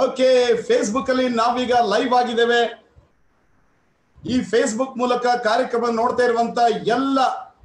Okay Facebook ಅಲ್ಲಿ ನಾವೀಗ live ಆಗಿದ್ದೇವೆ ಈ ಫೇಸ್ಬುಕ್ ಮೂಲಕ ಕಾರ್ಯಕ್ರಮ ನೋಡ್ತಾ ಇರುವಂತ ಎಲ್ಲ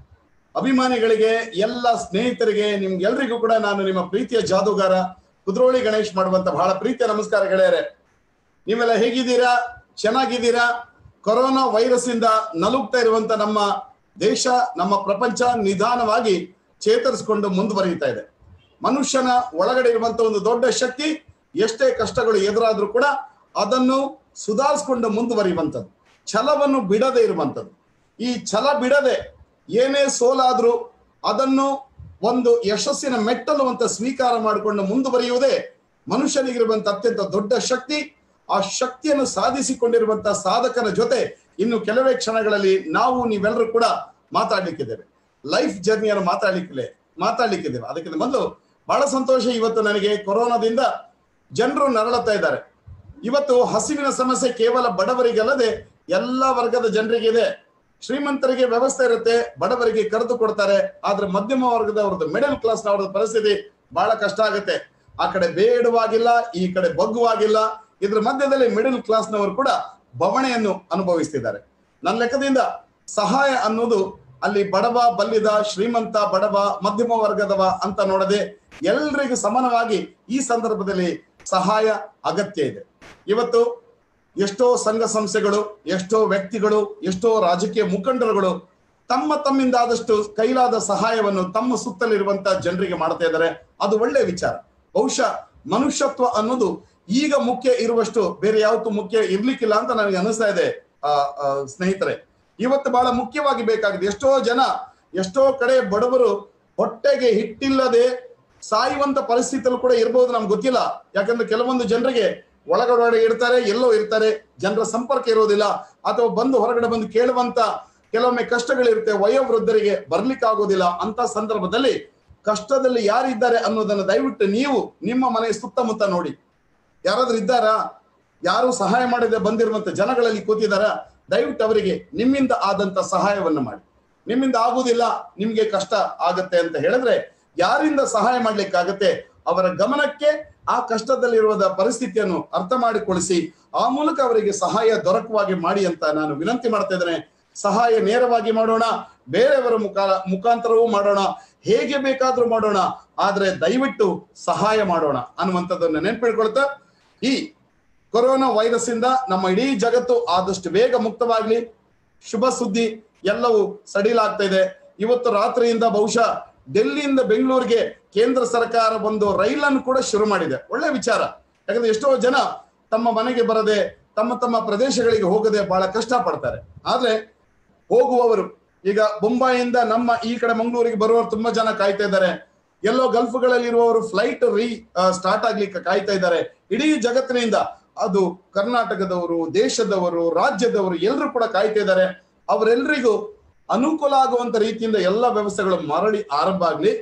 ಅಭಿಮಾನಿಗಳಿಗೆ ಎಲ್ಲ ಸ್ನೇಹಿತರಿಗೆ ನಿಮ್ಗೆಲ್ರಿಗೂ ಕೂಡ ನಾನು ನಿಮ್ಮ ಪ್ರೀತಿಯ ಜಾದೂಗಾರ ಕುದ್ರೋಳಿ ಗಣೇಶ್ ಮಾಡುವಂತ ಬಹಳ ಪ್ರೀತಿಯ ನಮಸ್ಕಾರ ಗೆಳೆಯರೆ ನೀವೆಲ್ಲ ಹೇಗಿದ್ದೀರಾ ಚೆನ್ನಾಗಿದ್ದೀರಾ ಕೊರೋನಾ ವೈರಸ್ ಇಂದ ನಲುಗ್ತಾ ಇರುವಂತ ನಮ್ಮ ದೇಶ ನಮ್ಮ ಪ್ರಪಂಚ ನಿಧಾನವಾಗಿ ಚೇತರಿಸಿಕೊಂಡು ಮುಂದುವರಿಯುತ್ತಾ ಇದೆ ಮನುಷ್ಯನ ಒಳಗಡೆ ಇರುವಂತ ಒಂದು ದೊಡ್ಡ ಶಕ್ತಿ ಎಷ್ಟೇ ಕಷ್ಟಗಳು ಎದುರಾದ್ರೂ ಕೂಡ ಅದನ್ನು ಸುಧಾರಿಸ್ಕೊಂಡು ಮುಂದುವರಿಯುವಂಥದ್ದು ಛಲವನ್ನು ಬಿಡದೆ ಇರುವಂಥದ್ದು ಈ ಛಲ ಬಿಡದೆ ಏನೇ ಸೋಲಾದ್ರೂ ಅದನ್ನು ಒಂದು ಯಶಸ್ಸಿನ ಮೆಟ್ಟಲು ಅಂತ ಸ್ವೀಕಾರ ಮಾಡಿಕೊಂಡು ಮುಂದುವರಿಯುವುದೇ ಮನುಷ್ಯನಿಗಿರುವಂತ ಅತ್ಯಂತ ದೊಡ್ಡ ಶಕ್ತಿ ಆ ಶಕ್ತಿಯನ್ನು ಸಾಧಿಸಿಕೊಂಡಿರುವಂತ ಸಾಧಕನ ಜೊತೆ ಇನ್ನು ಕೆಲವೇ ಕ್ಷಣಗಳಲ್ಲಿ ನಾವು ನೀವೆಲ್ಲರೂ ಕೂಡ ಮಾತಾಡ್ಲಿಕ್ಕಿದ್ದೇವೆ ಲೈಫ್ ಜರ್ನಿಯನ್ನು ಮಾತಾಡ್ಲಿಕ್ಕಿಲ್ಲ ಮಾತಾಡ್ಲಿಕ್ಕಿದ್ದೇವೆ ಅದಕ್ಕಿಂತ ಮೊದಲು ಬಹಳ ಸಂತೋಷ ಇವತ್ತು ನನಗೆ ಕೊರೋನಾದಿಂದ ಜನರು ನರಳುತ್ತಾ ಇದ್ದಾರೆ ಇವತ್ತು ಹಸಿವಿನ ಸಮಸ್ಯೆ ಕೇವಲ ಬಡವರಿಗಲ್ಲದೆ ಎಲ್ಲ ವರ್ಗದ ಜನರಿಗೆ ಇದೆ ಶ್ರೀಮಂತರಿಗೆ ವ್ಯವಸ್ಥೆ ಇರುತ್ತೆ ಬಡವರಿಗೆ ಕರೆದು ಕೊಡ್ತಾರೆ ಆದ್ರೆ ಮಧ್ಯಮ ವರ್ಗದವ್ರದ್ದು ಮಿಡಲ್ ಕ್ಲಾಸ್ ಅವ್ರದ್ದು ಪರಿಸ್ಥಿತಿ ಬಹಳ ಕಷ್ಟ ಆಗುತ್ತೆ ಆ ಕಡೆ ಬೇಡವಾಗಿಲ್ಲ ಈ ಕಡೆ ಬಗ್ಗುವಾಗಿಲ್ಲ ಇದ್ರ ಮಧ್ಯದಲ್ಲಿ ಮಿಡಲ್ ಕ್ಲಾಸ್ನವರು ಕೂಡ ಬವಣೆಯನ್ನು ಅನುಭವಿಸ್ತಿದ್ದಾರೆ ನನ್ನ ಲೆಕ್ಕದಿಂದ ಸಹಾಯ ಅನ್ನೋದು ಅಲ್ಲಿ ಬಡವ ಬಲ್ಲಿದ ಶ್ರೀಮಂತ ಬಡವ ಮಧ್ಯಮ ವರ್ಗದವ ಅಂತ ನೋಡದೆ ಎಲ್ರಿಗೂ ಸಮಾನವಾಗಿ ಈ ಸಂದರ್ಭದಲ್ಲಿ ಸಹಾಯ ಅಗತ್ಯ ಇದೆ ಇವತ್ತು ಎಷ್ಟೋ ಸಂಘ ಸಂಸ್ಥೆಗಳು ಎಷ್ಟೋ ವ್ಯಕ್ತಿಗಳು ಎಷ್ಟೋ ರಾಜಕೀಯ ಮುಖಂಡರುಗಳು ತಮ್ಮ ತಮ್ಮಿಂದ ಆದಷ್ಟು ಕೈಲಾದ ಸಹಾಯವನ್ನು ತಮ್ಮ ಸುತ್ತಲಿರುವಂತ ಜನರಿಗೆ ಮಾಡ್ತಾ ಇದ್ದಾರೆ ಅದು ಒಳ್ಳೆ ವಿಚಾರ ಬಹುಶಃ ಮನುಷ್ಯತ್ವ ಅನ್ನೋದು ಈಗ ಮುಖ್ಯ ಇರುವಷ್ಟು ಬೇರೆ ಯಾವತ್ತೂ ಮುಖ್ಯ ಇರ್ಲಿಕ್ಕಿಲ್ಲ ಅಂತ ನನಗೆ ಅನಿಸ್ತಾ ಇದೆ ಆ ಆ, ಸ್ನೇಹಿತರೆ ಇವತ್ತು ಬಹಳ ಮುಖ್ಯವಾಗಿ ಬೇಕಾಗಿದೆ ಎಷ್ಟೋ ಜನ ಎಷ್ಟೋ ಕಡೆ ಬಡವರು ಹೊಟ್ಟೆಗೆ ಹಿಟ್ಟಿಲ್ಲದೆ ಸಾಯುವಂತ ಪರಿಸ್ಥಿತಿಯಲ್ಲೂ ಕೂಡ ಇರಬಹುದು ನಮ್ಗೆ ಗೊತ್ತಿಲ್ಲ ಯಾಕಂದ್ರೆ ಕೆಲವೊಂದು ಜನರಿಗೆ ಒಳಗಡೆ ಇರ್ತಾರೆ ಎಲ್ಲೋ ಇರ್ತಾರೆ ಜನರ ಸಂಪರ್ಕ ಇರೋದಿಲ್ಲ ಅಥವಾ ಬಂದು ಹೊರಗಡೆ ಬಂದು ಕೇಳುವಂತ ಕೆಲವೊಮ್ಮೆ ಕಷ್ಟಗಳಿರುತ್ತೆ ವಯೋವೃದ್ಧರಿಗೆ ಬರ್ಲಿಕ್ಕೆ ಆಗೋದಿಲ್ಲ ಅಂತ ಸಂದರ್ಭದಲ್ಲಿ ಕಷ್ಟದಲ್ಲಿ ಯಾರಿದ್ದಾರೆ ಅನ್ನೋದನ್ನ ದಯವಿಟ್ಟು ನೀವು ನಿಮ್ಮ ಮನೆ ಸುತ್ತಮುತ್ತ ನೋಡಿ ಯಾರಾದ್ರೂ ಇದ್ದಾರಾ ಯಾರು ಸಹಾಯ ಮಾಡದೆ ಬಂದಿರುವಂತ ಜನಗಳಲ್ಲಿ ಕೂತಿದಾರ ದಯವಿಟ್ಟು ಅವರಿಗೆ ನಿಮ್ಮಿಂದ ಆದಂತ ಸಹಾಯವನ್ನು ಮಾಡಿ ನಿಮ್ಮಿಂದ ಆಗುದಿಲ್ಲ ನಿಮ್ಗೆ ಕಷ್ಟ ಆಗತ್ತೆ ಅಂತ ಹೇಳಿದ್ರೆ ಯಾರಿಂದ ಸಹಾಯ ಮಾಡ್ಲಿಕ್ಕಾಗತ್ತೆ ಅವರ ಗಮನಕ್ಕೆ ಆ ಕಷ್ಟದಲ್ಲಿರುವ ಪರಿಸ್ಥಿತಿಯನ್ನು ಅರ್ಥ ಮಾಡಿಕೊಳಿಸಿ ಆ ಮೂಲಕ ಅವರಿಗೆ ಸಹಾಯ ದೊರಕುವಾಗಿ ಮಾಡಿ ಅಂತ ನಾನು ವಿನಂತಿ ಮಾಡ್ತಾ ಇದ್ದೇನೆ ಸಹಾಯ ನೇರವಾಗಿ ಮಾಡೋಣ ಬೇರೆಯವರ ಮುಖ ಮುಖಾಂತರವೂ ಮಾಡೋಣ ಹೇಗೆ ಬೇಕಾದ್ರೂ ಮಾಡೋಣ ಆದ್ರೆ ದಯವಿಟ್ಟು ಸಹಾಯ ಮಾಡೋಣ ಅನ್ನುವಂಥದ್ದನ್ನು ನೆನ್ಪಿಡ್ಕೊಳ್ತಾ ಈ ಕೊರೋನಾ ವೈರಸ್ ಇಂದ ನಮ್ಮ ಇಡೀ ಜಗತ್ತು ಆದಷ್ಟು ಬೇಗ ಮುಕ್ತವಾಗ್ಲಿ ಶುಭ ಸುದ್ದಿ ಎಲ್ಲವೂ ಸಡಿಲಾಗ್ತಾ ಇದೆ ಇವತ್ತು ರಾತ್ರಿಯಿಂದ ಬಹುಶಃ ಡೆಲ್ಲಿಯಿಂದ ಬೆಂಗಳೂರಿಗೆ ಕೇಂದ್ರ ಸರ್ಕಾರ ಒಂದು ರೈಲನ್ನು ಕೂಡ ಶುರು ಮಾಡಿದೆ ಒಳ್ಳೆ ವಿಚಾರ ಯಾಕಂದ್ರೆ ಎಷ್ಟೋ ಜನ ತಮ್ಮ ಮನೆಗೆ ಬರದೆ ತಮ್ಮ ತಮ್ಮ ಪ್ರದೇಶಗಳಿಗೆ ಹೋಗದೆ ಬಹಳ ಕಷ್ಟ ಪಡ್ತಾರೆ ಆದ್ರೆ ಹೋಗುವವರು ಈಗ ಬೊಂಬಾಯಿಂದ ನಮ್ಮ ಈ ಕಡೆ ಮಂಗಳೂರಿಗೆ ಬರುವವರು ತುಂಬಾ ಜನ ಕಾಯ್ತಾ ಇದ್ದಾರೆ ಎಲ್ಲೋ ಗಲ್ಫ್ಗಳಲ್ಲಿ ಇರುವವರು ಫ್ಲೈಟ್ ರೀ ಸ್ಟಾರ್ಟ್ ಆಗ್ಲಿಕ್ಕೆ ಕಾಯ್ತಾ ಇದ್ದಾರೆ ಇಡೀ ಜಗತ್ತಿನಿಂದ ಅದು ಕರ್ನಾಟಕದವರು ದೇಶದವರು ರಾಜ್ಯದವರು ಎಲ್ಲರೂ ಕೂಡ ಕಾಯ್ತಾ ಇದ್ದಾರೆ ಅವರೆಲ್ಲರಿಗೂ ಅನುಕೂಲ ಆಗುವಂತ ರೀತಿಯಿಂದ ಎಲ್ಲ ವ್ಯವಸ್ಥೆಗಳು ಮರಳಿ ಆರಂಭ ಆಗ್ಲಿ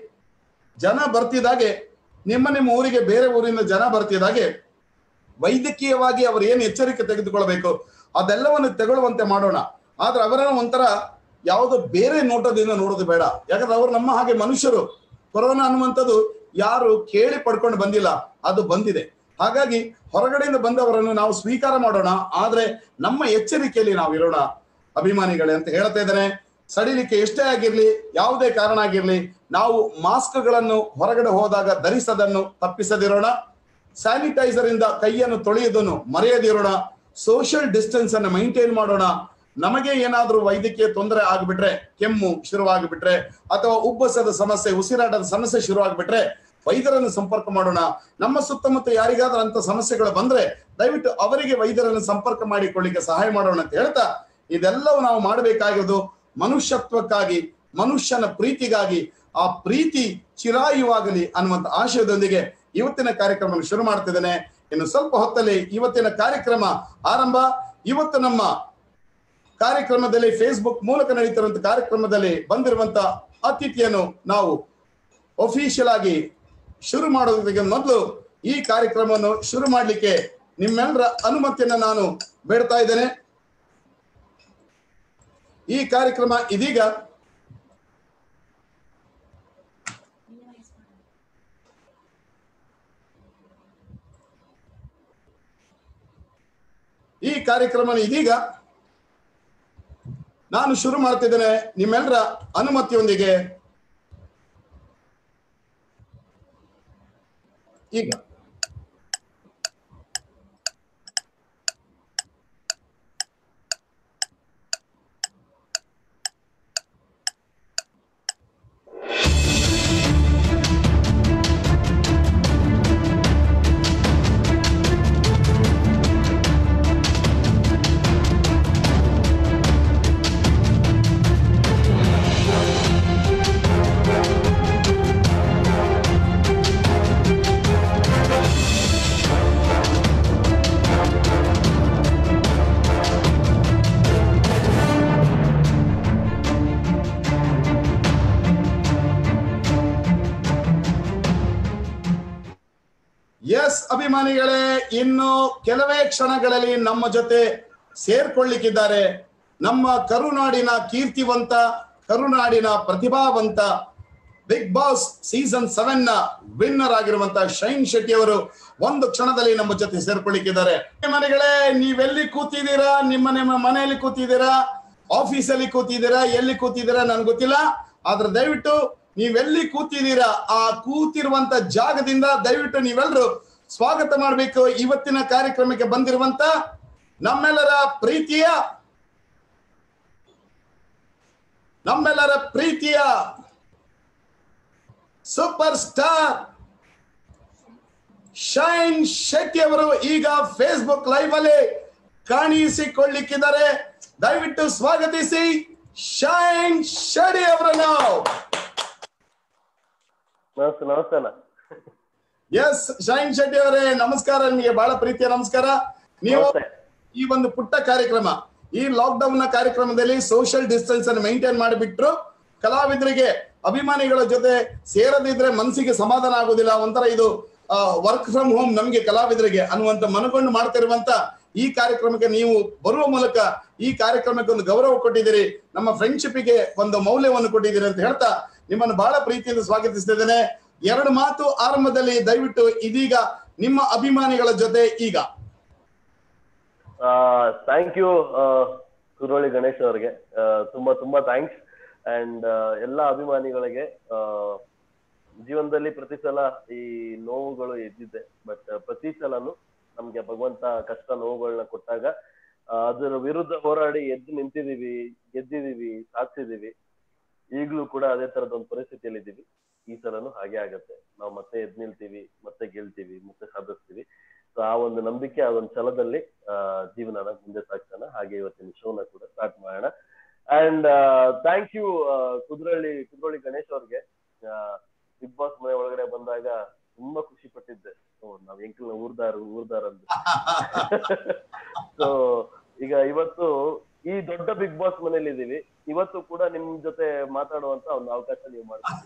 ಜನ ಬರ್ತಿದಾಗೆ ನಿಮ್ಮ ನಿಮ್ಮ ಊರಿಗೆ ಬೇರೆ ಊರಿಂದ ಜನ ಬರ್ತಿದಾಗೆ ವೈದ್ಯಕೀಯವಾಗಿ ಅವರು ಏನು ಎಚ್ಚರಿಕೆ ತೆಗೆದುಕೊಳ್ಬೇಕು ಅದೆಲ್ಲವನ್ನು ತಗೊಳ್ಳುವಂತೆ ಮಾಡೋಣ ಆದ್ರೆ ಅವರನ್ನ ಒಂಥರ ಯಾವುದೋ ಬೇರೆ ನೋಟದಿಂದ ನೋಡೋದು ಬೇಡ ಯಾಕಂದ್ರೆ ಅವರು ನಮ್ಮ ಹಾಗೆ ಮನುಷ್ಯರು ಕೊರೋನಾ ಅನ್ನುವಂಥದ್ದು ಯಾರು ಕೇಳಿ ಪಡ್ಕೊಂಡು ಬಂದಿಲ್ಲ ಅದು ಬಂದಿದೆ ಹಾಗಾಗಿ ಹೊರಗಡೆಯಿಂದ ಬಂದವರನ್ನು ನಾವು ಸ್ವೀಕಾರ ಮಾಡೋಣ ಆದ್ರೆ ನಮ್ಮ ಎಚ್ಚರಿಕೆಯಲ್ಲಿ ನಾವು ಇರೋಣ ಅಭಿಮಾನಿಗಳೇ ಅಂತ ಹೇಳ್ತಾ ಇದ್ದೇನೆ ಸಡಿಲಿಕ್ಕೆ ಎಷ್ಟೇ ಆಗಿರ್ಲಿ ಯಾವುದೇ ಕಾರಣ ಆಗಿರ್ಲಿ ನಾವು ಮಾಸ್ಕ್ಗಳನ್ನು ಹೊರಗಡೆ ಹೋದಾಗ ಧರಿಸದನ್ನು ತಪ್ಪಿಸದಿರೋಣ ಸ್ಯಾನಿಟೈಸರ್ ಇಂದ ಕೈಯನ್ನು ತೊಳೆಯುವುದನ್ನು ಮರೆಯದಿರೋಣ ಸೋಷಿಯಲ್ ಡಿಸ್ಟೆನ್ಸ್ ಅನ್ನು ಮೈಂಟೈನ್ ಮಾಡೋಣ ನಮಗೆ ಏನಾದ್ರೂ ವೈದ್ಯಕೀಯ ತೊಂದರೆ ಆಗ್ಬಿಟ್ರೆ ಕೆಮ್ಮು ಶುರುವಾಗಿಬಿಟ್ರೆ ಅಥವಾ ಉಬ್ಬಸದ ಸಮಸ್ಯೆ ಉಸಿರಾಟದ ಸಮಸ್ಯೆ ಶುರುವಾಗ್ಬಿಟ್ರೆ ವೈದ್ಯರನ್ನು ಸಂಪರ್ಕ ಮಾಡೋಣ ನಮ್ಮ ಸುತ್ತಮುತ್ತ ಯಾರಿಗಾದ್ರೂ ಅಂತ ಸಮಸ್ಯೆಗಳು ಬಂದ್ರೆ ದಯವಿಟ್ಟು ಅವರಿಗೆ ವೈದ್ಯರನ್ನು ಸಂಪರ್ಕ ಮಾಡಿಕೊಳ್ಳಿಕ್ಕೆ ಸಹಾಯ ಮಾಡೋಣ ಅಂತ ಹೇಳ್ತಾ ಇದೆಲ್ಲವೂ ನಾವು ಮಾಡಬೇಕಾಗಿರೋದು ಮನುಷ್ಯತ್ವಕ್ಕಾಗಿ ಮನುಷ್ಯನ ಪ್ರೀತಿಗಾಗಿ ಆ ಪ್ರೀತಿ ಚಿರಾಯುವಾಗಲಿ ಅನ್ನುವಂತ ಆಶಯದೊಂದಿಗೆ ಇವತ್ತಿನ ಕಾರ್ಯಕ್ರಮ ಶುರು ಮಾಡ್ತಿದ್ದೇನೆ ಇನ್ನು ಸ್ವಲ್ಪ ಹೊತ್ತಲ್ಲಿ ಇವತ್ತಿನ ಕಾರ್ಯಕ್ರಮ ಆರಂಭ ಇವತ್ತು ನಮ್ಮ ಕಾರ್ಯಕ್ರಮದಲ್ಲಿ ಫೇಸ್ಬುಕ್ ಮೂಲಕ ನಡೀತಿರುವಂತ ಕಾರ್ಯಕ್ರಮದಲ್ಲಿ ಬಂದಿರುವಂತ ಅತಿಥಿಯನ್ನು ನಾವು ಒಫಿಷಿಯಲ್ ಆಗಿ ಶುರು ಮಾಡೋದಕ್ಕೆ ಮೊದಲು ಈ ಕಾರ್ಯಕ್ರಮವನ್ನು ಶುರು ಮಾಡಲಿಕ್ಕೆ ನಿಮ್ಮೆಲ್ಲರ ಅನುಮತಿಯನ್ನು ನಾನು ಬೇಡ್ತಾ ಇದ್ದೇನೆ ಈ ಕಾರ್ಯಕ್ರಮ ಇದೀಗ ಕಾರ್ಯಕ್ರಮ ಇದೀಗ ನಾನು ಶುರು ಮಾಡ್ತಿದ್ದೇನೆ ನಿಮ್ಮೆಲ್ಲರ ಅನುಮತಿಯೊಂದಿಗೆ ಈಗ ಎಸ್ ಅಭಿಮಾನಿಗಳೇ ಇನ್ನು ಕೆಲವೇ ಕ್ಷಣಗಳಲ್ಲಿ ನಮ್ಮ ಜೊತೆ ಸೇರ್ಕೊಳ್ಳಿಕ್ಕಿದ್ದಾರೆ ನಮ್ಮ ಕರುನಾಡಿನ ಕೀರ್ತಿವಂತ ಕರುನಾಡಿನ ಪ್ರತಿಭಾವಂತ ಬಿಗ್ ಬಾಸ್ ಸೀಸನ್ ಸೆವೆನ್ ನ ವಿನ್ನರ್ ಆಗಿರುವಂತ ಶೈನ್ ಶೆಟ್ಟಿ ಅವರು ಒಂದು ಕ್ಷಣದಲ್ಲಿ ನಮ್ಮ ಜೊತೆ ಸೇರ್ಕೊಳ್ಳಿಕ್ಕಿದ್ದಾರೆ ಮನೆಗಳೇ ನೀವೆಲ್ಲಿ ಕೂತಿದ್ದೀರಾ ನಿಮ್ಮ ನಿಮ್ಮ ಮನೆಯಲ್ಲಿ ಕೂತಿದ್ದೀರಾ ಆಫೀಸಲ್ಲಿ ಕೂತಿದ್ದೀರಾ ಎಲ್ಲಿ ಕೂತಿದ್ದೀರಾ ನನ್ಗೆ ಗೊತ್ತಿಲ್ಲ ಆದ್ರೆ ದಯವಿಟ್ಟು ನೀವೆಲ್ಲಿ ಕೂತಿದ್ದೀರಾ ಆ ಕೂತಿರುವಂತ ಜಾಗದಿಂದ ದಯವಿಟ್ಟು ನೀವೆಲ್ಲರೂ ಸ್ವಾಗತ ಮಾಡಬೇಕು ಇವತ್ತಿನ ಕಾರ್ಯಕ್ರಮಕ್ಕೆ ಬಂದಿರುವಂತ ನಮ್ಮೆಲ್ಲರ ಪ್ರೀತಿಯ ನಮ್ಮೆಲ್ಲರ ಪ್ರೀತಿಯ ಸೂಪರ್ ಸ್ಟಾರ್ ಶೈನ್ ಶೆಟ್ಟಿ ಅವರು ಈಗ ಫೇಸ್ಬುಕ್ ಲೈವ್ ಅಲ್ಲಿ ಕಾಣಿಸಿಕೊಳ್ಳಿಕ್ಕಿದ್ದಾರೆ ದಯವಿಟ್ಟು ಸ್ವಾಗತಿಸಿ ಶೈನ್ ಶೆಟ್ಟಿ ಅವರನ್ನು ನಮಸ್ತೆ ನಮಸ್ತೆ ಅಣ್ಣ ಎಸ್ ಶೈನ್ ಶೆಟ್ಟಿ ಅವರೇ ನಮಸ್ಕಾರ ನಿಮಗೆ ಬಹಳ ಪ್ರೀತಿಯ ನಮಸ್ಕಾರ ನೀವು ನಮಸ್ತೆ ಈ ಒಂದು ಪುಟ್ಟ ಕಾರ್ಯಕ್ರಮ ಈ ಲಾಕ್ ಡೌನ್ ನ ಕಾರ್ಯಕ್ರಮದಲ್ಲಿ ಸೋಷಿಯಲ್ ಡಿಸ್ಟೆನ್ಸ್ ಅನ್ನು ಮೇಂಟೈನ್ ಮಾಡಿಬಿಟ್ರು ಕಲಾವಿದರಿಗೆ ಅಭಿಮಾನಿಗಳ ಜೊತೆ ಸೇರದಿದ್ರೆ ಮನಸ್ಸಿಗೆ ಸಮಾಧಾನ ಆಗುದಿಲ್ಲ ಒಂಥರ ಇದು ವರ್ಕ್ ಫ್ರಮ್ ಹೋಮ್ ನಮಗೆ ಕಲಾವಿದರಿಗೆ ಅನ್ನುವಂತ ಮನಗೊಂಡು ಮಾಡ್ತಿರುವಂತ ಈ ಕಾರ್ಯಕ್ರಮಕ್ಕೆ ನೀವು ಬರುವ ಮೂಲಕ ಈ ಕಾರ್ಯಕ್ರಮಕ್ಕೆ ಒಂದು ಗೌರವ ಕೊಟ್ಟಿದ್ದೀರಿ ನಮ್ಮ ಫ್ರೆಂಡ್ಶಿಪ್ಗೆ ಒಂದು ಮೌಲ್ಯವನ್ನು ಕೊಟ್ಟಿದ್ದೀರಿ ಅಂತ ಹೇಳ್ತಾ ನಿಮ್ಮನ್ನು ಬಹಳ ಪ್ರೀತಿಯಿಂದ ಸ್ವಾಗತಿಸ್ತಿದ್ದೇನೆ ಎರಡು ಮಾತು ಆರಂಭದಲ್ಲಿ ದಯವಿಟ್ಟು ಇದೀಗ ನಿಮ್ಮ ಅಭಿಮಾನಿಗಳ ಜೊತೆ ಈಗ ಥ್ಯಾಂಕ್ ಯು ಕುರೋಳಿ ಗಣೇಶ್ ಅವ್ರಿಗೆ ಆ, ತುಂಬಾ ತುಂಬಾ ಥ್ಯಾಂಕ್ಸ್ ಅಂಡ್ ಎಲ್ಲ ಅಭಿಮಾನಿಗಳಿಗೆ ಆ, ಜೀವನದಲ್ಲಿ ಪ್ರತಿ ಸಲ ಈ ನೋವುಗಳು ಎದ್ದಿದೆ ಬಟ್ ಪ್ರತಿ ಸಲನು ನಮ್ಗೆ ಭಗವಂತ ಕಷ್ಟ ನೋವುಗಳನ್ನ ಕೊಟ್ಟಾಗ ಆ, ಅದರ ವಿರುದ್ಧ ಹೋರಾಡಿ ಎದ್ದು ನಿಂತಿದೀವಿ ಗೆದ್ದಿದೀವಿ ಸಾಧಿಸಿದೀವಿ ಈಗಲೂ ಕೂಡ ಅದೇ ತರದ ಒಂದು ಪರಿಸ್ಥಿತಿಯಲ್ಲಿ ಇದ್ದೀವಿ ಈ ಸಲನು ಹಾಗೆ ಆಗತ್ತೆ ನಾವು ಮತ್ತೆ ಎದ್ ನಿಲ್ತೀವಿ ಮತ್ತೆ ಗೆಲ್ತೀವಿ ಮತ್ತೆ ಸಾಧಿಸ್ತೀವಿ ಸೊ ಆ ಒಂದು ನಂಬಿಕೆ ಆ ಒಂದು ಛಲದಲ್ಲಿ ಆ, ಜೀವನನ ಮುಂದೆ ಸಾಗ್ತಾನ ಹಾಗೆ ಇವತ್ತಿನ ಶೋನ ಕೂಡ ಸ್ಟಾರ್ಟ್ ಮಾಡೋಣ and thank you Kudralli Kudralli Ganesh ಅವ್ರಿಗೆ ಬಿಗ್ ಬಾಸ್ ಮನೆ ಒಳಗಡೆ ಬಂದಾಗ ತುಂಬಾ ಖುಷಿ ಪಟ್ಟಿದ್ದೆ ಓ, ನಾವ್ ಎಂಕಲ್ನ ಊರ್ದಾರ ಊರ್ದಾರ ಅಂತ ಸೊ ಈಗ ಇವತ್ತು ಈ ದೊಡ್ಡ ಬಿಗ್ ಬಾಸ್ ಮನೇಲಿ ಇದೀವಿ ಇವತ್ತು ಕೂಡ ನಿಮ್ ಜೊತೆ ಮಾತಾಡುವಂತ ಒಂದು ಅವಕಾಶ ನೀವು ಮಾಡ್ತೀವಿ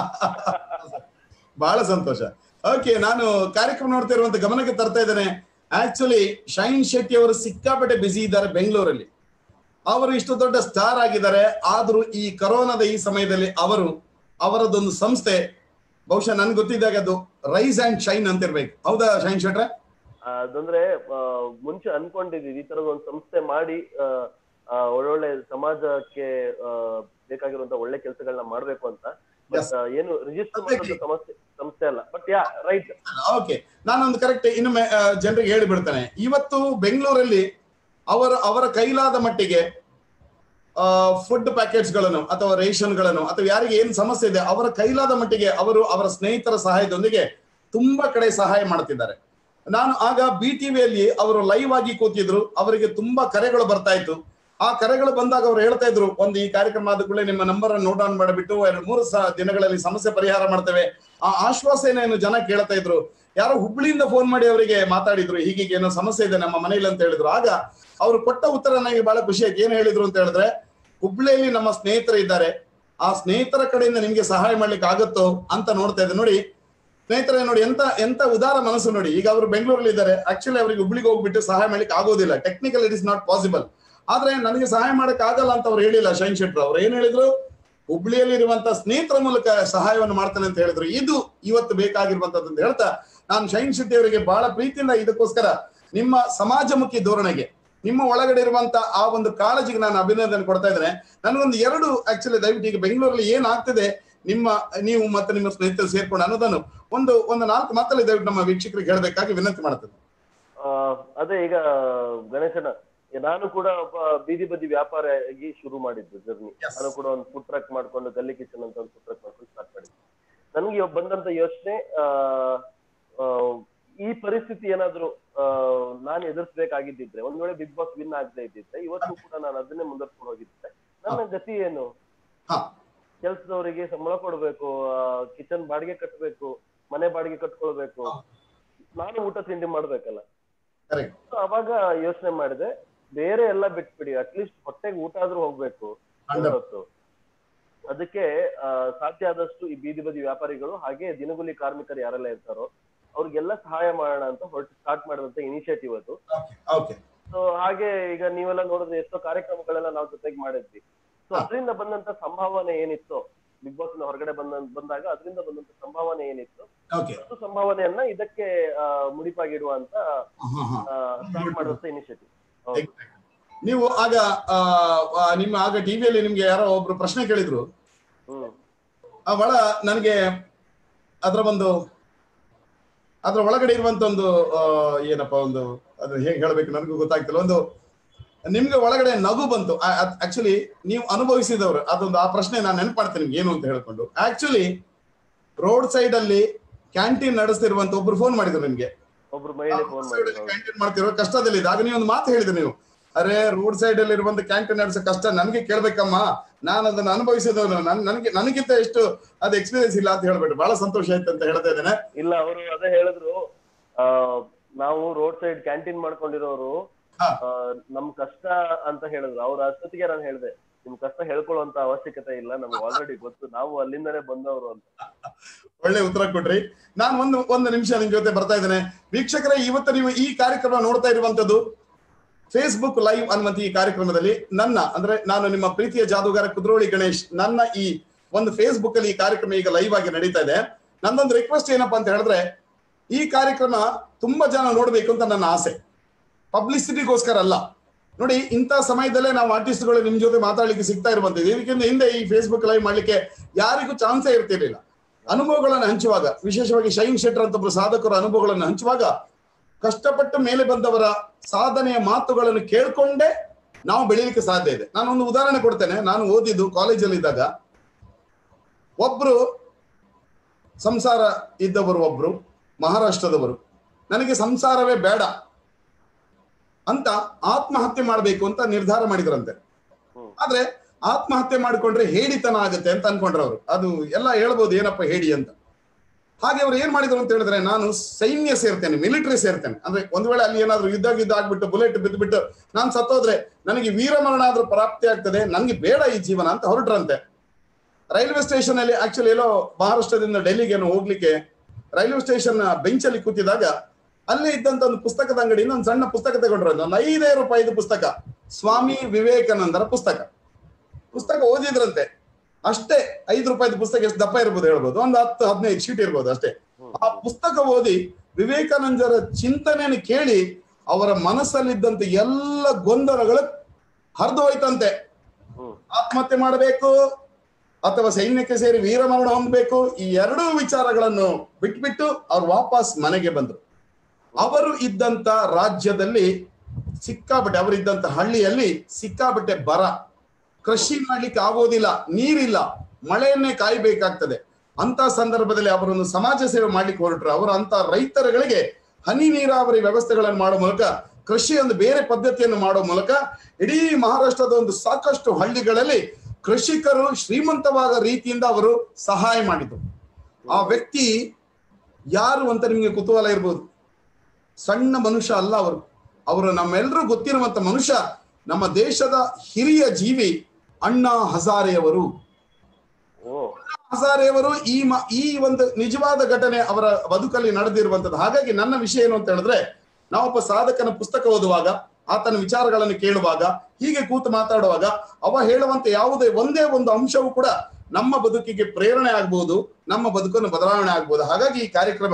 ಬಹಳ ಸಂತೋಷ ಓಕೆ ನಾನು ಕಾರ್ಯಕ್ರಮ ನೋಡ್ತಾ ಇರುವಂತ ಗಮನಕ್ಕೆ ತರ್ತಾ ಇದ್ದೇನೆ ಆಕ್ಚುಲಿ ಶೈನ್ ಶೆಟ್ಟಿ ಅವರು ಸಿಕ್ಕಾಪಟ್ಟೆ ಬಿಸಿ ಇದ್ದಾರೆ ಬೆಂಗಳೂರಲ್ಲಿ ಅವರು ಇಷ್ಟು ದೊಡ್ಡ ಸ್ಟಾರ್ ಆಗಿದ್ದಾರೆ ಆದ್ರೂ ಈ ಕೊರೋನಾದ ಈ ಸಮಯದಲ್ಲಿ ಅವರು ಅವರದೊಂದು ಸಂಸ್ಥೆ ಬಹುಶಃ ನನ್ಗೆ ಗೊತ್ತಿದ್ದಾಗ ಅದು ರೈಸ್ ಅಂಡ್ ಶೈನ್ ಅಂತ ಇರ್ಬೇಕು ಹೌದಾ ಶೈನ್ ಶೆಟ್ರೆ ಅದಂದ್ರೆ ಆ, ಮುಂಚೆ ಅನ್ಕೊಂಡಿದೀವಿ ಈ ತರದ ಒಂದು ಸಂಸ್ಥೆ ಮಾಡಿ ಆ, ಆ, ಒಳ್ಳೊಳ್ಳೆ ಸಮಾಜಕ್ಕೆ ಆ, ಬೇಕಾಗಿರುವಂತ ಒಳ್ಳೆ ಕೆಲಸಗಳನ್ನ ಮಾಡ್ಬೇಕು ಅಂತ Yes. ಬಟ್ ಏನು ರಿಜಿಸ್ಟರ್ Exactly. ಮಾಡುವಂತ ಸಮಸ್ಯೆ ಸಂಸ್ಥೆ ಅಲ್ಲ ಬಟ್ ಯಾ ರೈಟ್ ಓಕೆ ನಾನೊಂದು ಕರೆಕ್ಟ್ ಇನ್ನೊಮ್ಮೆ ಆ, ಜನರಿಗೆ ಹೇಳಿಬಿಡ್ತೇನೆ ಇವತ್ತು ಬೆಂಗಳೂರಲ್ಲಿ ಅವರ ಅವರ ಕೈಲಾದ ಮಟ್ಟಿಗೆ ಫುಡ್ ಗಳನ್ನು ಅಥವಾ ರೇಷನ್ ಗಳನ್ನು ಅಥವಾ ಯಾರಿಗೆ ಏನ್ ಸಮಸ್ಯೆ ಇದೆ ಅವರ ಕೈಲಾದ ಮಟ್ಟಿಗೆ ಅವರು ಅವರ ಸ್ನೇಹಿತರ ಸಹಾಯದೊಂದಿಗೆ ತುಂಬಾ ಕಡೆ ಸಹಾಯ ಮಾಡ್ತಿದ್ದಾರೆ ನಾನು ಆಗ ಬಿ ಟಿವಿಯಲ್ಲಿ ಅವರು ಲೈವ್ ಆಗಿ ಕೂತಿದ್ರು ಅವರಿಗೆ ತುಂಬಾ ಕರೆಗಳು ಬರ್ತಾ ಇತ್ತು ಆ ಕರೆಗಳು ಬಂದಾಗ ಅವ್ರು ಹೇಳ್ತಾ ಇದ್ರು ಒಂದು ಈ ಕಾರ್ಯಕ್ರಮ ಆದ ಕೂಡಲೇ ನಿಮ್ಮ ನಂಬರ್ ಅನ್ನು ನೋಟ್ ಡೌನ್ ಮಾಡಿಬಿಟ್ಟು ಎರಡು ಮೂರು ಸ ದಿನಗಳಲ್ಲಿ ಸಮಸ್ಯೆ ಪರಿಹಾರ ಮಾಡ್ತೇವೆ ಆ ಆಶ್ವಾಸನೆಯನ್ನು ಜನ ಕೇಳ್ತಾ ಇದ್ರು ಯಾರೋ ಹುಬ್ಳಿಯಿಂದ ಫೋನ್ ಮಾಡಿ ಅವರಿಗೆ ಮಾತಾಡಿದ್ರು ಹೀಗೀಗೆ ಏನೋ ಸಮಸ್ಯೆ ಇದೆ ನಮ್ಮ ಮನೆಯಲ್ಲಿ ಅಂತ ಹೇಳಿದ್ರು ಆಗ ಅವರು ಕೊಟ್ಟ ಉತ್ತರ ನನಗೆ ಬಹಳ ಖುಷಿ ಆಯ್ತು ಏನ್ ಹೇಳಿದ್ರು ಅಂತ ಹೇಳಿದ್ರೆ ಹುಬ್ಳಿಯಲ್ಲಿ ನಮ್ಮ ಸ್ನೇಹಿತರು ಇದ್ದಾರೆ ಆ ಸ್ನೇಹಿತರ ಕಡೆಯಿಂದ ನಿಮ್ಗೆ ಸಹಾಯ ಮಾಡ್ಲಿಕ್ಕೆ ಆಗುತ್ತೋ ಅಂತ ನೋಡ್ತಾ ಇದ್ದೆ ನೋಡಿ ಸ್ನೇಹಿತರೆ ನೋಡಿ ಎಂತ ಎಂತ ಉದಾರ ಮನಸ್ಸು ನೋಡಿ ಈಗ ಅವರು ಬೆಂಗಳೂರಲ್ಲಿ ಇದ್ದಾರೆ ಆಕ್ಚುಲಿ ಅವರಿಗೆ ಹುಬ್ಳಿಗೆ ಹೋಗ್ಬಿಟ್ಟು ಸಹಾಯ ಮಾಡ್ಲಿಕ್ಕೆ ಆಗೋದಿಲ್ಲ technical it is not possible ಆದ್ರೆ ನನಗೆ ಸಹಾಯ ಮಾಡಕ್ ಆಗಲ್ಲ ಅಂತ ಅವ್ರು ಹೇಳಿಲ್ಲ ಶೈನ್ ಶೆಟ್ರು ಅವ್ರು ಏನ್ ಹೇಳಿದ್ರು ಹುಬ್ಳಿಯಲ್ಲಿ ಇರುವಂತ ಸ್ನೇಹಿತರ ಮೂಲಕ ಸಹಾಯವನ್ನು ಮಾಡ್ತಾನೆ ಅಂತ ಹೇಳಿದ್ರು ಇದು ಇವತ್ತು ಬೇಕಾಗಿರುವಂತದ್ದು ಅಂತ ಹೇಳ್ತಾ ನಾನು ಶೈನ್ ಶೆಟ್ಟಿ ಅವರಿಗೆ ಬಹಳ ಪ್ರೀತಿಯಿಂದ ಇದಕ್ಕೋಸ್ಕರ ನಿಮ್ಮ ಸಮಾಜಮುಖಿ ಧೋರಣೆಗೆ ನಿಮ್ಮ ಒಳಗಡೆ ಇರುವಂತ ಆ ಒಂದು ಕಾಳಜಿಗೆ ನಾನು ಅಭಿನಂದನೆ ಕೊಡ್ತಾ ಇದ್ದೇನೆ ನನಗೊಂದು ಎರಡು ಆಕ್ಚುಲಿ ದಯವಿಟ್ಟು ಈಗ ಬೆಂಗಳೂರಲ್ಲಿ ಏನಾಗ್ತದೆ ನಿಮ್ಮ ನೀವು ಮತ್ತೆ ನಿಮ್ಮ ಸ್ನೇಹಿತರು ಸೇರ್ಕೊಂಡು ಅನ್ನೋದನ್ನು ಒಂದು ಒಂದು ನಾಲ್ಕು ಮಾತಲ್ಲಿ ದಯವಿಟ್ಟು ನಮ್ಮ ವೀಕ್ಷಕರಿಗೆ ಹೇಳಬೇಕಾಗಿ ವಿನಂತಿ ಮಾಡ್ತೇನೆ ಆ, ಅದೇ ಈಗ ಗಣೇಶನ ನಾನು ಕೂಡ ಒಬ್ಬ ಬೀದಿ ಬದಿ ವ್ಯಾಪಾರಿಯಾಗಿ ಶುರು ಮಾಡಿದ್ದು ಜರ್ನಿ Yes. ನಾನು ಕೂಡ ಒಂದು ಫುಡ್ ಟ್ರಕ್ ಮಾಡ್ಕೊಂಡು ಗಲ್ಲಿ ಕಿಚನ್ ಅಂತ ಒಂದು ಫುಡ್ ಟ್ರಕ್ ಮಾಡ್ಕೊಂಡು ಸ್ಟಾರ್ಟ್ ಮಾಡಿದ್ದೆ ನನ್ಗೆ ಇವಾಗ ಬಂದಂತ ಯೋಚನೆ ಆ ಆ, ಈ ಪರಿಸ್ಥಿತಿ ಏನಾದ್ರು ಆ, ನಾನು ಎದುರಿಸಬೇಕಾಗಿದ್ದಿದ್ರೆ ಒಂದ್ ವೇಳೆ ಬಿಗ್ ಬಾಸ್ ವಿನ್ ಆಗದೆ ಇದ್ದಿದ್ರೆ ಇವತ್ತು ಕೂಡ ನಾನು ಅದನ್ನೇ ಮುಂದುವರ್ಸ್ಕೊಂಡು ಹೋಗಿದ್ದೆ ನನ್ನ ಗತಿ ಏನು ಹಾ ಕೆಲ್ಸದವರಿಗೆ ಸಂಬಳ ಕೊಡ್ಬೇಕು ಕಿಚನ್ ಬಾಡಿಗೆ ಕಟ್ಬೇಕು ಮನೆ ಬಾಡಿಗೆ ಕಟ್ಕೊಳ್ಬೇಕು ನಾನು ಊಟ ತಿಂಡಿ ಮಾಡ್ಬೇಕಲ್ಲ ಕರೆಕ್ಟ್ So ಅವಾಗ ಯೋಚನೆ ಮಾಡಿದೆ ಬೇರೆ ಎಲ್ಲ ಬಿಟ್ಬಿಡಿ ಅಟ್ಲೀಸ್ಟ್ ಹೊಟ್ಟೆಗೆ ಊಟ ಆದ್ರೂ ಹೋಗ್ಬೇಕು Hundred. ಹೊತ್ತು ಅದಕ್ಕೆ ಆ, ಸಾಧ್ಯ ಆದಷ್ಟು ಈ ಬೀದಿ ಬದಿ ವ್ಯಾಪಾರಿಗಳು ಹಾಗೆ ದಿನಗೂಲಿ ಕಾರ್ಮಿಕರು ಯಾರೆಲ್ಲ ಇರ್ತಾರೋ ಅವ್ರಿಗೆಲ್ಲ ಸಹಾಯ ಮಾಡೋಣ ಅಂತ ಹೊರಟು ಸ್ಟಾರ್ಟ್ ಮಾಡಿದಂತ ಇನಿಷಿಯೇಟಿವ್ ಅದು ಓಕೆ ಓಕೆ ಸೊ ಹಾಗೆ ಈಗ ನೀವೆಲ್ಲ ನೋಡಿದ್ರೆ ಎಷ್ಟೋ ಕಾರ್ಯಕ್ರಮಗಳೆಲ್ಲ ನಾವು ಜೊತೆಗೆ ಮಾಡಿದ್ವಿ ಸೊ ಹಾ. ಅದರಿಂದ ಬಂದಂತ ಸಂಭಾವನೆ ಏನಿತ್ತು ಬಿಗ್ ಬಾಸ್ ಹೊರಗಡೆ ಬಂದ ಬಂದಾಗ ಅದರಿಂದ ಬಂದಂತ ಸಂಭಾವನೆ ಏನಿತ್ತು ಓಕೆ ಅಷ್ಟು ಸಂಭಾವನೆಯನ್ನ ಇದಕ್ಕೆ ಆ, ಮುಡಿಪಾಗಿಡುವ ಅಂತ ಹಾ ಹಾ ಸ್ಟಾರ್ಟ್ ಮಾಡುವಂತ ಇನಿಷಿಯೇಟಿವ್ ನೀವು ಆಗ ಆ, ಆ, ನಿಮ್ಮ ಆಗ ಟಿವಿಯಲ್ಲಿ ನಿಮ್ಗೆ ಯಾರೋ ಒಬ್ರು ಪ್ರಶ್ನೆ ಕೇಳಿದ್ರು ಹ್ಮ್ ಆ ಒಳ ನನಗೆ ಅದರ ಒಂದು ಅದರ ಒಳಗಡೆ ಇರುವಂತ ಒಂದು ಆ, ಏನಪ್ಪ ಒಂದು ಅದು ಹೇಗೆ ಹೇಳ್ಬೇಕು ನನಗೂ ಗೊತ್ತಾಗ್ತಿಲ್ಲ ಒಂದು ನಿಮ್ಗೆ ಒಳಗಡೆ ನಗು ಬಂತು ಆಕ್ಚುಲಿ ನೀವು ಅನುಭವಿಸಿದವರು ಅದೊಂದು ಆ ಪ್ರಶ್ನೆ ನಾನು ನೆನಪಾಡ್ತೇನೆ ನಿಮ್ಗೆ ಏನು ಅಂತ ಹೇಳ್ಕೊಂಡು ಆಕ್ಚುಲಿ ರೋಡ್ ಸೈಡ್ ಅಲ್ಲಿ ಕ್ಯಾಂಟೀನ್ ನಡೆಸ್ತಿರುವಂತ ಒಬ್ರು ಫೋನ್ ಮಾಡಿದ್ರು ನಿಮ್ಗೆ ಒಬ್ರು ಮಹಿಳೆ ಫೋನ್ ಮಾಡಿದ್ರು ಕ್ಯಾಂಟೀನ್ ಮಾಡ್ತಿರೋ ಕಷ್ಟದಲ್ಲಿ ಆಗ ನೀವು ಒಂದು ಮಾತು ಹೇಳಿದ್ರಿ ನೀವು ಅರೆ ರೋಡ್ ಸೈಡ್ ಅಲ್ಲಿ ಇರುವಂತ ಕ್ಯಾಂಟೀನ್ ನಡೆಸೋ ಕಷ್ಟ ನನಗೆ ಕೇಳ್ಬೇಕಮ್ಮ ನಾನು ಅದನ್ನ ಅನುಭವಿಸಿದವನು ನನ್ ನನಗೆ ನನಗಿಂತ ಎಷ್ಟು ಅದು ಎಕ್ಸ್ಪೀರಿಯನ್ಸ್ ಇಲ್ಲ ಅಂತ ಹೇಳ್ಬಿಟ್ಟು ಬಹಳ ಸಂತೋಷ ಆಯ್ತು ಅಂತ ಹೇಳ್ತಾ ಇದ್ದೇನೆ ಇಲ್ಲ ಅವರು ಅದೇ ಹೇಳಿದ್ರು ಆ ನಾವು ರೋಡ್ ಸೈಡ್ ಕ್ಯಾಂಟೀನ್ ಮಾಡ್ಕೊಂಡಿರೋರು ಹಾ. ಆ, ನಮ್ ಕಷ್ಟ ಅಂತ ಹೇಳಿದ್ರು ಅವ್ರ ಅಷ್ಟೊತ್ತಿಗೆ ನಾನು ಹೇಳ್ದೆ ನಿಮ್ ಕಷ್ಟ ಹೇಳ್ಕೊಳ್ಳುವಂತ ಅವಶ್ಯಕತೆ ಇಲ್ಲ ನಮ್ಗೆ ಆಲ್ರೆಡಿ ಗೊತ್ತು ನಾವು ಅಲ್ಲಿಂದನೇ ಬಂದವರು ಅಂತ ಒಳ್ಳೆ ಉತ್ತರ ಕೊಟ್ರಿ ನಾನು ಒಂದು ಒಂದು ನಿಮಿಷ ನಿಮ್ ಜೊತೆ ಬರ್ತಾ ಇದ್ದೇನೆ ವೀಕ್ಷಕರೇ ಇವತ್ತು ನೀವು ಈ ಕಾರ್ಯಕ್ರಮ ನೋಡ್ತಾ ಇರುವಂತದ್ದು ಫೇಸ್ಬುಕ್ ಲೈವ್ ಅನ್ನುವಂತ ಈ ಕಾರ್ಯಕ್ರಮದಲ್ಲಿ ನನ್ನ ಅಂದ್ರೆ ನಾನು ನಿಮ್ಮ ಪ್ರೀತಿಯ ಜಾದೂಗಾರ ಕುದ್ರೋಳಿ ಗಣೇಶ್ ನನ್ನ ಈ ಒಂದು ಫೇಸ್ಬುಕ್ ಅಲ್ಲಿ ಈ ಕಾರ್ಯಕ್ರಮ ಈಗ ಲೈವ್ ಆಗಿ ನಡೀತಾ ಇದೆ ನಂದೊಂದು ರಿಕ್ವೆಸ್ಟ್ ಏನಪ್ಪಾ ಅಂತ ಹೇಳಿದ್ರೆ ಈ ಕಾರ್ಯಕ್ರಮ ತುಂಬಾ ಜನ ನೋಡ್ಬೇಕು ಅಂತ ನನ್ನ ಆಸೆ ಪಬ್ಲಿಸಿಟಿಗೋಸ್ಕರ ಅಲ್ಲ ನೋಡಿ ಇಂಥ ಸಮಯದಲ್ಲೇ ನಾವು ಆರ್ಟಿಸ್ಟ್ಗಳು ನಿಮ್ ಜೊತೆ ಮಾತಾಡ್ಲಿಕ್ಕೆ ಸಿಗ್ತಾ ಇರುವಂತದ್ದು ಇದಕ್ಕಿಂತ ಹಿಂದೆ ಈ ಫೇಸ್ಬುಕ್ ಲೈವ್ ಮಾಡ್ಲಿಕ್ಕೆ ಯಾರಿಗೂ ಚಾನ್ಸೇ ಇರ್ತಿರ್ಲಿಲ್ಲ ಅನುಭವಗಳನ್ನು ಹಂಚುವಾಗ ವಿಶೇಷವಾಗಿ ಶೈನ್ ಶೆಟ್ಟರ್ ಅಂತ ಒಬ್ರು ಸಾಧಕರ ಅನುಭವಗಳನ್ನು ಹಂಚುವಾಗ ಕಷ್ಟಪಟ್ಟು ಮೇಲೆ ಬಂದವರ ಸಾಧನೆಯ ಮಾತುಗಳನ್ನು ಕೇಳ್ಕೊಂಡೇ ನಾವು ಬೆಳೀಲಿಕ್ಕೆ ಸಾಧ್ಯ ಇದೆ ನಾನು ಒಂದು ಉದಾಹರಣೆ ಕೊಡ್ತೇನೆ ನಾನು ಓದಿದ್ದು ಕಾಲೇಜಲ್ಲಿ ಇದ್ದಾಗ ಒಬ್ರು ಸಂಸಾರ ಇದ್ದವರು ಒಬ್ರು ಮಹಾರಾಷ್ಟ್ರದವರು ನನಗೆ ಸಂಸಾರವೇ ಬೇಡ ಅಂತ ಆತ್ಮಹತ್ಯೆ ಮಾಡಬೇಕು ಅಂತ ನಿರ್ಧಾರ ಮಾಡಿದ್ರಂತೆ ಹ್ಮ್. ಆದ್ರೆ ಆತ್ಮಹತ್ಯೆ ಮಾಡಿಕೊಂಡ್ರೆ ಹೇಡಿತನ ಆಗುತ್ತೆ ಅಂತ ಅನ್ಕೊಂಡ್ರು ಅವರು ಅದು ಎಲ್ಲ ಹೇಳ್ಬೋದು ಏನಪ್ಪ ಹೇಳಿ ಅಂತ ಹಾಗೆ ಅವ್ರು ಏನ್ ಮಾಡಿದ್ರು ಅಂತ ಹೇಳಿದ್ರೆ ನಾನು ಸೈನ್ಯ ಸೇರ್ತೇನೆ ಮಿಲಿಟರಿ ಸೇರ್ತೇನೆ ಅಂದ್ರೆ ಒಂದ್ ವೇಳೆ ಅಲ್ಲಿ ಏನಾದ್ರು ಯುದ್ಧ ಗಿದ್ದ ಆಗ್ಬಿಟ್ಟು ಬುಲೆಟ್ ಬಿದ್ದುಬಿಟ್ಟು ನಾನು ಸತ್ತೋದ್ರೆ ನನಗೆ ವೀರಮರಣ ಆದ್ರೂ ಪ್ರಾಪ್ತಿ ಆಗ್ತದೆ ನನಗೆ ಬೇಡ ಈ ಜೀವನ ಅಂತ ಹೊರಟ್ರಂತೆ ರೈಲ್ವೆ ಸ್ಟೇಷನ್ ಅಲ್ಲಿ ಆಕ್ಚುಲಿ ಎಲ್ಲೋ ಮಹಾರಾಷ್ಟ್ರದಿಂದ ಡೆಲ್ಲಿಗೆ ಏನೋ ಹೋಗ್ಲಿಕ್ಕೆ ರೈಲ್ವೆ ಸ್ಟೇಷನ್ ಬೆಂಚ್ ಅಲ್ಲಿ ಕೂತಿದಾಗ ಅಲ್ಲೇ ಇದ್ದಂತ ಒಂದು ಪುಸ್ತಕದ ಅಂಗಡಿಯಿಂದ ಒಂದು ಸಣ್ಣ ಪುಸ್ತಕ ತಗೊಂಡ್ರು ಒಂದು ಐದೇ ರೂಪಾಯಿದು ಪುಸ್ತಕ ಸ್ವಾಮಿ ವಿವೇಕಾನಂದರ ಪುಸ್ತಕ ಪುಸ್ತಕ ಓದಿದ್ರಂತೆ ಅಷ್ಟೇ ಐದು ರೂಪಾಯಿದ ಪುಸ್ತಕ ಎಷ್ಟು ದಪ್ಪ ಇರ್ಬೋದು ಹೇಳ್ಬೋದು ಒಂದು ಹತ್ತು ಹದಿನೈದು ಶೀಟ್ ಇರ್ಬೋದು ಅಷ್ಟೇ ಆ ಪುಸ್ತಕ ಓದಿ ವಿವೇಕಾನಂದರ ಚಿಂತನೆಯನ್ನು ಕೇಳಿ ಅವರ ಮನಸ್ಸಲ್ಲಿದ್ದಂತ ಎಲ್ಲ ಗೊಂದಲಗಳು ಹರಿದು ಹೋಯ್ತಂತೆ ಹ್ಮ್ ಆತ್ಮಹತ್ಯೆ ಮಾಡಬೇಕು ಅಥವಾ ಸೈನ್ಯಕ್ಕೆ ಸೇರಿ ವೀರಮರಣ ಹೊಂದಬೇಕು ಈ ಎರಡೂ ವಿಚಾರಗಳನ್ನು ಬಿಟ್ಬಿಟ್ಟು ಅವ್ರು ವಾಪಸ್ ಮನೆಗೆ ಬಂದ್ರು ಅವರು ಇದ್ದಂತ ರಾಜ್ಯದಲ್ಲಿ ಸಿಕ್ಕಾಬಟ್ಟೆ ಅವರಿದ್ದಂತ ಹಳ್ಳಿಯಲ್ಲಿ ಸಿಕ್ಕಾಬಟ್ಟೆ ಬರ ಕೃಷಿ ಮಾಡ್ಲಿಕ್ಕೆ ಆಗೋದಿಲ್ಲ ನೀರಿಲ್ಲ ಮಳೆಯನ್ನೇ ಕಾಯಬೇಕಾಗ್ತದೆ ಅಂತ ಸಂದರ್ಭದಲ್ಲಿ ಅವರೊಂದು ಸಮಾಜ ಸೇವೆ ಮಾಡ್ಲಿಕ್ಕೆ ಹೊರಟ್ರು ಅವರು ಅಂತ ರೈತರುಗಳಿಗೆ ಹನಿ ನೀರಾವರಿ ವ್ಯವಸ್ಥೆಗಳನ್ನು ಮಾಡೋ ಮೂಲಕ ಕೃಷಿ ಒಂದು ಬೇರೆ ಪದ್ಧತಿಯನ್ನು ಮಾಡೋ ಮೂಲಕ ಇಡೀ ಮಹಾರಾಷ್ಟ್ರದ ಒಂದು ಸಾಕಷ್ಟು ಹಳ್ಳಿಗಳಲ್ಲಿ ಕೃಷಿಕರು ಶ್ರೀಮಂತವಾದ ರೀತಿಯಿಂದ ಅವರು ಸಹಾಯ ಮಾಡಿದ್ರು ಆ ವ್ಯಕ್ತಿ ಯಾರು ಅಂತ ನಿಮಗೆ ಕುತೂಹಲ ಇರ್ಬೋದು ಸಣ್ಣ ಮನುಷ್ಯ ಅಲ್ಲ ಅವರು ಅವರು ನಮ್ಮೆಲ್ಲರೂ ಗೊತ್ತಿರುವಂತ ಮನುಷ್ಯ ನಮ್ಮ ದೇಶದ ಹಿರಿಯ ಜೀವಿ ಅಣ್ಣಾ ಹಜಾರೆಯವರು ಓ ಹಜಾರೆಯವರು ಈ ಮ ಈ ಒಂದು ನಿಜವಾದ ಘಟನೆ ಅವರ ಬದುಕಲ್ಲಿ ನಡೆದಿರುವಂತದ್ದು ಹಾಗಾಗಿ ನನ್ನ ವಿಷಯ ಏನು ಅಂತ ಹೇಳಿದ್ರೆ ನಾವೊಬ್ಬ ಸಾಧಕನ ಪುಸ್ತಕ ಓದುವಾಗ ಆತನ ವಿಚಾರಗಳನ್ನು ಕೇಳುವಾಗ ಹೀಗೆ ಕೂತು ಮಾತಾಡುವಾಗ ಅವ ಹೇಳುವಂತ ಯಾವುದೇ ಒಂದೇ ಒಂದು ಅಂಶವೂ ಕೂಡ ನಮ್ಮ ಬದುಕಿಗೆ ಪ್ರೇರಣೆ ಆಗ್ಬಹುದು ನಮ್ಮ ಬದುಕನ್ನು ಬದಲಾವಣೆ ಆಗ್ಬಹುದು ಹಾಗಾಗಿ ಈ ಕಾರ್ಯಕ್ರಮ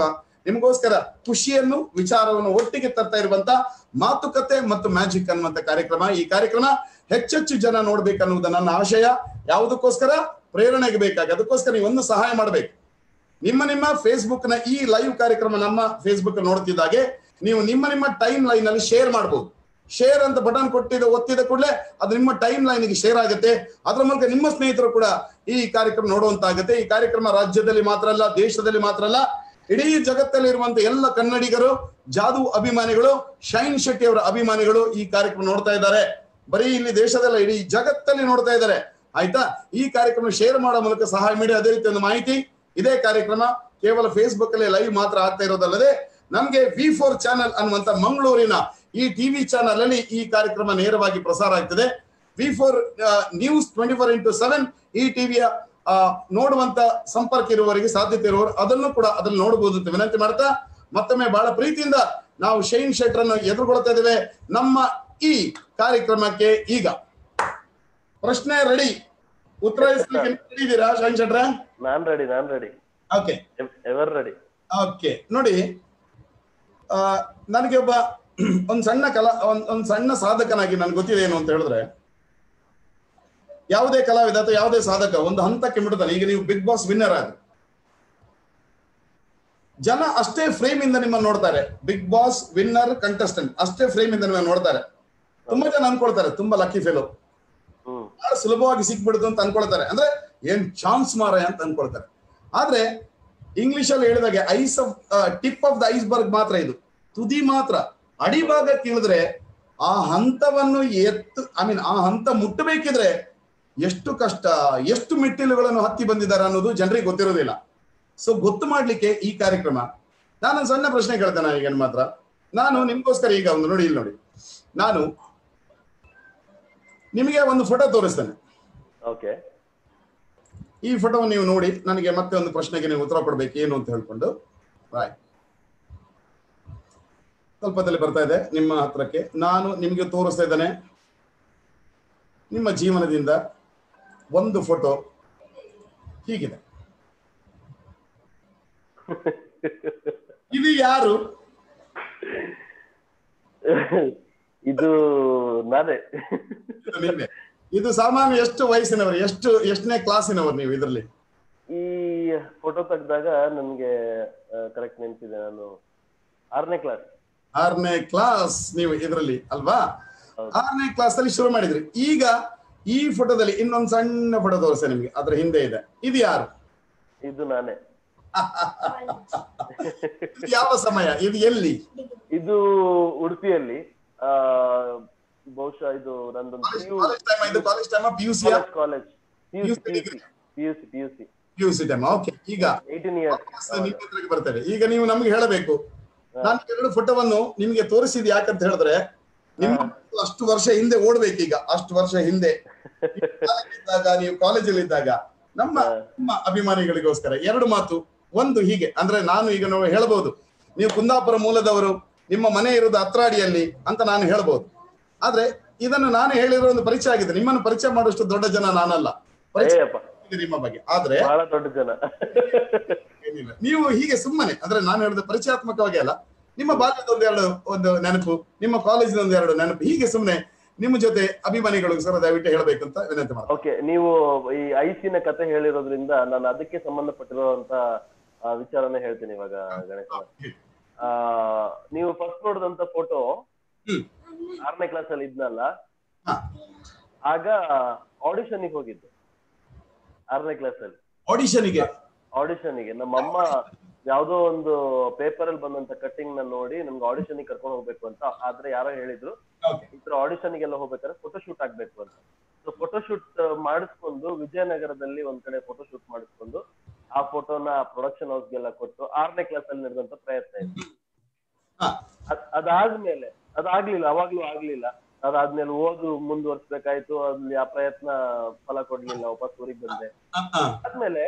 ನಿಮಗೋಸ್ಕರ ಖುಷಿಯನ್ನು ವಿಚಾರವನ್ನು ಒಟ್ಟಿಗೆ ತರ್ತಾ ಇರುವಂತ ಮಾತುಕತೆ ಮತ್ತು ಮ್ಯಾಜಿಕ್ ಅನ್ನುವಂತ ಕಾರ್ಯಕ್ರಮ ಈ ಕಾರ್ಯಕ್ರಮ ಹೆಚ್ಚೆಚ್ಚು ಜನ ನೋಡ್ಬೇಕನ್ನುವುದು ನನ್ನ ಆಶಯ ಯಾವುದಕ್ಕೋಸ್ಕರ ಪ್ರೇರಣೆಗೆ ಬೇಕಾಗಿ ಅದಕ್ಕೋಸ್ಕರ ನೀವು ಒಂದು ಸಹಾಯ ಮಾಡಬೇಕು ನಿಮ್ಮ ನಿಮ್ಮ ಫೇಸ್ಬುಕ್ ನ ಈ ಲೈವ್ ಕಾರ್ಯಕ್ರಮ ನಮ್ಮ ಫೇಸ್ಬುಕ್ ನೋಡ್ತಿದ್ದಾಗೆ ನೀವು ನಿಮ್ಮ ನಿಮ್ಮ ಟೈಮ್ ಲೈನ್ ಅಲ್ಲಿ ಶೇರ್ ಮಾಡಬಹುದು ಶೇರ್ ಅಂತ ಬಟನ್ ಕೊಟ್ಟಿದ ಒತ್ತಿದ ಕೂಡಲೇ ಅದು ನಿಮ್ಮ ಟೈಮ್ ಲೈನ್ಗೆ ಶೇರ್ ಆಗುತ್ತೆ ಅದರ ಮೂಲಕ ನಿಮ್ಮ ಸ್ನೇಹಿತರು ಕೂಡ ಈ ಕಾರ್ಯಕ್ರಮ ನೋಡುವಂತಾಗುತ್ತೆ ಈ ಕಾರ್ಯಕ್ರಮ ರಾಜ್ಯದಲ್ಲಿ ಮಾತ್ರ ಅಲ್ಲ ದೇಶದಲ್ಲಿ ಮಾತ್ರ ಅಲ್ಲ ಇಡೀ ಜಗತ್ತಲ್ಲಿ ಇರುವಂತ ಎಲ್ಲ ಕನ್ನಡಿಗರು ಜಾದು ಅಭಿಮಾನಿಗಳು ಶೈನ್ ಶೆಟ್ಟಿ ಅವರ ಅಭಿಮಾನಿಗಳು ಈ ಕಾರ್ಯಕ್ರಮ ನೋಡ್ತಾ ಇದ್ದಾರೆ ಬರೀ ಇಲ್ಲಿ ದೇಶದಲ್ಲ ಇಡೀ ಜಗತ್ತಲ್ಲಿ ನೋಡ್ತಾ ಇದ್ದಾರೆ ಆಯ್ತಾ ಈ ಕಾರ್ಯಕ್ರಮ ಶೇರ್ ಮಾಡೋ ಮೂಲಕ ಸಹಾಯ ಮಾಡಿ ಅದೇ ರೀತಿ ಒಂದು ಮಾಹಿತಿ ಇದೇ ಕಾರ್ಯಕ್ರಮ ಕೇವಲ ಫೇಸ್ಬುಕ್ ಅಲ್ಲಿ ಲೈವ್ ಮಾತ್ರ ಆಗ್ತಾ ಇರೋದಲ್ಲದೆ ನಮ್ಗೆ ವಿ ಫೋರ್ ಚಾನೆಲ್ ಅನ್ನುವಂತ ಮಂಗಳೂರಿನ ಈ ಟಿವಿ ಚಾನೆಲ್ ಅಲ್ಲಿ ಈ ಕಾರ್ಯಕ್ರಮ ನೇರವಾಗಿ ಪ್ರಸಾರ ಆಗ್ತದೆ V four news twenty four into seven ಈ ಟಿವಿಯ ನೋಡುವಂತ ಸಂಪರ್ಕ ಇರುವವರಿಗೆ ಸಾಧ್ಯತೆ ಇರುವವರು ಅದನ್ನು ಕೂಡ ಅದ್ರಲ್ಲಿ ನೋಡಬಹುದು ಅಂತ ವಿನಂತಿ ಮಾಡ್ತಾ ಮತ್ತೊಮ್ಮೆ ಬಹಳ ಪ್ರೀತಿಯಿಂದ ನಾವು ಶೈನ್ ಶೆಟ್ರನ್ನು ಎದುರುಗೊಳ್ತಾ ಇದ್ದೇವೆ ನಮ್ಮ ಈ ಕಾರ್ಯಕ್ರಮಕ್ಕೆ ಈಗ ಪ್ರಶ್ನೆ ರೆಡಿ ಉತ್ತರಿಸಲಿಕ್ಕೆ ರೆಡಿ ಇದ್ದೀರಾ ಶೈನ್ ಶೆಟ್ರ ನಾನ್ ರೆಡಿ ನಾನ್ ready okay ever ready okay ನೋಡಿ ಆ, ನನಗೆ ಒಬ್ಬ ಒಂದ್ ಸಣ್ಣ ಕಲಾ ಒಂದ್ ಒಂದ್ ಸಣ್ಣ ಸಾಧಕನಾಗಿ ನನ್ಗೆ ಗೊತ್ತಿದೆ ಏನು ಅಂತ ಹೇಳಿದ್ರೆ ಯಾವುದೇ ಕಲಾವಿದ ಅಥವಾ ಯಾವುದೇ ಸಾಧಕ ಒಂದು ಹಂತಕ್ಕೆ ಬಿಡುತ್ತಾನೆ ಈಗ ನೀವು ಬಿಗ್ ಬಾಸ್ ವಿನ್ನರ್ ಆದ್ರೆ ಜನ ಅಷ್ಟೇ ಫ್ರೇಮ್ ಇಂದ ನಿಮ್ಮನ್ನು ನೋಡ್ತಾರೆ ಬಿಗ್ ಬಾಸ್ ವಿನ್ನರ್ ಕಂಟೆಸ್ಟೆಂಟ್ ಅಷ್ಟೇ ಫ್ರೇಮ್ ಇಂದ ನಿಮ್ಮನ್ನು ನೋಡ್ತಾರೆ ತುಂಬಾ ಜನ ಅನ್ಕೊಳ್ತಾರೆ ತುಂಬಾ ಲಕ್ಕಿ ಫೇಲು ಹ್ಮ್ ಬಹಳ ಸುಲಭವಾಗಿ ಸಿಕ್ಬಿಡುದು ಅಂತ ಅನ್ಕೊಳ್ತಾರೆ ಅಂದ್ರೆ ಏನ್ ಚಾನ್ಸ್ ಮಾರಾಯ ಅಂತ ಅನ್ಕೊಳ್ತಾರೆ ಆದ್ರೆ ಇಂಗ್ಲಿಷ್ ಅಲ್ಲಿ ಹೇಳಿದಾಗೆ ice of tip of the iceberg ಮಾತ್ರ ಇದು ತುದಿ ಮಾತ್ರ ಅಡಿಭಾಗಕ್ಕೆ ಇಳಿದ್ರೆ ಆ ಹಂತವನ್ನು ಎತ್ತು ಐ ಮೀನ್ ಆ ಹಂತ ಮುಟ್ಟಬೇಕಿದ್ರೆ ಎಷ್ಟು ಕಷ್ಟ ಎಷ್ಟು ಮೆಟ್ಟಿಲುಗಳನ್ನು ಹತ್ತಿ ಬಂದಿದ್ದಾರೆ ಅನ್ನೋದು ಜನರಿಗೆ ಗೊತ್ತಿರೋದಿಲ್ಲ ಸೊ ಗೊತ್ತು ಮಾಡ್ಲಿಕ್ಕೆ ಈ ಕಾರ್ಯಕ್ರಮ ನಾನು ಸಣ್ಣ ಪ್ರಶ್ನೆ ಕೇಳ್ತೇನೆ ಈಗ ನಿಮ್ಮ ಹತ್ರ ನಾನು ನಿಮ್ಗೋಸ್ಕರ ಈಗ ಒಂದು ನೋಡಿ ಇಲ್ಲಿ ನೋಡಿ ನಾನು ನಿಮಗೆ ಒಂದು ಫೋಟೋ ತೋರಿಸ್ತೇನೆ ಓಕೆ ಈ ಫೋಟೋವನ್ನು ನೀವು ನೋಡಿ ನನಗೆ ಮತ್ತೆ ಒಂದು ಪ್ರಶ್ನೆಗೆ ನೀವು ಉತ್ತರ ಕೊಡ್ಬೇಕು ಏನು ಅಂತ ಹೇಳ್ಕೊಂಡು ರಾಯ್ ಸ್ವಲ್ಪದಲ್ಲಿ ಬರ್ತಾ ಇದೆ ನಿಮ್ಮ ಹತ್ರಕ್ಕೆ ನಾನು ನಿಮಗೆ ತೋರಿಸ್ತಾ ಇದ್ದೇನೆ ನಿಮ್ಮ ಜೀವನದಿಂದ ಒಂದು ಫೋಟೋ ಹೀಗಿದೆ ಇದು ಯಾರು ಇದು ನಾನೇ ಇದು ನಿನ್ನೆ ಇದು ಸಾಮಾನ್ಯ ಎಷ್ಟು ವಯಸ್ಸಿನವರು ಎಷ್ಟು ಎಷ್ಟನೇ ಕ್ಲಾಸಿನವರು ನೀವು ಇದರಲ್ಲಿ ಈ ಫೋಟೋ ತೆಗ್ದಾಗ ನನ್ಗೆ ಕರೆಕ್ಟ್ ನೆನ್ಪಿದೆ ನಾನು ಆರನೇ ಕ್ಲಾಸ್ ಆರನೇ ಕ್ಲಾಸ್ ನೀವು ಇದರಲ್ಲಿ ಅಲ್ವಾ ಹೌದು. ಆರನೇ ಕ್ಲಾಸ್ ಅಲ್ಲಿ ಶುರು ಮಾಡಿದ್ರಿ ಈಗ ಈ ಫೋಟೋದಲ್ಲಿ ಇನ್ನೊಂದು ಸಣ್ಣ ಫೋಟೋ ತೋರಿಸ ನಿಮ್ಗೆ ಅದ್ರ ಹಿಂದೆ ಇದೆ ಇದು ಯಾರು ಇದು ನಾನೇ ಇದು ಯಾವ ಸಮಯ ಇದು ಎಲ್ಲಿ ಇದು ಉಡುಪಿಯಲ್ಲಿ ಆ ಬಹುಶಃ ಇದು ನಂದೊಂದು ಕಾಲೇಜ್ ಟೈಮ್ ಇದು college time P U C college college P U C PUC P U C P U C P U C time okay ಈಗ ಏಯ್ಟೀನ್ ಇಯರ್ಸ್ ನಿಮ್ಮ ಹತ್ರಕ್ಕೆ ಬರ್ತೇವೆ ಈಗ ನೀವು ನಮ್ಗೆ ಹೇಳಬೇಕು ನಾನು ಎರಡು ಫೋಟೋವನ್ನು ನಿಮ್ಗೆ ತೋರಿಸಿದ್ ಯಾಕಂತ ಹೇಳಿದ್ರೆ ನಿಮ್ಮ ಅಷ್ಟು ವರ್ಷ ಹಿಂದೆ ಓಡ್ಬೇಕು ಈಗ ಅಷ್ಟು ವರ್ಷ ಹಿಂದೆ ಇದ್ದಾಗ ನೀವು ಕಾಲೇಜಲ್ಲಿ ಇದ್ದಾಗ ನಮ್ಮ ನಮ್ಮ ಅಭಿಮಾನಿಗಳಿಗೋಸ್ಕರ ಎರಡು ಮಾತು ಒಂದು ಹೀಗೆ ಅಂದ್ರೆ ನಾನು ಈಗ ನಾವು ಹೇಳ್ಬೋದು ನೀವು ಕುಂದಾಪುರ ಮೂಲದವರು ನಿಮ್ಮ ಮನೆ ಇರೋದು ಅತ್ರಾಡಿಯಲ್ಲಿ ಅಂತ ನಾನು ಹೇಳ್ಬೋದು ಆದ್ರೆ ಇದನ್ನು ನಾನು ಹೇಳಿರೋ ಒಂದು ಪರಿಚಯ ಆಗಿದೆ ನಿಮ್ಮನ್ನು ಪರಿಚಯ ಮಾಡುವಷ್ಟು ದೊಡ್ಡ ಜನ ನಾನಲ್ಲ ಪರಿಚಯ ಏಯಪ್ಪ ಇದೆ ನಿಮ್ಮ ಬಗ್ಗೆ ಆದ್ರೆ ಬಹಳ ದೊಡ್ಡ ಜನ ಏನಿಲ್ಲ. ನೀವು ಹೀಗೆ ಸುಮ್ಮನೆ ಅಂದ್ರೆ ನಾನು ಹೇಳಿದ ಪರಿಚಯಾತ್ಮಕವಾಗಿ ಅಲ್ಲ ನಿಮ್ಮ ಬಾಲ್ಯದ ಒಂದೆರಡು ಒಂದು ನೆನಪು ನಿಮ್ಮ ಕಾಲೇಜಿನ ಒಂದೆರಡು ನೆನಪು ಹೀಗೆ ಸುಮ್ಮನೆ ನಿಮ್ಮ ಜೊತೆ ಅಭಿಮಾನಿಗಳು ಸರ್ ದಯವಿಟ್ಟು ಹೇಳಬೇಕು ಅಂತ ವಿನಂತಿ ಮಾಡ್ತೀನಿ ಓಕೆ ನೀವು ಈ ಐಸಿನ ಕತೆ ಹೇಳಿರೋದ್ರಿಂದ ನಾನು ಅದಕ್ಕೆ ಸಂಬಂಧಪಟ್ಟಿರುವಂತ ಆ, ವಿಚಾರನೇ ಹೇಳ್ತೀನಿ ಇವಾಗ ಗಣೇಶ ಆ ನೀವು ಫಸ್ಟ್ ನೋಡಿದಂತ ಫೋಟೋ ಹ್ಮ್ ಆರನೇ ಕ್ಲಾಸ್ ಅಲ್ಲಿ ಇದ್ನಲ್ಲ ಹಾ. ಆಗ ಆಡಿಷನ್ಗೆ ಹೋಗಿದ್ದು ಆರನೇ ಕ್ಲಾಸ್ ಅಲ್ಲಿ ಆಡಿಷನ್ಗೆ ಆಡಿಷನ್ಗೆ ನಮ್ಮಮ್ಮ ಯಾವ್ದೋ ಒಂದು ಪೇಪರ್ ಅಲ್ಲಿ ಬಂದಂತ ಕಟ್ಟಿಂಗ್ ನ ನೋಡಿ ನಮ್ಗೆ ಆಡಿಷನ್ ಕರ್ಕೊಂಡು ಹೋಗ್ಬೇಕು ಅಂತ ಆದ್ರೆ ಯಾರೋ ಹೇಳಿದ್ರು ಓಕೆ ಈ ತರ ಆಡಿಷನ್ ಗೆಲ್ಲ ಹೋಗ್ಬೇಕಾದ್ರೆ ಫೋಟೋ ಶೂಟ್ ಆಗ್ಬೇಕು ಅಂತ ಸೊ ಫೋಟೋ ಶೂಟ್ ಮಾಡಿಸ್ಕೊಂಡು ವಿಜಯನಗರದಲ್ಲಿ ಒಂದ್ ಕಡೆ ಫೋಟೋ ಶೂಟ್ ಮಾಡಿಸ್ಕೊಂಡು ಆ ಫೋಟೋನ ಪ್ರೊಡಕ್ಷನ್ ಹೌಸ್ಗೆಲ್ಲ ಕೊಟ್ಟು ಆರನೇ ಕ್ಲಾಸ್ ಅಲ್ಲಿ ನಡೆದಂತ ಪ್ರಯತ್ನ ಇತ್ತು ಹಾ ಅದ್- ಅದಾದ್ಮೇಲೆ ಅದಾಗ್ಲಿಲ್ಲ ಅವಾಗ್ಲೂ ಆಗ್ಲಿಲ್ಲ ಅದಾದ್ಮೇಲೆ ಓದು ಮುಂದುವರ್ಸ್ಬೇಕಾಯ್ತು ಅಲ್ಲಿ ಆ ಪ್ರಯತ್ನ ಫಲ ಕೊಡ್ಲಿಲ್ಲ ವಾಪಸ್ ಊರಿಗೆ ಬಂದೆ ಆ, ಆ. ಆದ್ಮೇಲೆ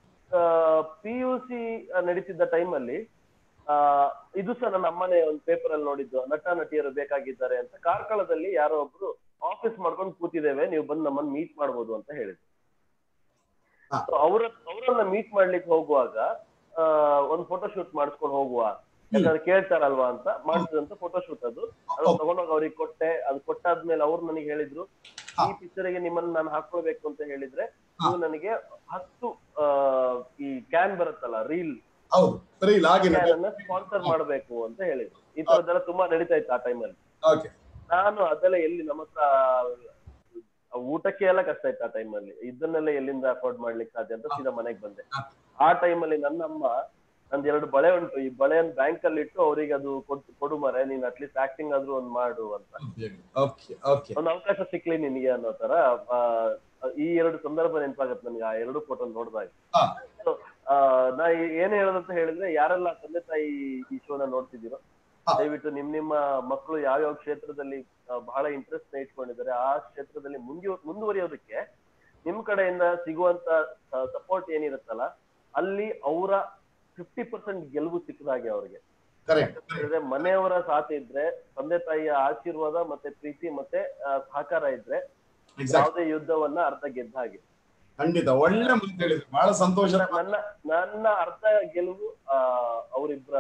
ಪಿ ಯು ಸಿ ನಡೀತಿದ್ದ ಟೈಮಲ್ಲಿ ಆ ಇದು ಸಹ ನನ್ನ ಅಮ್ಮನೇ ಒಂದು ಪೇಪರ್ ಅಲ್ಲಿ ನೋಡಿದ್ದು ನಟ ನಟಿಯರು ಬೇಕಾಗಿದ್ದಾರೆ ಅಂತ ಕಾರ್ಕಳದಲ್ಲಿ ಯಾರೋ ಒಬ್ರು ಆಫೀಸ್ ಮಾಡ್ಕೊಂಡು ಕೂತಿದ್ದೇವೆ ನೀವು ಬಂದು ನಮ್ಮನ್ನ ಮೀಟ್ ಮಾಡ್ಬೋದು ಅಂತ ಹೇಳಿದ್ರು ಹಾ. So ಅವ್ರ ಅವರನ್ನ ಮೀಟ್ ಮಾಡ್ಲಿಕ್ಕೆ ಹೋಗುವಾಗ ಆ, ಒಂದ್ ಫೋಟೋ ಶೂಟ್ ಮಾಡಿಸ್ಕೊಂಡು ಹೋಗುವ ಯಾಕಂದ್ರೆ ಕೇಳ್ತಾರಲ್ವಾ ಅಂತ ಮಾಡಿಸಿದಂತ ಫೋಟೋ ಶೂಟ್ ಅದು ಅದನ್ನ ತಗೊಂಡೋಗಿ ಅವ್ರಿಗೆ ಕೊಟ್ಟೆ ಅದು ಕೊಟ್ಟಾದ್ಮೇಲೆ ಅವ್ರು ನನಗೆ ಹೇಳಿದ್ರು ಈ picture ಗೆ ನಿಮ್ಮನ್ನ ನಾನು ಹಾಕೊಳ್ಬೇಕು ಅಂತ ಹೇಳಿದ್ರೆ ನೀವು ನನಗೆ ಹತ್ತು ಆ, ಈ ಕ್ಯಾನ್ ಬರುತ್ತಲ್ಲ ರೀಲ್ ಹೌದು ಸರಿ ಇಲ್ಲ ಹಾಗೆ ಕ್ಯಾನ್ ಅನ್ನ ಸ್ಪಾನ್ಸರ್ ಮಾಡ್ಬೇಕು ಅಂತ ಹೇಳಿದ್ರು ಈ ತರದ್ದೆಲ್ಲ ತುಂಬಾ ನಡೀತಾ ಇತ್ತು ಆ ಟೈಮಲ್ಲಿ ಓಕೆ ನಾನು ಅದೆಲ್ಲ ಎಲ್ಲಿ ನಮ್ಮ ಹತ್ರ ಆ ಊಟಕ್ಕೆ ಎಲ್ಲ ಕಷ್ಟ ಇತ್ತು ಆ ಟೈಮಲ್ಲಿ ಇದನ್ನೆಲ್ಲ ಎಲ್ಲಿಂದ ಅಫೋರ್ಡ್ ಮಾಡ್ಲಿಕ್ಕೆ ಸಾಧ್ಯ ಅಂತ ಸೀದಾ ಮನೆಗೆ ಬಂದೆ ಆ ಟೈಮಲ್ಲಿ ನನ್ನಮ್ಮ ನಂದು ಎರಡು ಬಳೆ ಉಂಟು ಈ ಬಳೆಯನ್ನು ಬ್ಯಾಂಕ್ ಅಲ್ಲಿ ಇಟ್ಟು ಅವರಿಗೆ ಅದು ಕೊಟ್ಟು ಕೊಡು ಮರೆ ನೀನ್ ಅಟ್ಲೀಸ್ಟ್ ಆಕ್ಟಿಂಗ್ ಆದ್ರೂ ಒಂದ್ ಮಾಡು ಅಂತ ಓಕೆ ಓಕೆ ಒಂದು ಅವಕಾಶ ಸಿಕ್ಲಿ ನಿನಗೆ ಅನ್ನೋ ತರ ಆ, ಈ ಎರಡು ಸಂದರ್ಭ ನೆನಪಾಗತ್ತೆ ನನಗೆ ಆ ಎರಡು ಫೋಟೋ ನೋಡಿದಾಗ ಹಾ. So, ಆ, ನಾ ಈ- ಏನ್ ಹೇಳೋದಂತ ಹೇಳಿದ್ರೆ ಯಾರೆಲ್ಲ ತಂದೆ ತಾಯಿ ಈ ಶೋನ ನೋಡ್ತಿದ್ದೀರೋ ಹಾ. ದಯವಿಟ್ಟು ನಿಮ್ ನಿಮ್ಮ ಮಕ್ಕಳು ಯಾವ್ಯಾವ ಕ್ಷೇತ್ರದಲ್ಲಿ ಆ, ಬಹಳ ಇಂಟ್ರೆಸ್ಟ್ ಇಟ್ಕೊಂಡಿದ್ದಾರೆ ಆ ಕ್ಷೇತ್ರದಲ್ಲಿ ಮುಂದೆ ಮುಂದುವರಿಯೋದಕ್ಕೆ ನಿಮ್ ಕಡೆಯಿಂದ ಸಿಗುವಂತ ಸಪೋರ್ಟ್ ಏನಿರುತ್ತಲ್ಲ ಅಲ್ಲಿ ಅವರ ಫಿಫ್ಟಿ ಪರ್ಸೆಂಟ್ ಗೆಲುವು ಸಿಕ್ಕದಾಗೆ ಅವ್ರಿಗೆ ಕರೆಕ್ಟ್ ಹೇಳಿದ್ರೆ ಮನೆಯವರ ಸಾಥ್ ಇದ್ರೆ ತಂದೆ ತಾಯಿಯ ಆಶೀರ್ವಾದ ಮತ್ತೆ ಪ್ರೀತಿ ಮತ್ತೆ ಆ, ಸಹಕಾರ ಇದ್ರೆ ಎಕ್ಸಾಕ್ಟ್ ಯಾವುದೇ ಯುದ್ಧವನ್ನ ಅರ್ಧ ಗೆದ್ದ ಹಾಗೆ ಖಂಡಿತ ಒಳ್ಳೆ ಮಾತು ಹೇಳಿದ್ರು ಬಹಳ ಸಂತೋಷ ನನ್ನ ನನ್ನ ಅರ್ಧ ಗೆಲುವು ಆ ಅವರಿಬ್ಬರ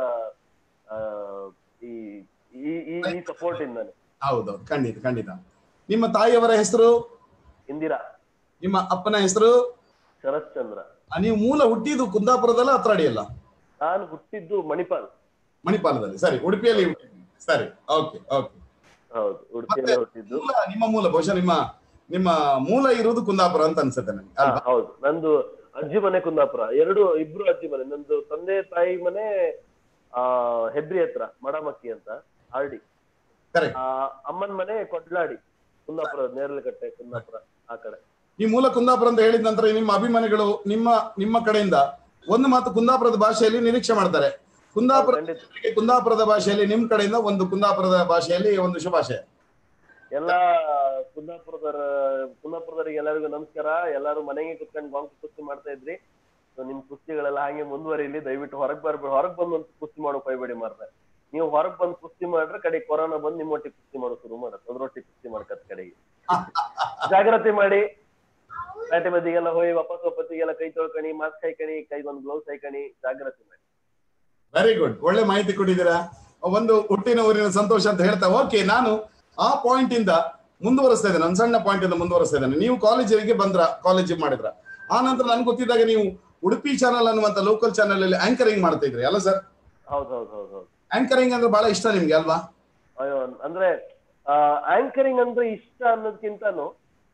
ಈ ಈ ಈ ಈ ಸಪೋರ್ಟ್ ಇಂದಾನೆ ಹೌದೌದು ಖಂಡಿತ ಖಂಡಿತ ನಿಮ್ಮ ತಾಯಿಯವರ ಹೆಸರು ಇಂದಿರಾ ನಿಮ್ಮ ಅಪ್ಪನ ಹೆಸರು ಶರತ್ ಚಂದ್ರ ಆ, ನೀವು ಮೂಲ ಹುಟ್ಟಿದ್ದು ಕುಂದಾಪುರದಲ್ಲ ಅತ್ರಾಡಿಯಲ್ಲ ನಾನು ಹುಟ್ಟಿದ್ದು ಮಣಿಪಾಲ್ ಮಣಿಪಾಲದಲ್ಲಿ ಸರಿ ಉಡುಪಿಯಲ್ಲಿ ಹುಟ್ಟಿದ್ದು. ಸರಿ ಓಕೆ ಓಕೆ ಹೌದು ಉಡುಪಿಯಲ್ಲೇ ಹುಟ್ಟಿದ್ದು ಮೂಲ ನಿಮ್ಮ ಮೂಲ ಬಹುಶಃ ನಿಮ್ಮ ನಿಮ್ಮ ಮೂಲ ಇರುವುದು ಕುಂದಾಪುರ ಅಂತ ಅನ್ಸುತ್ತೆ ನನಗೆ ಹಾ ಅಲ್ವಾ ಹೌದು ನಂದು ಅಜ್ಜಿ ಮನೆ ಕುಂದಾಪುರ ಎರಡು ಇಬ್ರು ಅಜ್ಜಿ ಮನೆ ನಂದು ತಂದೆ ತಾಯಿ ಮನೆ ಆ ಹೆಬ್ರಿ ಹತ್ರ ಮಡಮಕ್ಕಿ ಅಂತ ಆರ್ಡಿ ಕರೆಕ್ಟ್ ಆ ಅಮ್ಮನ್ ಮನೆ ಕೊಡ್ಲಾಡಿ ಕುಂದಾಪುರ ನೇರಲಕಟ್ಟೆ ಕುಂದಾಪುರ ಆ ಕಡೆ ಈ ಮೂಲ ಕುಂದಾಪುರ ಅಂತ ಹೇಳಿದ ನಂತರ ನಿಮ್ಮ ಅಭಿಮಾನಿಗಳು ನಿಮ್ಮ ನಿಮ್ಮ ಕಡೆಯಿಂದ ಒಂದು ಮಾತು ಕುಂದಾಪುರದ ಭಾಷೆಯಲ್ಲಿ ನಿರೀಕ್ಷೆ ಮಾಡ್ತಾರೆ ಕುಂದಾಪುರ ಖಂಡಿತ ಕುಂದಾಪುರದ ಭಾಷೆಯಲ್ಲಿ ನಿಮ್ ಕಡೆಯಿಂದ ಒಂದು ಕುಂದಾಪುರದ ಭಾಷೆಯಲ್ಲಿ ಒಂದು ಶುಭಾಶಯ ಎಲ್ಲಾ ಕುಂದಾಪುರದವರ ಕುಂದಾಪುರದವರಿಗೆ ಎಲ್ಲರಿಗೂ ನಮಸ್ಕಾರ ಎಲ್ಲರೂ ಮನೆಗೆ ಕುತ್ಕೊಂಡು ಬಾಂಕ್ ಕುಸ್ತಿ ಮಾಡ್ತಾ ಇದ್ರಿ So ನಿಮ್ ಕುಸ್ತಿಗಳೆಲ್ಲ ಹಾಗೆ ಮುಂದುವರಿಲಿ ದಯವಿಟ್ಟು ಹೊರಗ್ ಬರ್ಬೇಡಿ ಹೊರಗ್ ಬಂದು ಒಂದು ಕುಸ್ತಿ ಮಾಡೋಕ್ ಹೋಗ್ಬೇಡಿ ಮಾರ್ರೆ ನೀವು ಹೊರಗ್ ಬಂದು ಕುಸ್ತಿ ಮಾಡ್ರೆ ಕಡೆ ಕೊರೋನಾ ಬಂದು ನಿಮ್ಮೊಟ್ಟಿಗೆ ಕುಸ್ತಿ ಮಾಡೋ ಶುರು ಮಾಡತ್ ಅದ್ರೊಟ್ಟಿಗೆ ಕುಸ್ತಿ ಮಾಡ್ಕತ್ ಕಡೆಗೆ ಜಾಗ್ರತೆ ಮಾಡಿ ಪ್ಯಾಟೆ ಬದಿಗೆಲ್ಲ ಹೋಗಿ ವಾಪಸ್ ಒಪ್ಪತ್ತಿಗೆಲ್ಲ ಕೈ ತೊಳ್ಕಣಿ ಮಾಸ್ಕ್ ಹಾಕಣಿ ಕೈಗೊಂದು ಗ್ಲೌಸ್ ಹಾಕಣಿ ಜಾಗ್ರತೆ ಮಾಡಿ ವೆರಿ ಗುಡ್ ಒಳ್ಳೆ ಮಾಹಿತಿ ಕೊಟ್ಟಿದ್ದೀರಾ ಒಂದು ಹುಟ್ಟಿನ ಊರಿನ ಸಂತೋಷ ಅಂತ ಹೇಳ್ತಾ ಓಕೆ ನಾನು ಆ ಪಾಯಿಂಟ್ ಇಂದ ಮುಂದುವರಿಸ್ತಾ ಇದ್ದೇನೆ ನನ್ನ ಸಣ್ಣ ಪಾಯಿಂಟ್ ಇಂದ ಮುಂದುವರಿಸ್ತಾ ಇದ್ದೇನೆ ನೀವು ಕಾಲೇಜಿಗೆ ಬಂದ್ರ ಕಾಲೇಜಿಗೆ ಮಾಡಿದ್ರ ಆ ನಂತರ ನನ್ಗೆ ಗೊತ್ತಿದ್ದಾಗ ನೀವು ಉಡುಪಿ ಚಾನಲ್ ಅನ್ನುವಂತ ಲೋಕಲ್ ಚಾನಲ್ ಅಲ್ಲಿ ಆಂಕರಿಂಗ್ ಮಾಡ್ತಾ ಇದ್ರಿ ಅಲ್ಲ ಸರ್ ಹೌದ್ ಹೌದ್ ಹೌದ್ ಹೌದ್ ಆಂಕರಿಂಗ್ ಅಂದ್ರೆ ಬಹಳ ಇಷ್ಟ ನಿಮ್ಗೆ ಅಲ್ವಾ ಅಯ್ಯೋ ಅಂದ್ರೆ ಆಂಕರಿಂಗ್ ಅಂದ್ರೆ ಇಷ್ಟ ಅನ್ನೋದಕ್ಕಿಂತನೂ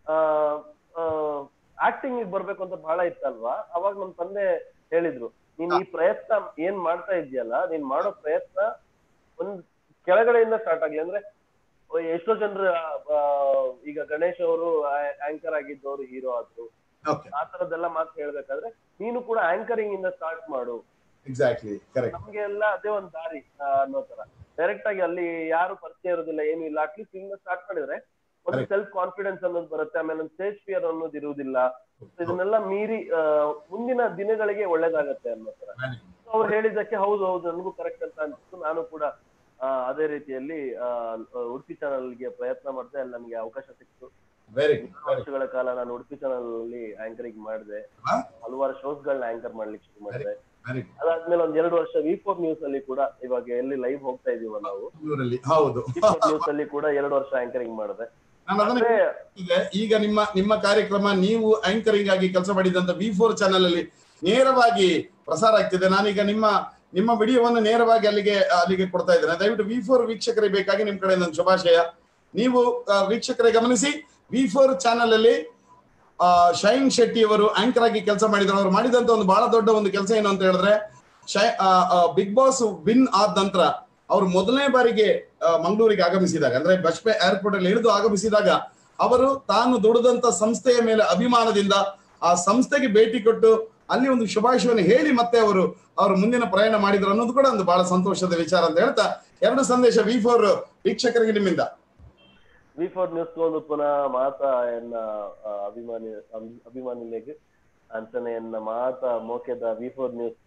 ಆಕ್ಟಿಂಗ್ ಬರ್ಬೇಕು ಅಂತ ಬಹಳ ಇತ್ತಲ್ವಾ ಅವಾಗ ನಮ್ ತಂದೆ ಹೇಳಿದ್ರು ನೀನ್ ಈ ಪ್ರಯತ್ನ ಏನ್ ಮಾಡ್ತಾ ಇದ್ಯಲ್ಲ ನೀನ್ ಮಾಡೋ ಪ್ರಯತ್ನ ಒಂದ್ ಕೆಳಗಡೆಯಿಂದ ಸ್ಟಾರ್ಟ್ ಆಗ್ಲಿ ಅಂದ್ರೆ ಎಷ್ಟೋ ಜನರು ಈಗ ಗಣೇಶ್ ಅವರು ಆಂಕರ್ ಆಗಿದ್ದವರು ಹೀರೋ ಆದ್ರು ಓಕೆ ಆ ತರದ್ದೆಲ್ಲ ಮಾತು ಹೇಳ್ಬೇಕಾದ್ರೆ ನೀನು ಕೂಡ ಆಂಕರಿಂಗ್ ಇಂದ ಸ್ಟಾರ್ಟ್ ಮಾಡು ಎಕ್ಸಾಕ್ಟ್ಲಿ ಕರೆಕ್ಟ್ ನಮ್ಗೆ ಎಲ್ಲ ಅದೇ ಒಂದ್ ದಾರಿ ಆ, ಅನ್ನೋ ತರ ಡೈರೆಕ್ಟ್ ಆಗಿ ಅಲ್ಲಿ ಯಾರು ಪರಿಚಯ ಇರೋದಿಲ್ಲ ಏನು ಇಲ್ಲ ಅಟ್ಲೀಸ್ಟ್ ಹಿಂಗ ಸ್ಟಾರ್ಟ್ ಮಾಡಿದ್ರೆ ಒಂದು Correct. ಸೆಲ್ಫ್ ಕಾನ್ಫಿಡೆನ್ಸ್ ಅನ್ನೋದು ಬರುತ್ತೆ ಆಮೇಲೆ ಒಂದು ಸ್ಟೇಜ್ ಫಿಯರ್ ಅನ್ನೋದು ಇರುವುದಿಲ್ಲ So ಇದನ್ನೆಲ್ಲ ಮೀರಿ ಆ, ಮುಂದಿನ ದಿನಗಳಿಗೆ ಒಳ್ಳೇದಾಗತ್ತೆ ಅನ್ನೋ ತರ So ಅವ್ರು ಹೇಳಿದ್ದಕ್ಕೆ ಹೌದು ಹೌದು ನನಗೂ ಕರೆಕ್ಟ್ ಅಂತ ಅನ್ಸಿತ್ತು ನಾನು ಕೂಡ ಆ, ಅದೇ ರೀತಿಯಲ್ಲಿ ಆ, ಉಡುಪಿ ಚಾನಲ್ ಗೆ ಪ್ರಯತ್ನ ಮಾಡಿದೆ ಅಲ್ಲಿ ನನಗೆ ಅವಕಾಶ ಸಿಕ್ತು ವೆರಿ ಮೂರು ಗುಡ್ ವರ್ಷಗಳ ಕಾಲ ನಾನು ಉಡುಪಿ ಚಾನಲ್ ಅಲ್ಲಿ ಆಂಕರಿಂಗ್ ಮಾಡಿದೆ ಹಾ? ಹಲವಾರು ಶೋಸ್ ಗಳನ್ನ ಆಂಕರ್ ಮಾಡ್ಲಿಕ್ಕೆ ಶುರು ಮಾಡಿದೆ ವೆರಿ ಗುಡ್ ಅದಾದ್ಮೇಲೆ ಒಂದ್ ಎರಡು ವರ್ಷ ವಿ ಫೋರ್ ನ್ಯೂಸ್ ಅಲ್ಲಿ ಕೂಡ ಇವಾಗ ಎಲ್ಲಿ ಲೈವ್ ಹೋಗ್ತಾ ಇದೀವ ನಾವು ಊರಲ್ಲಿ ಹೌದು ವಿ ಫೋರ್ ನ್ಯೂಸ್ ಅಲ್ಲಿ ಕೂಡ ಎರಡು ವರ್ಷ ಆಂಕರಿಂಗ್ ಮಾಡಿದೆ ನಾನು ಅದನ್ನ ಅಂದ್ರೆ ಈಗ ಈಗ ನಿಮ್ಮ ನಿಮ್ಮ ಕಾರ್ಯಕ್ರಮ ನೀವು ಆಂಕರಿಂಗ್ ಆಗಿ ಕೆಲಸ ಮಾಡಿದಂತ ವಿ ಫೋರ್ ಚಾನಲ್ ಅಲ್ಲಿ ನೇರವಾಗಿ ಪ್ರಸಾರ ಆಗ್ತಿದೆ ನಾನೀಗ ನಿಮ್ಮ ನಿಮ್ಮ ವಿಡಿಯೋವನ್ನು ನೇರವಾಗಿ ಅಲ್ಲಿಗೆ ಅಲ್ಲಿಗೆ ಕೊಡ್ತಾ ಇದ್ದೇನೆ ದಯವಿಟ್ಟು ವಿ ಫೋರ್ ವೀಕ್ಷಕರಿಗೆ ಬೇಕಾಗಿ ನಿಮ್ ಕಡೆಯಿಂದ ಒಂದು ಶುಭಾಶಯ ನೀವು ಆ, ವೀಕ್ಷಕರೇ ಗಮನಿಸಿ ವಿ ಫೋರ್ ಚಾನಲ್ ಅಲ್ಲಿ ಆ, ಶೈನ್ ಶೆಟ್ಟಿ ಅವರು ಆಂಕರ್ ಆಗಿ ಕೆಲಸ ಮಾಡಿದ್ರು ಅವರು ಮಾಡಿದಂತ ಒಂದು ಬಹಳ ದೊಡ್ಡ ಒಂದು ಕೆಲಸ ಏನು ಅಂತ ಹೇಳಿದ್ರೆ ಬಿಗ್ ಬಾಸ್ ವಿನ್ ಆದ ನಂತರ ಅವರು ಮೊದಲನೇ ಬಾರಿಗೆ ಆ, ಮಂಗಳೂರಿಗೆ ಆಗಮಿಸಿದಾಗ ಅಂದ್ರೆ ಬಜ್ಪೆ ಏರ್ಪೋರ್ಟ್ ಅಲ್ಲಿ ಇಳಿದು ಆಗಮಿಸಿದಾಗ ಅವರು ತಾನು ದುಡಿದಂತ ಸಂಸ್ಥೆಯ ಮೇಲೆ ಅಭಿಮಾನದಿಂದ ಆ ಸಂಸ್ಥೆಗೆ ಭೇಟಿ ಕೊಟ್ಟು ಅಲ್ಲಿ ಒಂದು ಶುಭಾಶಯವನ್ನು ಹೇಳಿ ಮತ್ತೆ ಅವರು ಅವರು ಮುಂದಿನ ಪ್ರಯಾಣ ಮಾಡಿದ್ರು ಅನ್ನೋದು ಕೂಡ ಒಂದು ಬಹಳ ಸಂತೋಷದ ವಿಚಾರ ಅಂತ ಹೇಳ್ತಾ ಎರಡು ಸಂದೇಶ ವಿ ಫೋರ್ ವೀಕ್ಷಕರಿಗೆ ನಿಮ್ಮಿಂದ ವಿ ಫೋರ್ ನ್ಯೂಸ್ ಒಂದು ಪುನಃ ಮಾತ ಎನ್ನ ಆ, ಅಭಿಮಾನಿ ಅಭಿ- ಅಭಿಮಾನಿಗಳಿಗೆ ಅಂಚನೆ ಎನ್ನ ಮಾತ ಮೋಕೆದ ವಿ ಫೋರ್ ನ್ಯೂಸ್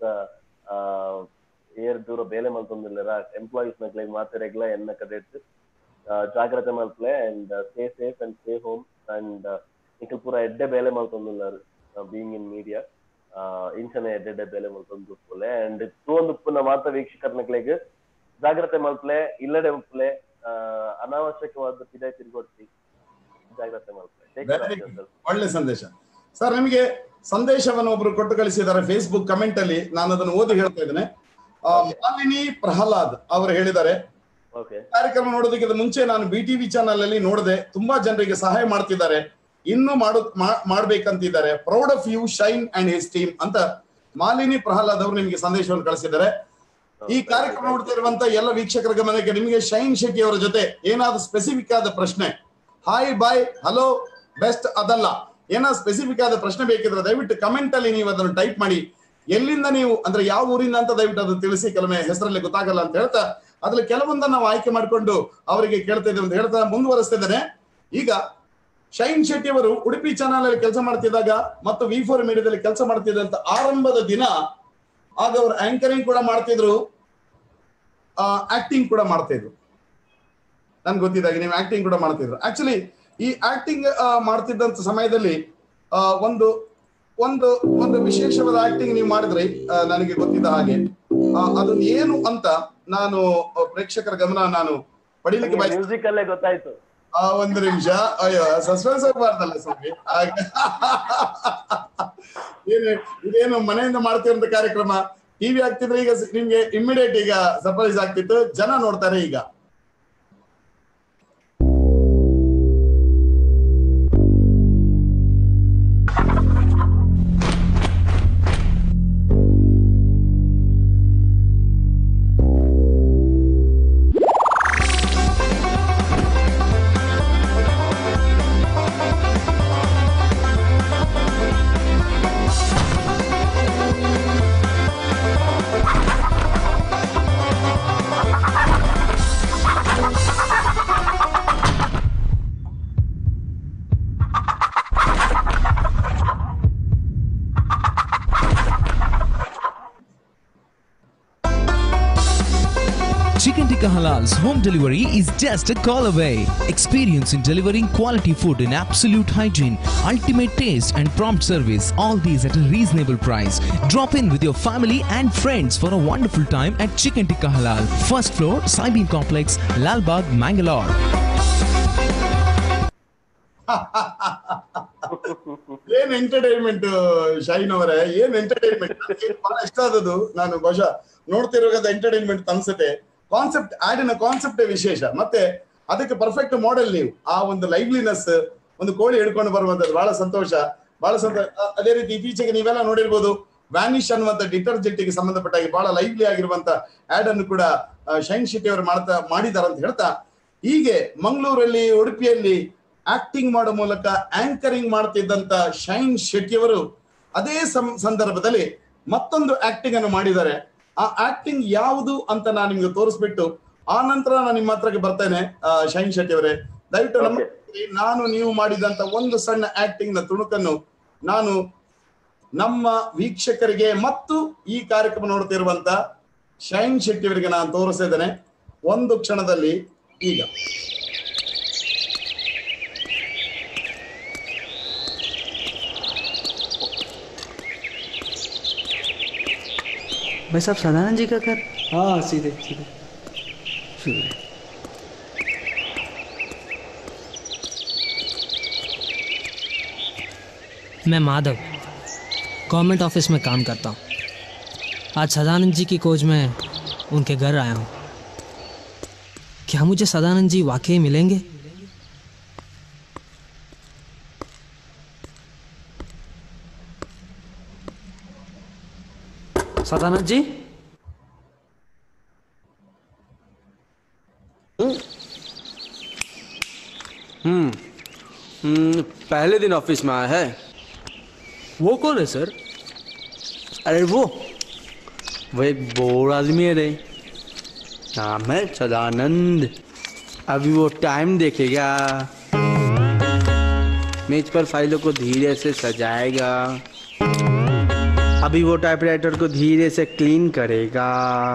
ಏರ್ ದೂರ ಬೇಲೆ ಮಲ್ತೊಂದಿಲ್ಲರ ಎಂಪ್ಲಾಯೀಸ್ ನಗ್ಲೈ ಮಾತಿರೆಗ್ಲ ಎನ್ನ ಕಡೆಟ್ ಜಾಗ್ರತೆ ಮಲ್ಪಲೆ and stay safe and stay home and ನಿಖಲ್ ಪೂರ ಎಡ್ಡೆ ಬೇಲೆ ಮಲ್ತೊಂದಿಲ್ಲರು ಬೀಯಿಂಗ್ ಇನ್ ಮೀಡಿಯಾ ಇಂಚನೆ ಎಡ್ಡೆಡ್ಡೆ ಬೇಲೆ ಮಲ್ತೊಂದು ಉಪ್ಪುಲೆ ಅಂಡ್ ತೂಂದು ಉಪ್ಪುನ ಮಾತ ವೀಕ್ಷಕರ ಮಕ್ಕಳಿಗೆ ಜಾಗ್ರತೆ ಮಲ್ಪಲೆ ಇಲ್ಲಡೆ ಉಪ್ಪಲೆ ಆ, ಅನಾವಶ್ಯಕವಾದ ಪಿದೆ ತಿರುಗೊಡ್ತಿ ಜಾಗ್ರತೆ ಮಲ್ಪಲೆ Take care of Very yourself. ಒಳ್ಳೆ ಸಂದೇಶ ಸರ್ ನಿಮಗೆ ಸಂದೇಶವನ್ನು ಒಬ್ರು ಕೊಟ್ಟು ಕಳಿಸಿದ್ದಾರೆ ಫೇಸ್ಬುಕ್ ಕಮೆಂಟ್ ಅಲ್ಲಿ ನಾನು ಅದನ್ನು ಓದಿ ಹೇಳ್ತಾ ಇದ್ದೇನೆ ಆ, ಮಾಲಿನಿ ಪ್ರಹ್ಲಾದ್ ಅವರು ಹೇಳಿದ್ದಾರೆ Okay. ಕಾರ್ಯಕ್ರಮ ನೋಡೋದಕ್ಕಿಂತ ಮುಂಚೆ ನಾನು ಬಿ ಟಿವಿ ಚಾನಲ್ ಅಲ್ಲಿ ನೋಡಿದೆ ತುಂಬಾ ಜನರಿಗೆ ಸಹಾಯ ಮಾಡ್ತಿದ್ದಾರೆ ಇನ್ನು ಮಾಡು ಮಾ- ಮಾಡ್ಬೇಕಂತಿದ್ದಾರೆ proud of you Shine and his team ಅಂತ ಮಾಲಿನಿ ಪ್ರಹ್ಲಾದ್ ಅವರು ನಿಮಗೆ ಸಂದೇಶವನ್ನು ಕಳಿಸಿದ್ದಾರೆ ಈ ಕಾರ್ಯಕ್ರಮ ನೋಡ್ತಾ ಇರುವಂತ ಎಲ್ಲ ವೀಕ್ಷಕರ ಗಮನಕ್ಕೆ ನಿಮಗೆ ಶೈನ್ ಶೆಟ್ಟಿ ಅವರ ಜೊತೆ ಏನಾದ್ರು ಸ್ಪೆಸಿಫಿಕ್ ಆದ ಪ್ರಶ್ನೆ ಹಾಯ್ ಬಾಯ್ ಹಲೋ ಬೆಸ್ಟ್ ಅದಲ್ಲ ಏನಾದ್ರು ಸ್ಪೆಸಿಫಿಕ್ ಆದ ಪ್ರಶ್ನೆ ಬೇಕಿದ್ರೆ ದಯವಿಟ್ಟು ಕಮೆಂಟ್ ಅಲ್ಲಿ ನೀವು ಅದನ್ನು ಟೈಪ್ ಮಾಡಿ ಎಲ್ಲಿಂದ ನೀವು ಅಂದ್ರೆ ಯಾವ ಊರಿಂದ ಅಂತ ದಯವಿಟ್ಟು ಅದು ತಿಳಿಸಿ ಕೆಲವೊಮ್ಮೆ ಹೆಸರಲ್ಲಿ ಗೊತ್ತಾಗಲ್ಲ ಅಂತ ಹೇಳ್ತಾ ಅದ್ರಲ್ಲಿ ಕೆಲವೊಂದನ್ನ ನಾವು ಆಯ್ಕೆ ಮಾಡಿಕೊಂಡು ಅವರಿಗೆ ಕೇಳ್ತಾ ಇದ್ದೇವೆ ಅಂತ ಹೇಳ್ತಾ ಮುಂದುವರಿಸ್ತಾ ಇದ್ದೇನೆ ಈಗ ಶೈನ್ ಶೆಟ್ಟಿ ಅವರು ಉಡುಪಿ ಚಾನಲ್ ಅಲ್ಲಿ ಕೆಲಸ ಮಾಡ್ತಿದ್ದಾಗ ಮತ್ತು ವಿ ಫೋರ್ ಮೀಡಿಯಾದಲ್ಲಿ ಕೆಲಸ ಮಾಡ್ತಿದ್ದಂತ ಆರಂಭದ ದಿನ ಆಗ ಅವರು ಆಂಕರಿಂಗ್ ಕೂಡ ಮಾಡ್ತಿದ್ರು ಆಕ್ಟಿಂಗ್ ಕೂಡ ಮಾಡ್ತಾ ಇದ್ರು ನನ್ಗೆ ಗೊತ್ತಿದ್ದಾಗೆ ನೀವು ಆಕ್ಟಿಂಗ್ ಕೂಡ ಮಾಡ್ತಿದ್ರು ಆಕ್ಚುಲಿ ಈ ಆಕ್ಟಿಂಗ್ ಮಾಡ್ತಿದ್ದಂತ ಸಮಯದಲ್ಲಿ ಆ, ಒಂದು ಒಂದು ಒಂದು ವಿಶೇಷವಾದ ಆಕ್ಟಿಂಗ್ ನೀವು ಮಾಡಿದ್ರಿ ಆ, ನನಗೆ ಗೊತ್ತಿದ್ದ ಹಾಗೆ ಆ, ಅದು ಏನು ಅಂತ ನಾನು ಆ, ಪ್ರೇಕ್ಷಕರ ಗಮನ ನಾನು ಪಡಿಲಿಕ್ಕೆ ಬಯಸ್ತೇನೆ ಮ್ಯೂಸಿಕ್ ಅಲ್ಲೇ ಗೊತ್ತಾಯ್ತು ಆ ಒಂದು ನಿಮಿಷ ಅಯ್ಯೋ ಸಸ್ಪೆನ್ಸ್ ಆಗಬಾರ್ದಲ್ಲ ಸ್ವಾಮಿ ಹಾಗೆ ಏನು ಇದೇನು ಮನೆಯಿಂದ ಮಾಡ್ತಿರೋಂಥ ಕಾರ್ಯಕ್ರಮ ಟಿವಿ ಆಗ್ತಿದ್ರೆ ಈಗ ಸ- ನಿಮ್ಗೆ ಇಮ್ಮಿಡಿಯೇಟ್ ಈಗ ಸರ್ಪ್ರೈಸ್ ಆಗ್ತಿತ್ತು ಜನ ನೋಡ್ತಾರೆ ಈಗ Chicken Tikka Halal's home delivery is just a call away. Experience in delivering quality food in absolute hygiene, ultimate taste, and prompt service. All these at a reasonable price. Drop in with your family and friends for a wonderful time at Chicken Tikka Halal. First floor, Saibin Complex, Lalbagh, Mangalore. ಏನ್ entertainment Shine ಅವರೇ ಏನ್ entertainment ಬಹಳ ಇಷ್ಟ ಆದದ್ದು ನಾನು ಬಹುಶಃ ನೋಡ್ತಿರುವಾಗ entertainment ಅನ್ಸುತ್ತೆ concept ಆಡಿನ ಕಾನ್ಸೆಪ್ಟೇ ವಿಶೇಷ ಮತ್ತೆ ಅದಕ್ಕೆ ಪರ್ಫೆಕ್ಟ್ ಮಾಡೆಲ್ ನೀವು ಆ ಒಂದು ಲೈವ್ಲಿನೆಸ್ ಒಂದು ಕೋಳಿ ಹಿಡ್ಕೊಂಡು ಬರುವಂತದ್ದು ಬಹಳ ಸಂತೋಷ ಬಹಳ ಸಂತೋಷ ಅ- ಅದೇ ರೀತಿ ಇತ್ತೀಚೆಗೆ ನೀವೆಲ್ಲ ನೋಡಿರ್ಬೋದು ವ್ಯಾನಿಶ್ ಅನ್ನುವಂತ ಡಿಟರ್ಜೆಂಟ್ ಗೆ ಸಂಬಂಧಪಟ್ಟಾಗಿ ಬಹಳ ಲೈವ್ಲಿ ಆಗಿರುವಂತ ಆಡ್ ಅನ್ನು ಕೂಡ ಆ, ಶೈನ್ ಶೆಟ್ಟಿ ಅವರು ಮಾಡ್ತಾ ಮಾಡಿದಾರೆ ಅಂತ ಹೇಳ್ತಾ ಹೀಗೆ ಮಂಗಳೂರಲ್ಲಿ ಉಡುಪಿಯಲ್ಲಿ ಆಕ್ಟಿಂಗ್ ಮಾಡೋ ಮೂಲಕ ಆಂಕರಿಂಗ್ ಮಾಡ್ತಿದ್ದಂತ ಶೈನ್ ಶೆಟ್ಟಿ ಅವರು ಅದೇ ಸಂ- ಸಂದರ್ಭದಲ್ಲಿ ಮತ್ತೊಂದು ಆಕ್ಟಿಂಗ್ ಅನ್ನು ಮಾಡಿದ್ದಾರೆ ಆ ಆಕ್ಟಿಂಗ್ ಯಾವುದು ಅಂತ ನಾನು ನಿಮ್ಗೆ ತೋರಿಸ್ಬಿಟ್ಟು ಆ ನಂತರ ನಾನು ನಿಮ್ಮ ಹತ್ರಕ್ಕೆ ಬರ್ತೇನೆ ಆ, ಶೈನ್ ಶೆಟ್ಟಿ ಅವರೇ ದಯವಿಟ್ಟು ನಮ್ಮ ನಾನು ನೀವು ಮಾಡಿದಂತ ಒಂದು ಸಣ್ಣ ಆಕ್ಟಿಂಗ್ ನ ತುಣುಕನ್ನು ನಾನು ನಮ್ಮ ವೀಕ್ಷಕರಿಗೆ ಮತ್ತು ಈ ಕಾರ್ಯಕ್ರಮ ನೋಡ್ತಿರುವಂತ ಶೈನ್ ಶೆಟ್ಟಿ ಅವರಿಗೆ ನಾನು ತೋರಿಸ್ತಾ ಇದ್ದೇನೆ ಒಂದು ಕ್ಷಣದಲ್ಲಿ ಈಗ भाई साहब सदानंद जी का घर हाँ सीधे सीधे सीधे मैं माधव गवर्नमेंट ऑफिस में काम करता हूँ आज सदानंद जी की खोज में उनके घर आया हूँ क्या मुझे सदानंद जी वाकई मिलेंगे सदानंद जी हम्म, पहले दिन ऑफिस में आया है वो कौन है सर अरे वो वो एक बोर आदमी है रे नाम है सदानंद अभी वो टाइम देखेगा मेज पर फाइलों को धीरे से सजाएगा अभी वो टाइपराइटर को धीरे से क्लीन करेगा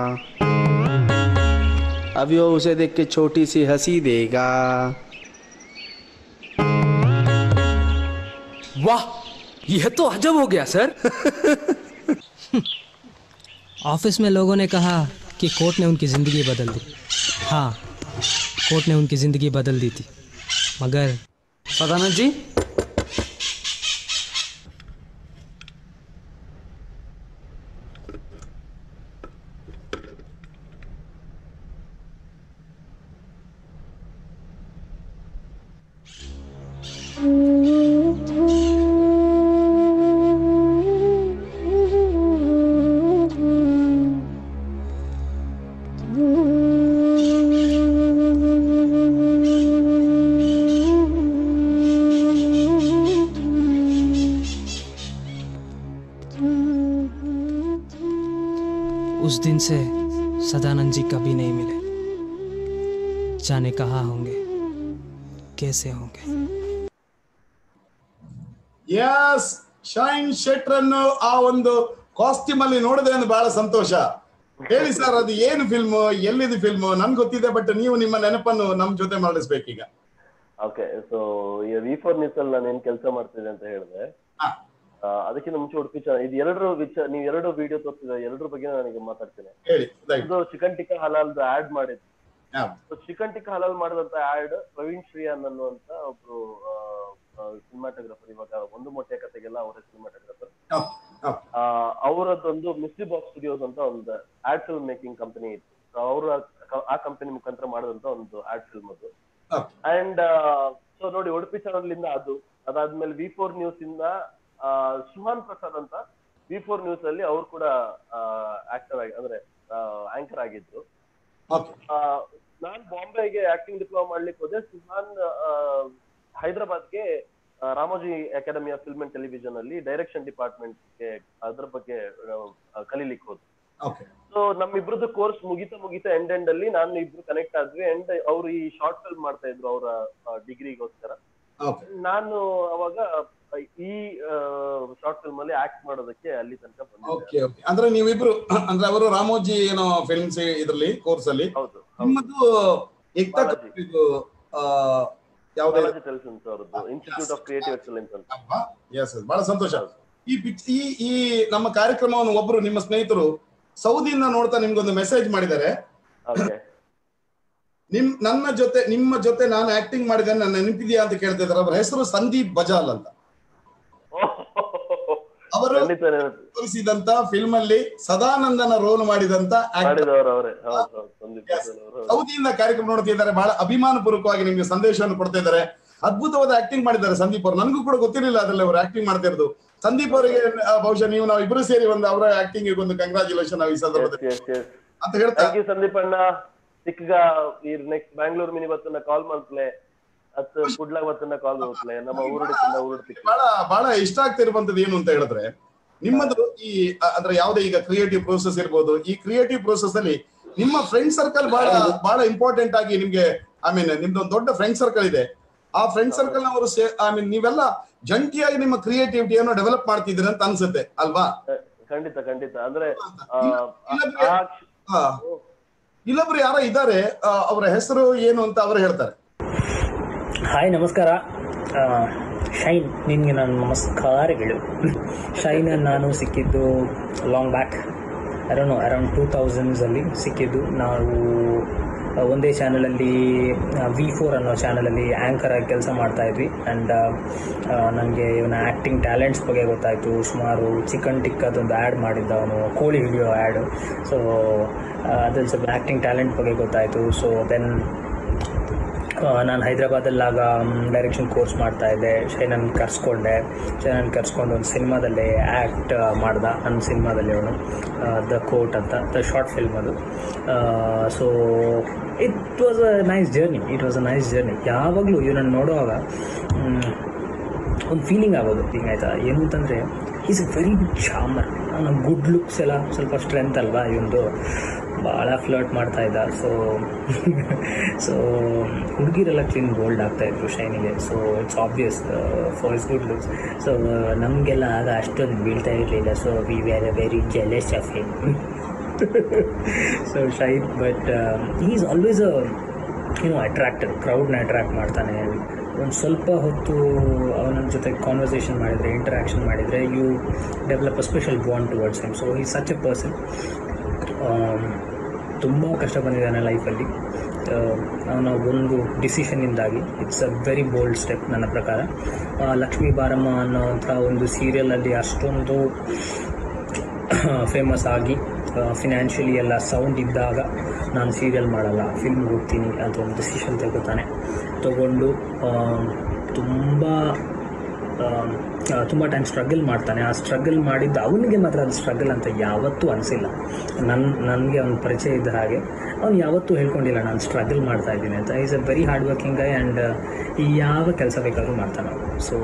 अभी वो उसे देख के छोटी सी हंसी देगा वाह यह तो अजब हो गया सर ऑफिस में लोगों ने कहा कि कोर्ट ने उनकी ज़िंदगी बदल दी हाँ कोर्ट ने उनकी ज़िंदगी बदल दी थी मगर सदानंद जी उस दिन से सदानंद जी कभी नहीं मिले जाने कहाँ होंगे कैसे होंगे ಎಸ್ ಶೈನ್ ಶೆಟ್ರನ್ನು ಆ ಒಂದು ಕಾಸ್ಟ್ಯೂಮ್ ಅಲ್ಲಿ ನೋಡಿದೆ ಅಂದ್ರೆ ಬಹಳ ಸಂತೋಷ ಹೇಳಿ ಸರ್ ಅದು ಏನು ಫಿಲ್ಮ್ ಎಲ್ಲಿದೆ ಫಿಲ್ಮ್ ನನ್ಗೆ ಗೊತ್ತಿದೆ ಬಟ್ ನೀವು ನಿಮ್ಮ ನೆನಪನ್ನು ನಮ್ ಜೊತೆ ಮಾಡಿಸ್ಬೇಕೀಗ ಓಕೆ ಸೊ ಈ ವಿ ಫೋರ್ ನ್ಯೂಸ್ ಅಲ್ಲಿ ನಾನು ಏನ್ ಕೆಲಸ ಮಾಡ್ತಿದ್ದೆ ಅಂತ ಹೇಳಿದೆ ಹಾ. ಆ, ಅದಕ್ಕಿಂತ ಮುಂಚೆ ಉಡುಪಿ ಚಾನಲ್ ಇದು ಎರಡರ ವಿಚಾರ ನೀವು ಎರಡು ವಿಡಿಯೋ ತೋರಿಸಿದ ಎರಡರ ಬಗ್ಗೆ ನನಗೆ ಮಾತಾಡ್ತೇನೆ ಹೇಳಿ ದಯವಿಟ್ಟು ಇದು ಚಿಕನ್ ಟಿಕ್ಕಾ ಹಲಾಲ್ದು ಆಡ್ ಮಾಡಿದ್ದು ಹಾ. ಸೊ ಚಿಕನ್ ಟಿಕ್ಕಾ ಹಲಾಲ್ ಮಾಡಿದಂತ ಆಡ್ ಪ್ರವೀಣ್ ಶ್ರೀಯಾನ್ ಅನ್ನುವಂತ ಒಬ್ರು ಸಿನಿಮಾಟೋಗ್ರಫರ್ ಇವಾಗ ಒಂದು ಮೊಟ್ಟೆ ಕತೆಗೆಲ್ಲ ಅವರೇ ಸಿನಿಮಾಟೋಗ್ರಫರ್ ಹಾ, ಹಾ. ಅವರದ್ದೊಂದು ಮಿಸ್ಟ್ರಿ ಬಾಕ್ಸ್ ಸ್ಟುಡಿಯೋಸ್ ಅಂತ ಒಂದು ಆಡ್ ಫಿಲ್ಮ್ ಮೇಕಿಂಗ್ ಕಂಪನಿ ಇತ್ತು So ಅವ್ರ ಆ ಕಂಪನಿ ಮುಖಾಂತರ ಮಾಡಿದಂತ ಒಂದು ಆಡ್ ಫಿಲ್ಮ್ ಅದು ಹಾ. ಅಂಡ್ ಸೊ ನೋಡಿ ಉಡುಪಿ ಚಾನಲ್ ಇಂದ ಅದು ಅದಾದ್ಮೇಲೆ ವಿ ಫೋರ್ ನ್ಯೂಸ್ ಇಂದ ಆ, ಸುಹಾನ್ ಪ್ರಸಾದ್ ಅಂತ ವಿ ಫೋರ್ ನ್ಯೂಸ್ ಅಲ್ಲಿ ಅವ್ರು ಕೂಡ ಆಕ್ಟರ್ ಆಗಿ ಅಂದ್ರೆ ಆಂಕರ್ ಆಗಿದ್ರು ಓಕೆ ಆ, ನಾನ್ ಬಾಂಬೆಗೆ ಆಕ್ಟಿಂಗ್ ಡಿಪ್ಲೊಮಾ ಮಾಡ್ಲಿಕ್ಕೆ ಹೋದೆ ಸುಹಾನ್ ಆ, ಹೈದರಾಬಾದ್ಗೆ ಆ, Ramoji academy of film and television ಅಲ್ಲಿ ಡೈರೆಕ್ಷನ್ ಡಿಪಾರ್ಟ್ಮೆಂಟ್ಗೆ ಅದ್ರ ಬಗ್ಗೆ ಆ, ಕಲೀಲಿಕ್ಕೆ ಹೋದ್ರು ಓಕೆ ಸೊ ನಮ್ಮಿಬ್ರದ್ದು ಕೋರ್ಸ್ ಮುಗಿತಾ ಮುಗಿತಾ ಎಂಡ್ ಎಂಡ್ ಅಲ್ಲಿ ನಾನು ಇಬ್ರು ಕನೆಕ್ಟ್ ಆದ್ವಿ ಅಂಡ್ ಅವ್ರು ಈ ಶಾರ್ಟ್ ಫಿಲ್ಮ್ ಮಾಡ್ತಾ ಇದ್ರು ಅವರ ಡಿಗ್ರಿಗೋಸ್ಕರ ಓಕೆ ನಾನು ಅವಾಗ ಈ ಶಾರ್ಟ್ ಫಿಲ್ಮ್ ಅಲ್ಲಿ ಆಕ್ಟ್ ಮಾಡೋದಕ್ಕೆ ಅಲ್ಲಿ ತನಕ ಬಂದಿದ್ದೆ ಓಕೆ ಓಕೆ ಅಂದ್ರೆ ನೀವಿಬ್ರು ಅಂದ್ರೆ ಅವರು ರಾಮೋಜಿ ಏನೋ ಫಿಲ್ಮ್ಸ್ ಇದ್ರಲ್ಲಿ ಕೋರ್ಸ್ ಅಲ್ಲಿ ಹೌದು ನಿಮ್ಮದು ಏಕ್ತಾ ಬಾಲಾಜಿ. ಇದು ಆ, ಯಾವ್ದು ಬಾಲಾಜಿ ಟೆಲ್ಸನ್ಸ್ ಅವರದ್ದು ಇನ್ಸ್ಟಿಟ್ಯೂಟ್ ಆಫ್ ಕ್ರಿಯೇಟಿವ್ ಎಕ್ಸಲೆನ್ಸ್ ಅಂತ ಎಸ್ ಬಹಳ ಸಂತೋಷ ಈ ಪಿಚ್ ಈ ಈ ನಮ್ಮ ಕಾರ್ಯಕ್ರಮವನ್ನು ಒಬ್ರು ನಿಮ್ಮ ಸ್ನೇಹಿತರು ಸೌದಿಯಿಂದ ನೋಡ್ತಾ ನಿಮ್ಗೊಂದು ಮೆಸೇಜ್ ಮಾಡಿದ್ದಾರೆ ಓಕೆ ನಿಮ್ ನನ್ನ ಜೊತೆ ನಿಮ್ಮ ಜೊತೆ ನಾನು ಆಕ್ಟಿಂಗ್ ಮಾಡಿದೆ ನನ್ನ ನೆನಪಿದೆಯಾ ಅಂತ ಕೇಳ್ತಾ ಇದ್ದಾರೆ ಅವ್ರ ಹೆಸರು ಸಂದೀಪ್ ಬಜಾಲ್ ಅಂತ ಅವರು ಖಂಡಿತ ನೆನಪು. ತೋರಿಸಿದಂತ ಫಿಲ್ಮ್ ಅಲ್ಲಿ ಸದಾನಂದನ ರೋಲ್ ಮಾಡಿದಂತ actor. ಮಾಡಿದವರು ಅವರೇ ಹೌದು ಹೌದು ಸಂದೀಪ್ ಪಟೇಲ್ ಅವರು ಸೌದಿಯಿಂದ ಕಾರ್ಯಕ್ರಮ ನೋಡ್ತಾ ಇದ್ದಾರೆ ಬಹಳ ಅಭಿಮಾನ ಪೂರ್ವಕವಾಗಿ ನಿಮ್ಗೆ ಸಂದೇಶವನ್ನು ಕೊಡ್ತಾ ಇದ್ದಾರೆ ಅದ್ಭುತವಾದ ಆಕ್ಟಿಂಗ್ ಮಾಡಿದ್ದಾರೆ ಸಂದೀಪ್ ಅವರು ನನಗೂ ಕೂಡ ಗೊತ್ತಿರಲಿಲ್ಲ ಅದ್ರಲ್ಲಿ ಅವರು ಆಕ್ಟಿಂಗ್ ಮಾಡ್ತಾ ಇರೋದು ಸಂದೀಪ್ ಅವರಿಗೆ ಆ, ಬಹುಶಃ ನೀವು ನಾವು ಇಬ್ರು ಸೇರಿ ಒಂದು ಅವರ ಆಕ್ಟಿಂಗ್ ಒಂದು ಕಂಗ್ರಾಚುಲೇಷನ್ ನಾವು ಈ ಸಂದರ್ಭದಲ್ಲಿ ಎಸ್ ಎಸ್ ಅಂತ ಹೇಳ್ತಾ ಥ್ಯಾಂಕ್ ಯು ಸಂದೀಪ್ ಅಣ್ಣ ಸಿಕ್ಕಗ ಈ ನೆಕ್ಸ್ಟ್ ಬ್ಯಾಂಗ್ಳೂರ್ ಮಿನಿ ಬತ್ತನ್ನ ಕಾಲ್ ಮಾಡ್ತಲೆ ಅತ್ ಕುಡ್ಲ ಬತ್ತನ್ನ ಕಾಲ್ ಮಾಡ್ತಲೆ ನಮ್ಮ ಊರುಡಿಸಿಂದ ಊರುಡ್ತಿಕ್ಕೆ ಬಹಳ ಬಹಳ ಇಷ್ಟ ಆಗ್ತಿರುವಂತದ್ದು ಏನು ಅಂತ ಹೇಳಿದ್ರೆ ನಿಮ್ಮದು ಈ ಅ- ಅಂದ್ರೆ ಯಾವುದೇ ಈಗ ಕ್ರಿಯೇಟಿವ್ ಪ್ರೋಸೆಸ್ ಇರ್ಬೋದು ಈ ಕ್ರಿಯೇಟಿವ್ ಪ್ರೋಸೆಸ್ ಅಲ್ಲಿ ನಿಮ್ಮ ಫ್ರೆಂಡ್ ಸರ್ಕಲ್ ಬಹಳ ಬಹಳ ಇಂಪಾರ್ಟೆಂಟ್ ಆಗಿ ನಿಮ್ಗೆ ಐ ಮೀನ್ ನಿಮ್ದು ಒಂದು ದೊಡ್ಡ ಫ್ರೆಂಡ್ ಸರ್ಕಲ್ ಇದೆ ಆ ಫ್ರೆಂಡ್ ಸರ್ಕಲ್ ನವರು ಐ ಮೀನ್ ನೀವೆಲ್ಲ ಜಂಟಿಯಾಗಿ ನಿಮ್ಮ ಕ್ರಿಯೇಟಿವಿಟಿಯನ್ನು ಡೆವಲಪ್ ಮಾಡ್ತಿದ್ದೀರಿ ಅಂತ ಅನ್ಸುತ್ತೆ ಅಲ್ವಾ ಖಂಡಿತ ಖಂಡಿತ ಅಂದ್ರೆ ಆ, ಇಲ್ಲದ್ರೆ- ಆ ಹಾ. ಇಲ್ಲೊಬ್ರು ಯಾರೋ ಇದ್ದಾರೆ ಆ, ಅವರ ಹೆಸರು ಏನು ಅಂತ ಅವರು ಹೇಳ್ತಾರೆ ಹಾಯ್ ನಮಸ್ಕಾರ ಆ, ಶೈನ್ ನಿನಗೆ ನನ್ನ ನಮಸ್ಕಾರಗಳು ಶೈನ್ ನಾನು ಸಿಕ್ಕಿದ್ದು long back around around two ತೌಸಂಡ್ಸಲ್ಲಿ ಸಿಕ್ಕಿದ್ದು ನಾವು ಆ, ಒಂದೇ ಚಾನಲಲ್ಲಿ ವಿ ಫೋರ್ ಅನ್ನೋ ಚಾನಲಲ್ಲಿ ಆ್ಯಂಕರ್ ಆಗಿ ಕೆಲಸ ಮಾಡ್ತಾ ಇದ್ವಿ ಆ್ಯಂಡ್ ನನಗೆ ಇವನ ಆ್ಯಕ್ಟಿಂಗ್ ಟ್ಯಾಲೆಂಟ್ಸ್ ಬಗ್ಗೆ ಗೊತ್ತಾಯಿತು ಸುಮಾರು ಚಿಕನ್ ಟಿಕ್ಕದೊಂದು ಆ್ಯಡ್ ಮಾಡಿದ್ದ ಅವನು ಕೋಳಿ ಹಿಡಿಯೋ ಆ್ಯಡು ಸೊ ಅದ್ರಲ್ಲಿ ಸ್ವಲ್ಪ ಆ್ಯಕ್ಟಿಂಗ್ ಟ್ಯಾಲೆಂಟ್ ಬಗ್ಗೆ ಗೊತ್ತಾಯಿತು ಸೊ ದೆನ್ ನಾನು ಹೈದ್ರಾಬಾದಲ್ಲಾಗ ಡೈರೆಕ್ಷನ್ ಕೋರ್ಸ್ ಮಾಡ್ತಾ ಇದ್ದೆ ಶೈನನ್ ಕರ್ಸ್ಕೊಂಡೆ ಶೈನನ್ ಕರ್ಸ್ಕೊಂಡು ಒಂದು ಸಿನಿಮಾದಲ್ಲಿ ಆ್ಯಕ್ಟ್ ಮಾಡ್ದ ನನ್ನ ಸಿನಿಮಾದಲ್ಲಿ ಅವನು ದ ಕೋಟ್ ಅಂತ ದ ಶಾರ್ಟ್ ಫಿಲ್ಮ್ ಅದು so it was a nice journey it was a nice journey ಯಾವಾಗಲೂ ಇವನನ್ನು ನೋಡುವಾಗ ಮ್, ಒಂದು ಫೀಲಿಂಗ್ ಆಗೋದು ಹಿಂಗಾಯ್ತಾ ಏನು ಅಂತಂದರೆ is a very good charmer ಅವನ ಗುಡ್ ಲುಕ್ಸ್ ಎಲ್ಲ ಸ್ವಲ್ಪ ಸ್ಟ್ರೆಂತ್ ಅಲ್ವಾ ಇವೊಂದು ಭಾಳ ಫ್ಲರ್ಟ್ ಮಾಡ್ತಾ ಇದ್ದ ಸೊ ಸೊ ಹುಡುಗಿರೆಲ್ಲ ಕ್ಲೀನ್ ಗೋಲ್ಡ್ ಆಗ್ತಾಯಿದ್ರು ಶೈನಿಗೆ so it's obvious for his good looks so ನಮಗೆಲ್ಲ ಆಗ ಅಷ್ಟೊಂದು ಬೀಳ್ತಾ ಇರಲಿಲ್ಲ so we were a very jealous of him so Shine but is always a ಏನೋ ಅಟ್ರಾಕ್ಟೆಡ್ ಕ್ರೌಡ್ನ ಅಟ್ರಾಕ್ಟ್ ಮಾಡ್ತಾನೆ ಒಂದು ಸ್ವಲ್ಪ ಹೊತ್ತು ಅವನ ಜೊತೆ ಕಾನ್ವರ್ಸೇಷನ್ ಮಾಡಿದರೆ ಇಂಟರಾಕ್ಷನ್ ಮಾಡಿದರೆ you develop a special bond towards him so ಈ ಸಚ್ ಎ ಪರ್ಸನ್ ತುಂಬ ಕಷ್ಟ ಬಂದಿದ್ದಾನೆ ಲೈಫಲ್ಲಿ ಅವನ ಒಂದು ಡಿಸಿಷನ್ನಿಂದಾಗಿ it's a very bold step ನನ್ನ ಪ್ರಕಾರ ಆ, ಲಕ್ಷ್ಮೀ ಬಾರಮ್ಮ ಅನ್ನೋಂಥ ಒಂದು ಸೀರಿಯಲಲ್ಲಿ ಅಷ್ಟೊಂದು ಫೇಮಸ್ ಆಗಿ ಫಿನಾನ್ಷಿಯಲಿ ಎಲ್ಲ ಸೌಂಡ್ ಇದ್ದಾಗ ನಾನು ಸೀರಿಯಲ್ ಮಾಡಲ್ಲ ಫಿಲ್ಮ್ ಹೋಗ್ತೀನಿ ಅಂತ ಒಂದು ಡಿಸಿಷನ್ ತಗೋತಾನೆ ತಗೊಂಡು ತುಂಬ ತುಂಬ ಟೈಮ್ ಸ್ಟ್ರಗಲ್ ಮಾಡ್ತಾನೆ ಆ ಸ್ಟ್ರಗಲ್ ಮಾಡಿದ್ದು ಅವನಿಗೆ ಮಾತ್ರ ಅದು ಸ್ಟ್ರಗಲ್ ಅಂತ ಯಾವತ್ತೂ ಅನಿಸಿಲ್ಲ ನನ್ನ ನನಗೆ ಅವ್ನ ಪರಿಚಯ ಇದ್ದ ಹಾಗೆ ಅವ್ನು ಯಾವತ್ತೂ ಹೇಳ್ಕೊಂಡಿಲ್ಲ ನಾನು ಸ್ಟ್ರಗಲ್ ಮಾಡ್ತಾ ಇದ್ದೀನಿ ಅಂತ is a very hard working guy and ಯಾವ ಕೆಲಸ ಬೇಕಾದರೂ ಮಾಡ್ತಾನೆ ಸೊ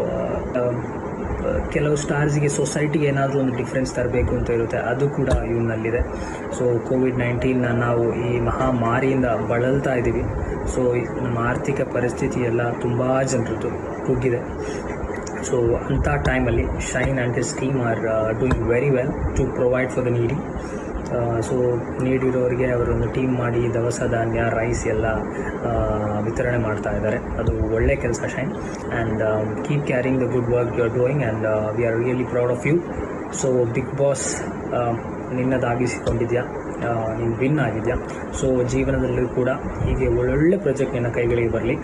ಕೆಲವು ಸ್ಟಾರ್ಸ್ಗೆ ಸೊಸೈಟಿಗೆ ಏನಾದರೂ ಒಂದು ಡಿಫ್ರೆನ್ಸ್ ತರಬೇಕು ಅಂತ ಇರುತ್ತೆ ಅದು ಕೂಡ ಇವನಲ್ಲಿದೆ ಸೊ ಕೋವಿಡ್ ನೈನ್ಟೀನ್ನ ನಾವು ಈ ಮಹಾಮಾರಿಯಿಂದ ಬಳಲ್ತಾ ಇದ್ದೀವಿ ಸೊ ನಮ್ಮ ಆರ್ಥಿಕ ಪರಿಸ್ಥಿತಿ ಎಲ್ಲ ತುಂಬ ಜನರದ್ದು ಕುಗ್ಗಿದೆ ಸೊ ಅಂಥ ಟೈಮಲ್ಲಿ Shine and his team are doing very well to provide for the needy so ನೀಡಿರೋರಿಗೆ ಅವರೊಂದು ಟೀಮ್ ಮಾಡಿ ದವಸ ಧಾನ್ಯ ರೈಸ್ ಎಲ್ಲ ಆ, ವಿತರಣೆ ಮಾಡ್ತಾ ಇದ್ದಾರೆ ಅದು ಒಳ್ಳೆ ಕೆಲಸ Shine and keep carrying the good work you are doing and we are really proud of you so big boss ನಿನ್ನದಾಗಿಸಿಕೊಂಡಿದ್ಯಾ ನೀನು ವಿನ್ ಆಗಿದೆಯಾ ಸೊ ಜೀವನದಲ್ಲೂ ಕೂಡ ಹೀಗೆ ಒಳ್ಳೊಳ್ಳೆ ಪ್ರಾಜೆಕ್ಟ್ ನಿನ್ನ ಕೈಗಳಿಗೆ ಬರಲಿ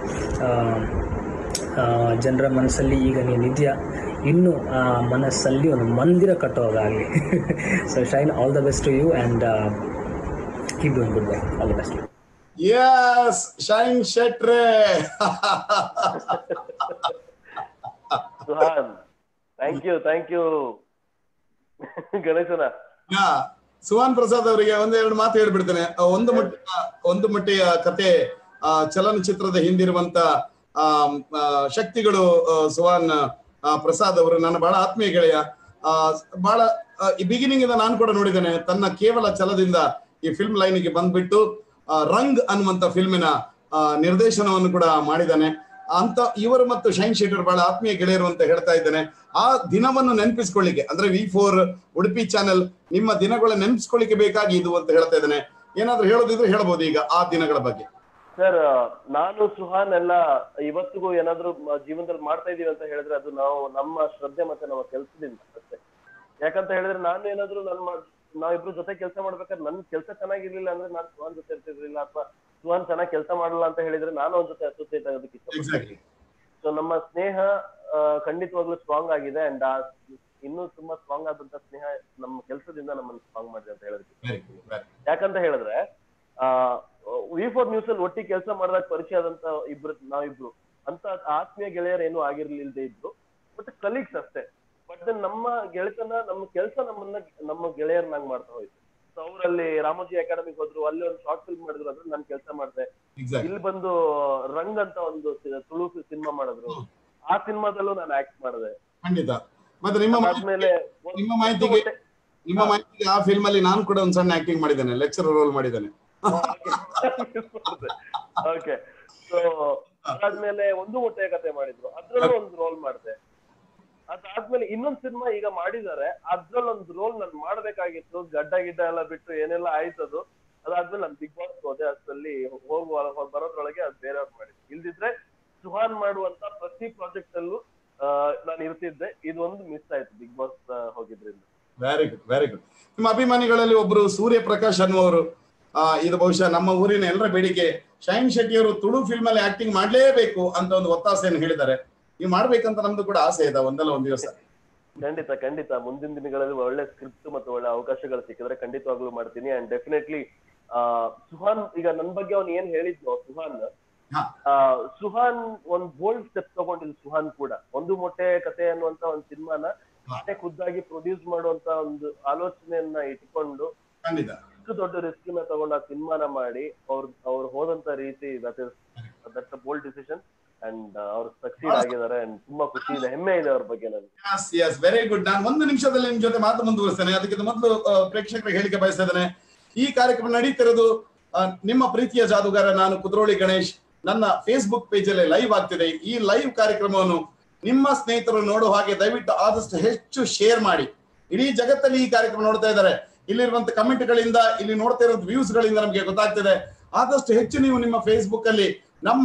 ಜನರ ಮನಸ್ಸಲ್ಲಿ ಈಗ ನೀನಿದೆಯಾ ಇನ್ನು ಆ ಮನಸ್ಸಲ್ಲಿ ಒಂದು ಮಂದಿರ ಕಟ್ಟೋದಾಗಲಿ so Shine all the best to you and keep doing good work all the best yes Shine ಶೆಟ್ರೆ Suhan thank you thank you ಗಣೇಶನ ಯಾ, ಸುಹಾನ್ ಪ್ರಸಾದ್ ಅವರಿಗೆ ಒಂದೆರಡು ಮಾತು ಹೇಳ್ಬಿಡ್ತೇನೆ ಆ, ಒಂದು ಮಟ್ಟಿನ ಒಂದು ಮಟ್ಟಿಯ ಕತೆ ಆ, ಚಲನಚಿತ್ರದ ಹಿಂದಿರುವಂತ ಆ, ಆ, ಶಕ್ತಿಗಳು ಆ, ಸುಹಾನ್ ಆ, ಪ್ರಸಾದ್ ಅವರು ನನ್ನ ಬಹಳ ಆತ್ಮೀಯ ಗೆಳೆಯ ಆ, ಬಹಳ ಆ, ಈ ಬಿಗಿನಿಂಗ್ ಇಂದ ನಾನು ಕೂಡ ನೋಡಿದ್ದೇನೆ ತನ್ನ ಕೇವಲ ಛಲದಿಂದ ಈ ಫಿಲ್ಮ್ ಲೈನ್ಗೆ ಬಂದ್ಬಿಟ್ಟು ಆ, ರಂಗ್ ಅನ್ನುವಂತ ಫಿಲ್ಮಿನ ಆ, ನಿರ್ದೇಶನವನ್ನು ಕೂಡ ಮಾಡಿದ್ದಾನೆ ಅಂತ ಇವರು ಮತ್ತು ಶೈನ್ ಶೆಟ್ಟರ್ ಬಹಳ ಆತ್ಮೀಯ ಗೆಳೆಯರು ಅಂತ ಹೇಳ್ತಾ ಇದ್ದೇನೆ ಆ ದಿನವನ್ನು ನೆನಪಿಸ್ಕೊಳ್ಳಿಕ್ಕೆ ಅಂದ್ರೆ ವಿ ಫೋರ್ ಉಡುಪಿ ಚಾನೆಲ್ ನಿಮ್ಮ ದಿನಗಳ ನೆನಪಿಸ್ಕೊಳ್ಳಿಕ್ಕೆ ಬೇಕಾಗಿ ಇದು ಅಂತ ಹೇಳ್ತಾ ಇದ್ದೇನೆ ಏನಾದ್ರೂ ಹೇಳೋದಿದ್ರೆ ಹೇಳ್ಬೋದು ಈಗ ಆ ದಿನಗಳ ಬಗ್ಗೆ ಸರ್ ನಾನು ಸುಹಾನ್ ಎಲ್ಲ ಇವತ್ತಿಗೂ ಏನಾದ್ರು ಮ- ಜೀವನದಲ್ಲಿ ಮಾಡ್ತಾ ಇದೀವಿ ಅಂತ ಹೇಳಿದ್ರೆ ಅದು ನಾವು ನಮ್ಮ ಶ್ರದ್ಧೆ ಮತ್ತೆ ನಮ್ಮ ಕೆಲಸದಿಂದ ಅಷ್ಟೇ ಯಾಕಂತ ಹೇಳಿದ್ರೆ ನಾನು ಏನಾದ್ರು ನನ್ ಮಾಡ್- ನಾವಿಬ್ರು ಜೊತೆ ಕೆಲಸ ಮಾಡ್ಬೇಕಾದ್ರೆ ನನ್ ಕೆಲಸ ಚೆನ್ನಾಗಿರ್ಲಿಲ್ಲ ಅಂದ್ರೆ ನಾನು ಸುಹಾನ್ ಜೊತೆ ಇರ್ತಿರ್ಲಿಲ್ಲ ಅಥವಾ ಸುಹಾನ್ ಚೆನ್ನಾಗಿ ಕೆಲಸ ಮಾಡಲ್ಲ ಅಂತ ಹೇಳಿದ್ರೆ ನಾನು ಅವ್ನ ಜೊತೆ ಅಸೋಸಿಯೇಟ್ ಆಗೋದಕ್ಕೆ ಇಷ್ಟಪಡ್ತೀನಿ ಎಕ್ಸಾಕ್ಟ್ಲಿ ಸೊ ನಮ್ಮ ಸ್ನೇಹ ಆ, ಖಂಡಿತವಾಗ್ಲೂ ಸ್ಟ್ರಾಂಗ್ ಆಗಿದೆ ಅಂಡ್ ಆ ಇನ್ನೂ ತುಂಬಾ ಸ್ಟ್ರಾಂಗ್ ಆದಂತ ಸ್ನೇಹ ನಮ್ಮ ಕೆಲಸದಿಂದ ನಮ್ಮನ್ನು ಸ್ಟ್ರಾಂಗ್ ಮಾಡಿದೆ ಅಂತ ಹೇಳೋದಕ್ಕೆ ವೆರಿ ಗುಡ್ ವೆರಿ ಯಾಕಂತ ಹೇಳಿದ್ರೆ ಆ ವಿ ಫೋರ್ ನ್ಯೂಸ್ ಅಲ್ಲಿ ಒಟ್ಟಿಗೆ ಕೆಲಸ ಮಾಡಿದಾಗ ಪರಿಚಯ ಆದಂತ ಇಬ್ರು ನಾವಿಬ್ರು ಅಂತ ಆತ್ಮೀಯ ಗೆಳೆಯರು ಏನು ಆಗಿರ್ಲಿಲ್ದೇ ಇದ್ರು ಬಟ್ ಕಲೀಗ್ಸ್ ಅಷ್ಟೇ ಬಟ್ ನಮ್ಮ ಗೆಳೆತನ ನಮ್ಮ ಕೆಲಸ ನಮ್ಮನ್ನ ನಮ್ಮ ಗೆಳೆಯರನ್ನಾಗಿ ಮಾಡ್ತಾ ಹೋಯ್ತು ಸೊ ಅವರಲ್ಲಿ ರಾಮೋಜಿ ಅಕಾಡೆಮಿಗೆ ಹೋದ್ರು ಅಲ್ಲಿ ಒಂದು ಶಾರ್ಟ್ ಫಿಲ್ಮ್ ಮಾಡಿದ್ರು ಅದ್ರ ನಾನು ಕೆಲಸ ಮಾಡಿದೆ ಎಕ್ಸಾಕ್ಟ್ಲಿ ಇಲ್ಲಿ ಬಂದು ರಂಗ್ ಅಂತ ಒಂದು ಸಿ- ತುಳು ಸಿನಿಮಾ ಮಾಡಿದ್ರು ಆ ಸಿನಿಮಾದಲ್ಲೂ ನಾನು ಆಕ್ಟ್ ಮಾಡಿದೆ ಖಂಡಿತ ಮತ್ತೆ ನಿಮ್ಮ ಮಾಹಿತಿ- ಅದಾದ್ಮೇಲೆ ಒಂದ್- ನಿಮ್ಮ ಮಾಹಿತಿಗೆ ನಿಮ್ಮ ಮಾಹಿತಿಗೆ ಆ ಫಿಲ್ಮ್ ಅಲ್ಲಿ ನಾನು ಕೂಡ ಒಂದು ಸಣ್ಣ ಆಕ್ಟಿಂಗ್ ಮಾಡಿದ್ದೇನೆ ಲೆಕ್ಚರ್ ರೋಲ್ ಮಾಡಿದ್ದೇನೆ ಓಕೆ ಸೊ ಅದಾದ್ಮೇಲೆ ಒಂದು ಮೊಟ್ಟೆಯ ಕತೆ ಮಾಡಿದ್ರು ಅದ್ರಲ್ಲೂ ಒಂದು ರೋಲ್ ಮಾಡಿದೆ ಅದಾದ್ಮೇಲೆ ಇನ್ನೊಂದ್ ಸಿನಿಮಾ ಈಗ ಮಾಡಿದ್ದಾರೆ ಅದ್ರಲ್ಲಿ ಒಂದು ರೋಲ್ ನಾನು ಮಾಡ್ಬೇಕಾಗಿತ್ತು ಗಡ್ಡ ಗಿಡ್ಡ ಎಲ್ಲ ಬಿಟ್ಟು ಏನೆಲ್ಲ ಆಯ್ತದು ಅದಾದ್ಮೇಲೆ ನಾನು ಬಿಗ್ ಬಾಸ್ ಹೋದೆ ಅಷ್ಟರಲ್ಲಿ ಹೋಗುವ ಹೊ- ಬರೋದ್ರೊಳಗೆ ಅದು ಬೇರೆಯವ್ರು ಮಾಡಿದ್ರು ಇಲ್ದಿದ್ರೆ ಸುಹಾನ್ ಮಾಡುವಂತ ಪ್ರತಿ ಪ್ರಾಜೆಕ್ಟ್ ಅಲ್ಲೂ ನಾನು ಇರ್ತಿದ್ದೆ ಇದೊಂದು ಮಿಸ್ ಆಯ್ತು ಬಿಗ್ ಬಾಸ್ ಹೋಗಿದ್ರಿಂದ ವೆರಿ ಗುಡ್ ವೆರಿ ಗುಡ್ ನಿಮ್ಮ ಅಭಿಮಾನಿಗಳಲ್ಲಿ ಒಬ್ರು ಸೂರ್ಯ ಪ್ರಕಾಶ್ ಅನ್ನುವರು ಆ, ಇದು ಬಹುಶಃ ನಮ್ಮ ಊರಿನ ಎಲ್ಲರ ಬೇಡಿಕೆ ಶೈನ್ ಶೆಟ್ಟಿ ಅವರು ತುಳು ಫಿಲ್ಮ್ ಅಲ್ಲಿ ಆಕ್ಟಿಂಗ್ ಮಾಡ್ಲೇಬೇಕು ಅಂತ ಒಂದು ಒತ್ತಾಸೆಯನ್ನು ಹೇಳಿದ್ದಾರೆ ನೀವು ಮಾಡ್ಬೇಕಂತ ನಮ್ದು ಕೂಡ ಆಸೆ ಇದೆ ಒಂದಲ್ಲ ಒಂದ್ ದಿವಸ ಖಂಡಿತ ಖಂಡಿತ ಮುಂದಿನ ದಿನಗಳಲ್ಲಿ ಒಳ್ಳೆ ಸ್ಕ್ರಿಪ್ಟ್ ಮತ್ತು ಒಳ್ಳೆ ಅವಕಾಶಗಳು ಸಿಕ್ಕಿದ್ರೆ ಖಂಡಿತವಾಗ್ಲೂ ಮಾಡ್ತೀನಿ ಅಂಡ್ ಡೆಫಿನೆಟ್ಲಿ ಸುಹಾನ್ ಈಗ ನನ್ ಬಗ್ಗೆ ಅವ್ನು ಏನ್ ಹೇಳಿದ್ನೋ ಸುಹಾನ್ ಹಾ. ಆ, ಸುಹಾನ್ ಒಂದ್ ಬೋಲ್ಡ್ ಸ್ಟೆಪ್ ತಗೊಂಡಿದ್ದು ಸುಹಾನ್ ಕೂಡ ಒಂದು ಮೊಟ್ಟೆ ಕತೆ ಅನ್ನುವಂತ ಒಂದ್ ಸಿನಿಮಾನ ನಾನೇ ಖುದ್ದಾಗಿ ಪ್ರೊಡ್ಯೂಸ್ ಮಾಡುವಂತ ಒಂದು ಆಲೋಚನೆಯನ್ನ ಇಟ್ಕೊಂಡು ಖಂಡಿತ ಇಷ್ಟು ದೊಡ್ಡ ರಿಸ್ಕ್ ನ ತಗೊಂಡು ಆ ಸಿನಿಮಾನ ಮಾಡಿ ಅವ್ರ ಅವ್ರು ಹೋದಂತ ರೀತಿ that is that's a bold decision and ಅವ್ರು ಸಕ್ಸೀಡ್ ಆಗಿದ್ದಾರೆ ಅಂಡ್ ತುಂಬಾ ಖುಷಿ ಇದೆ ಹೆಮ್ಮೆ ಇದೆ ಅವ್ರ ಬಗ್ಗೆ ನನಗೆ ಎಸ್ ಎಸ್ ವೆರಿ ಗುಡ್ ನಾನು ಒಂದು ನಿಮಿಷದಲ್ಲಿ ನಿಮ್ ಜೊತೆ ಮಾತು ಮುಂದುವರಿಸ್ತೇನೆ ಅದಕ್ಕಿಂತ ಮೊದಲು ಆ, ಪ್ರೇಕ್ಷಕರಿಗೆ ಹೇಳಿಕೆ ಬಯಸ್ತಾ ಇದ್ದೇನೆ ಈ ಕಾರ್ಯಕ್ರಮ ನಡೀತಿರೋದು ಆ, ನಿಮ್ಮ ಪ್ರೀತಿಯ ಜಾದುಗಾರ ನಾನು ಕುದ್ರೋಳಿ ಗಣೇಶ್ ನನ್ನ ಫೇಸ್ಬುಕ್ ಪೇಜ್ ಅಲ್ಲಿ ಲೈವ್ ಆಗ್ತಿದೆ ಈ ಲೈವ್ ಕಾರ್ಯಕ್ರಮವನ್ನು ನಿಮ್ಮ ಸ್ನೇಹಿತರು ನೋಡುವ ಹಾಗೆ ದಯವಿಟ್ಟು ಆದಷ್ಟು ಹೆಚ್ಚು ಶೇರ್ ಮಾಡಿ ಇಡೀ ಜಗತ್ತಲ್ಲಿ ಈ ಕಾರ್ಯಕ್ರಮ ನೋಡ್ತಾ ಇದ್ದಾರೆ ಇಲ್ಲಿರುವಂತ ಕಮೆಂಟ್ ಗಳಿಂದ ಇಲ್ಲಿ ನೋಡ್ತಾ ಇರೋ ವ್ಯೂಸ್ ಗಳಿಂದ ನಮಗೆ ಗೊತ್ತಾಗ್ತಿದೆ ಆದಷ್ಟು ಹೆಚ್ಚು ನೀವು ನಿಮ್ಮ ಫೇಸ್ಬುಕ್ ಅಲ್ಲಿ ನಮ್ಮ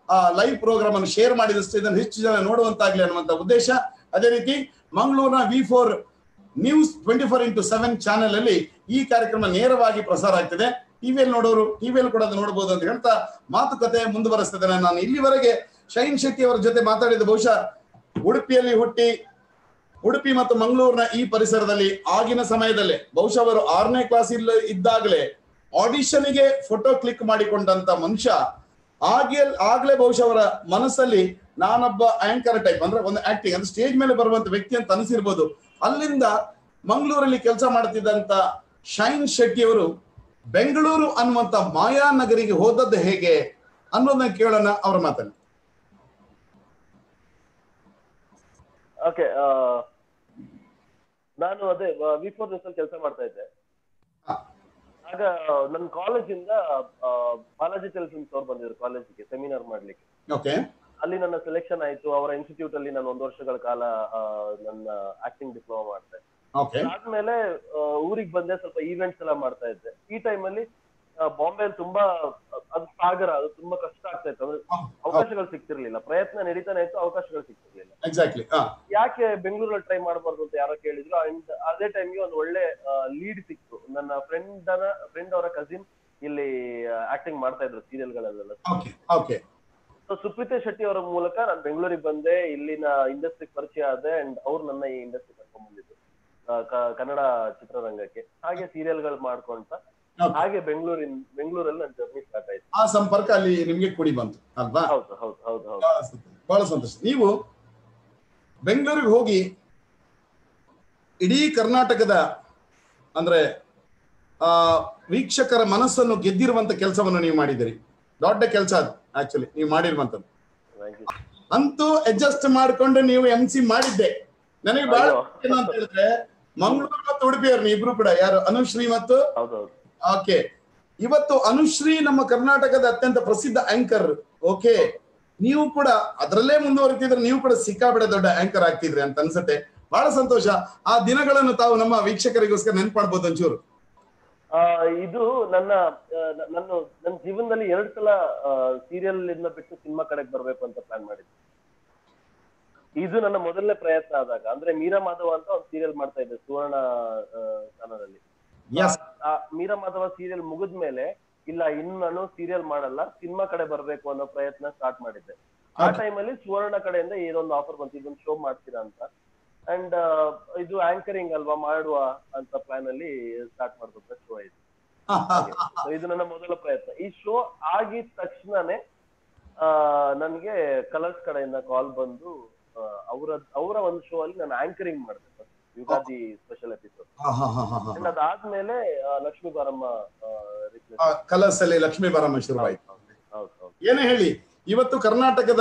ಲೈವ್ ಪ್ರೋಗ್ರಾಮ್ ಅನ್ನು ಶೇರ್ ಮಾಡಿದಷ್ಟು ಇದನ್ನು ಹೆಚ್ಚು ಜನ ನೋಡುವಂತಾಗ್ಲಿ ಅನ್ನುವಂತ ಉದ್ದೇಶ ಅದೇ ರೀತಿ ಮಂಗಳೂರಿನ V four news twenty four into seven channel ಅಲ್ಲಿ ಈ ಕಾರ್ಯಕ್ರಮ ನೇರವಾಗಿ ಪ್ರಸಾರ ಆಗ್ತಿದೆ ಟಿವಿಯಲ್ಲಿ ನೋಡೋರು ಟಿವಿಯಲ್ಲಿ ಕೂಡ ಅದನ್ನ ನೋಡಬಹುದು ಅಂತ ಹೇಳ್ತಾ ಮಾತುಕತೆ ಮುಂದುವರಿಸ್ತದೆ ನಾನು ಇಲ್ಲಿವರೆಗೆ ಶೈನ್ ಶೆಟ್ಟಿ ಅವರ ಜೊತೆ ಮಾತಾಡಿದ ಬಹುಶಃ ಉಡುಪಿಯಲ್ಲಿ ಹುಟ್ಟಿ ಉಡುಪಿ ಮತ್ತು ಮಂಗಳೂರಿನ ಈ ಪರಿಸರದಲ್ಲಿ ಆಗಿನ ಸಮಯದಲ್ಲೇ ಬಹುಶಃ ಅವರು ಆರನೇ ಕ್ಲಾಸ್ ಇಲ್ಲ ಇದ್ದಾಗಲೇ ಆಡಿಷನ್ಗೆ ಫೋಟೋ ಕ್ಲಿಕ್ ಮಾಡಿಕೊಂಡಂತ ಮನುಷ್ಯ ಆಗೇ ಆಗ್ಲೇ ಬಹುಶಃ ಅವರ ಮನಸ್ಸಲ್ಲಿ ನಾನೊಬ್ಬ ಆಂಕರ್ ಟೈಪ್ ಅಂದ್ರೆ ಒಂದು ಆಕ್ಟಿಂಗ್ ಅಂದ್ರೆ ಸ್ಟೇಜ್ ಮೇಲೆ ಬರುವಂತ ವ್ಯಕ್ತಿ ಅಂತ ಅನಿಸಿರ್ಬೋದು ಅಲ್ಲಿಂದ ಮಂಗಳೂರಲ್ಲಿ ಕೆಲಸ ಮಾಡ್ತಿದ್ದಂತ ಶೈನ್ ಶೆಟ್ಟಿ ಅವರು ಬೆಂಗಳೂರು ಅನ್ನುವಂತ ಮಾಯಾ ನಗರಿಗೆ ಹೋದದ್ದು ಹೇಗೆ ಅನ್ನೋದನ್ನ ಕೇಳೋಣ ಅವರ ಮಾತಲ್ಲಿ ಓಕೆ ನಾನು ಅದೇ ವಿ ಫೋರ್ ನ್ಯೂಸ್ ಅಲ್ಲಿ ಕೆಲಸ ಮಾಡ್ತಾ ಇದ್ದೆ ಹಾ. ಆಗ ನನ್ನ ಕಾಲೇಜಿಂದ ಬಾಲಾಜಿ ಟೆಲಿಫಿಲ್ಮ್ಸ್ ಅವ್ರು ಬಂದಿದ್ರು ಕಾಲೇಜಿಗೆ ಸೆಮಿನಾರ್ ಮಾಡ್ಲಿಕ್ಕೆ ಓಕೆ ಅಲ್ಲಿ ನನ್ನ ಸೆಲೆಕ್ಷನ್ ಆಯ್ತು ಅವರ ಇನ್ಸ್ಟಿಟ್ಯೂಟ್ ಅಲ್ಲಿ ನಾನು ಒಂದು ವರ್ಷಗಳ ಕಾಲ ಆ, ನನ್ನ ಆಕ್ಟಿಂಗ್ ಡಿಪ್ಲೊಮಾ ಮಾಡ್ದೆ ಓಕೆ ಆದ್ಮೇಲೆ ಊರಿಗೆ ಬಂದೆ ಸ್ವಲ್ಪ ಈವೆಂಟ್ಸ್ ಎಲ್ಲ ಮಾಡ್ತಾ ಇದ್ದೆ ಈ ಟೈಮಲ್ಲಿ ಬಾಂಬೆ ತುಂಬಾ ಅದು ಸಾಗರ ಅದು ತುಂಬಾ ಕಷ್ಟ ಆಗ್ತಾ ಇತ್ತು ಅಂದ್ರೆ ಅವಕಾಶಗಳು ಸಿಗ್ತಿರ್ಲಿಲ್ಲ ಪ್ರಯತ್ನ ನಡೀತಾನೆ ಇತ್ತು ಅವಕಾಶಗಳು ಸಿಗ್ತಿರ್ಲಿಲ್ಲ ಎಕ್ಸಾಕ್ಟ್ಲಿ ಹಾ ಯಾಕೆ ಬೆಂಗಳೂರಲ್ಲಿ ಟ್ರೈ ಮಾಡಬಾರ್ದು ಅಂತ ಯಾರೋ ಕೇಳಿದ್ರು ಅಂಡ್ ಅದೇ ಟೈಮ್ಗೆ ಒಂದು ಒಳ್ಳೆ ಲೀಡ್ ಸಿಕ್ತು ನನ್ನ ಫ್ರೆಂಡ್ ಫ್ರೆಂಡ್ ಅವರ ಕಸಿನ್ ಇಲ್ಲಿ ಆಕ್ಟಿಂಗ್ ಮಾಡ್ತಾ ಇದ್ರು ಸೀರಿಯಲ್ ಗಳಲ್ಲೆಲ್ಲ ಓಕೆ ಓಕೆ ಸೊ ಸುಪ್ರೀತೆ ಶೆಟ್ಟಿ ಅವರ ಮೂಲಕ ನಾನು ಬೆಂಗಳೂರಿಗೆ ಬಂದೆ ಇಲ್ಲಿನ ಇಂಡಸ್ಟ್ರಿ ಪರಿಚಯ ಆದೆ ಅಂಡ್ ಅವ್ರು ನನ್ನ ಈ ಇಂಡಸ್ಟ್ರಿ ಕರ್ಕೊಂಡ್ ಬಂದಿದ್ರು ಆ, ಕ- ಕನ್ನಡ ಚಿತ್ರರಂಗಕ್ಕೆ ಹಾಗೆ ಸೀರಿಯಲ್ಗಳು ಮಾಡ್ಕೊಂತ Okay. ಹಾಗೆ ಬೆಂಗಳೂರಿನ ಬೆಂಗಳೂರಲ್ಲಿ ನನ್ನ ಜರ್ನಿ ಸ್ಟಾರ್ಟ್ ಆಯ್ತು ಆ ಸಂಪರ್ಕ ಅಲ್ಲಿ ನಿಮ್ಗೆ ಕೂಡಿ ಬಂತು ಅಲ್ವಾ ಹೌದು ಹೌದು ಹೌದು ಹೌದು ಬಹಳ ಸಂತೋಷ. ಬಹಳ ಸಂತೋಷ ನೀವು ಬೆಂಗಳೂರಿಗೆ ಹೋಗಿ ಇಡೀ ಕರ್ನಾಟಕದ ಅಂದ್ರೆ ಆ ವೀಕ್ಷಕರ ಮನಸ್ಸನ್ನು ಗೆದ್ದಿರುವಂತ ಕೆಲಸವನ್ನು ನೀವು ಮಾಡಿದಿರಿ ದೊಡ್ಡ ಕೆಲಸ ಅದು ಆಕ್ಚುಲಿ ನೀವು ಮಾಡಿರುವಂತದ್ದು ಥ್ಯಾಂಕ್ ಯು ಅಂತೂ ಅಡ್ಜಸ್ಟ್ ಮಾಡ್ಕೊಂಡು ನೀವು ಎಂ ಸಿ ಮಾಡಿದ್ದೆ ನನಗೆ ಬಹಳ ಅಯ್ಯೋ. ಏನು ಅಂತ ಹೇಳಿದ್ರೆ ಮಂಗಳೂರು ಮತ್ತು ಉಡುಪಿಯವ್ರು ನೀವು ಇಬ್ರು ಕೂಡ ಯಾರು ಅನುಶ್ರೀ ಮತ್ತು ಹೌದೌದು ಓಕೆ ಇವತ್ತು ಅನುಶ್ರೀ ನಮ್ಮ ಕರ್ನಾಟಕದ ಅತ್ಯಂತ ಪ್ರಸಿದ್ಧ ಆಂಕರ್ ಓಕೆ ನೀವು ಕೂಡ ಅದರಲ್ಲೇ ಮುಂದುವರಿತಿದ್ರೆ ನೀವು ಕೂಡ ಸಿಕ್ಕಾಬಿಡ ದೊಡ್ಡ ಆಂಕರ್ ಆಗ್ತಿದ್ರಿ ಅಂತ ಅನ್ಸುತ್ತೆ ಬಹಳ ಸಂತೋಷ ಆ ದಿನಗಳನ್ನು ತಾವು ನಮ್ಮ ವೀಕ್ಷಕರಿಗೋಸ್ಕರ ನೆನ್ಪು ಮಾಡ್ಬೋದು ಒಂಚೂರು ಆ, ಇದು ನನ್ನ ಆ, ನ- ನನ್ನ ನನ್ನ ಜೀವನದಲ್ಲಿ ಎರಡ್ ಸಲ ಸೀರಿಯಲ್ ಇಂದ ಬಿಟ್ಟು ಸಿನಿಮಾ ಕಡೆಗೆ ಬರ್ಬೇಕು ಅಂತ ಪ್ಲಾನ್ ಮಾಡಿದ್ದೆ ಇದು ನನ್ನ ಮೊದಲನೇ ಪ್ರಯತ್ನ ಆದಾಗ ಅಂದ್ರೆ ಮೀರಾ ಮಾಧವ ಅಂತ ಒಂದು ಸೀರಿಯಲ್ ಮಾಡ್ತಾ ಇದ್ದೆ ಸುವರ್ಣ ಚಾನಲ್ ಎಸ್ ಆ ಮೀರಾ ಮಾಧವ ಸೀರಿಯಲ್ ಮುಗಿದ್ಮೇಲೆ ಇಲ್ಲ ಇನ್ನು ನಾನು ಸೀರಿಯಲ್ ಮಾಡಲ್ಲ ಸಿನಿಮಾ ಕಡೆ ಬರ್ಬೇಕು ಅನ್ನೋ ಪ್ರಯತ್ನ ಸ್ಟಾರ್ಟ್ ಮಾಡಿದ್ದೆ ಆ Okay. ಟೈಮಲ್ಲಿ ಸುವರ್ಣ ಕಡೆಯಿಂದ ಇದೊಂದು ಆಫರ್ ಬಂತು ಇದೊಂದು ಶೋ ಮಾಡ್ತೀರಾ ಅಂತ ಅಂಡ್ ಇದು ಆಂಕರಿಂಗ್ ಅಲ್ವಾ ಮಾಡುವ ಅಂತ ಪ್ಲಾನ್ ಅಲ್ಲಿ ಸ್ಟಾರ್ಟ್ ಮಾಡ್ಬೇಕು ಶೋ ಇದು So ಇದು ನನ್ನ ಮೊದಲ ಪ್ರಯತ್ನ ಈ ಶೋ ಆಗಿದ ತಕ್ಷಣನೇ ಆ ನನ್ಗೆ ಕಲರ್ಸ್ ಕಡೆಯಿಂದ ಕಾಲ್ ಬಂದು ಆ, ಅವರ ಅವರ ಒಂದು ಶೋ ಅಲ್ಲಿ ನಾನು ಆಂಕರಿಂಗ್ ಮಾಡಿದೆ first, Ugadi special episode and ಅದಾದ್ಮೇಲೆ ಆ, ಲಕ್ಷ್ಮೀ ಬಾರಮ್ಮ ರಿಪ್ಲೇಸ್ ಕಲರ್ಸ್ ಅಲ್ಲಿ ಲಕ್ಷ್ಮೀ ಬಾರಮ್ಮ ಶುರುವಾಯ್ತು ಹೌದು ಹೌದು ಏನೇ ಹೇಳಿ ಇವತ್ತು ಕರ್ನಾಟಕದ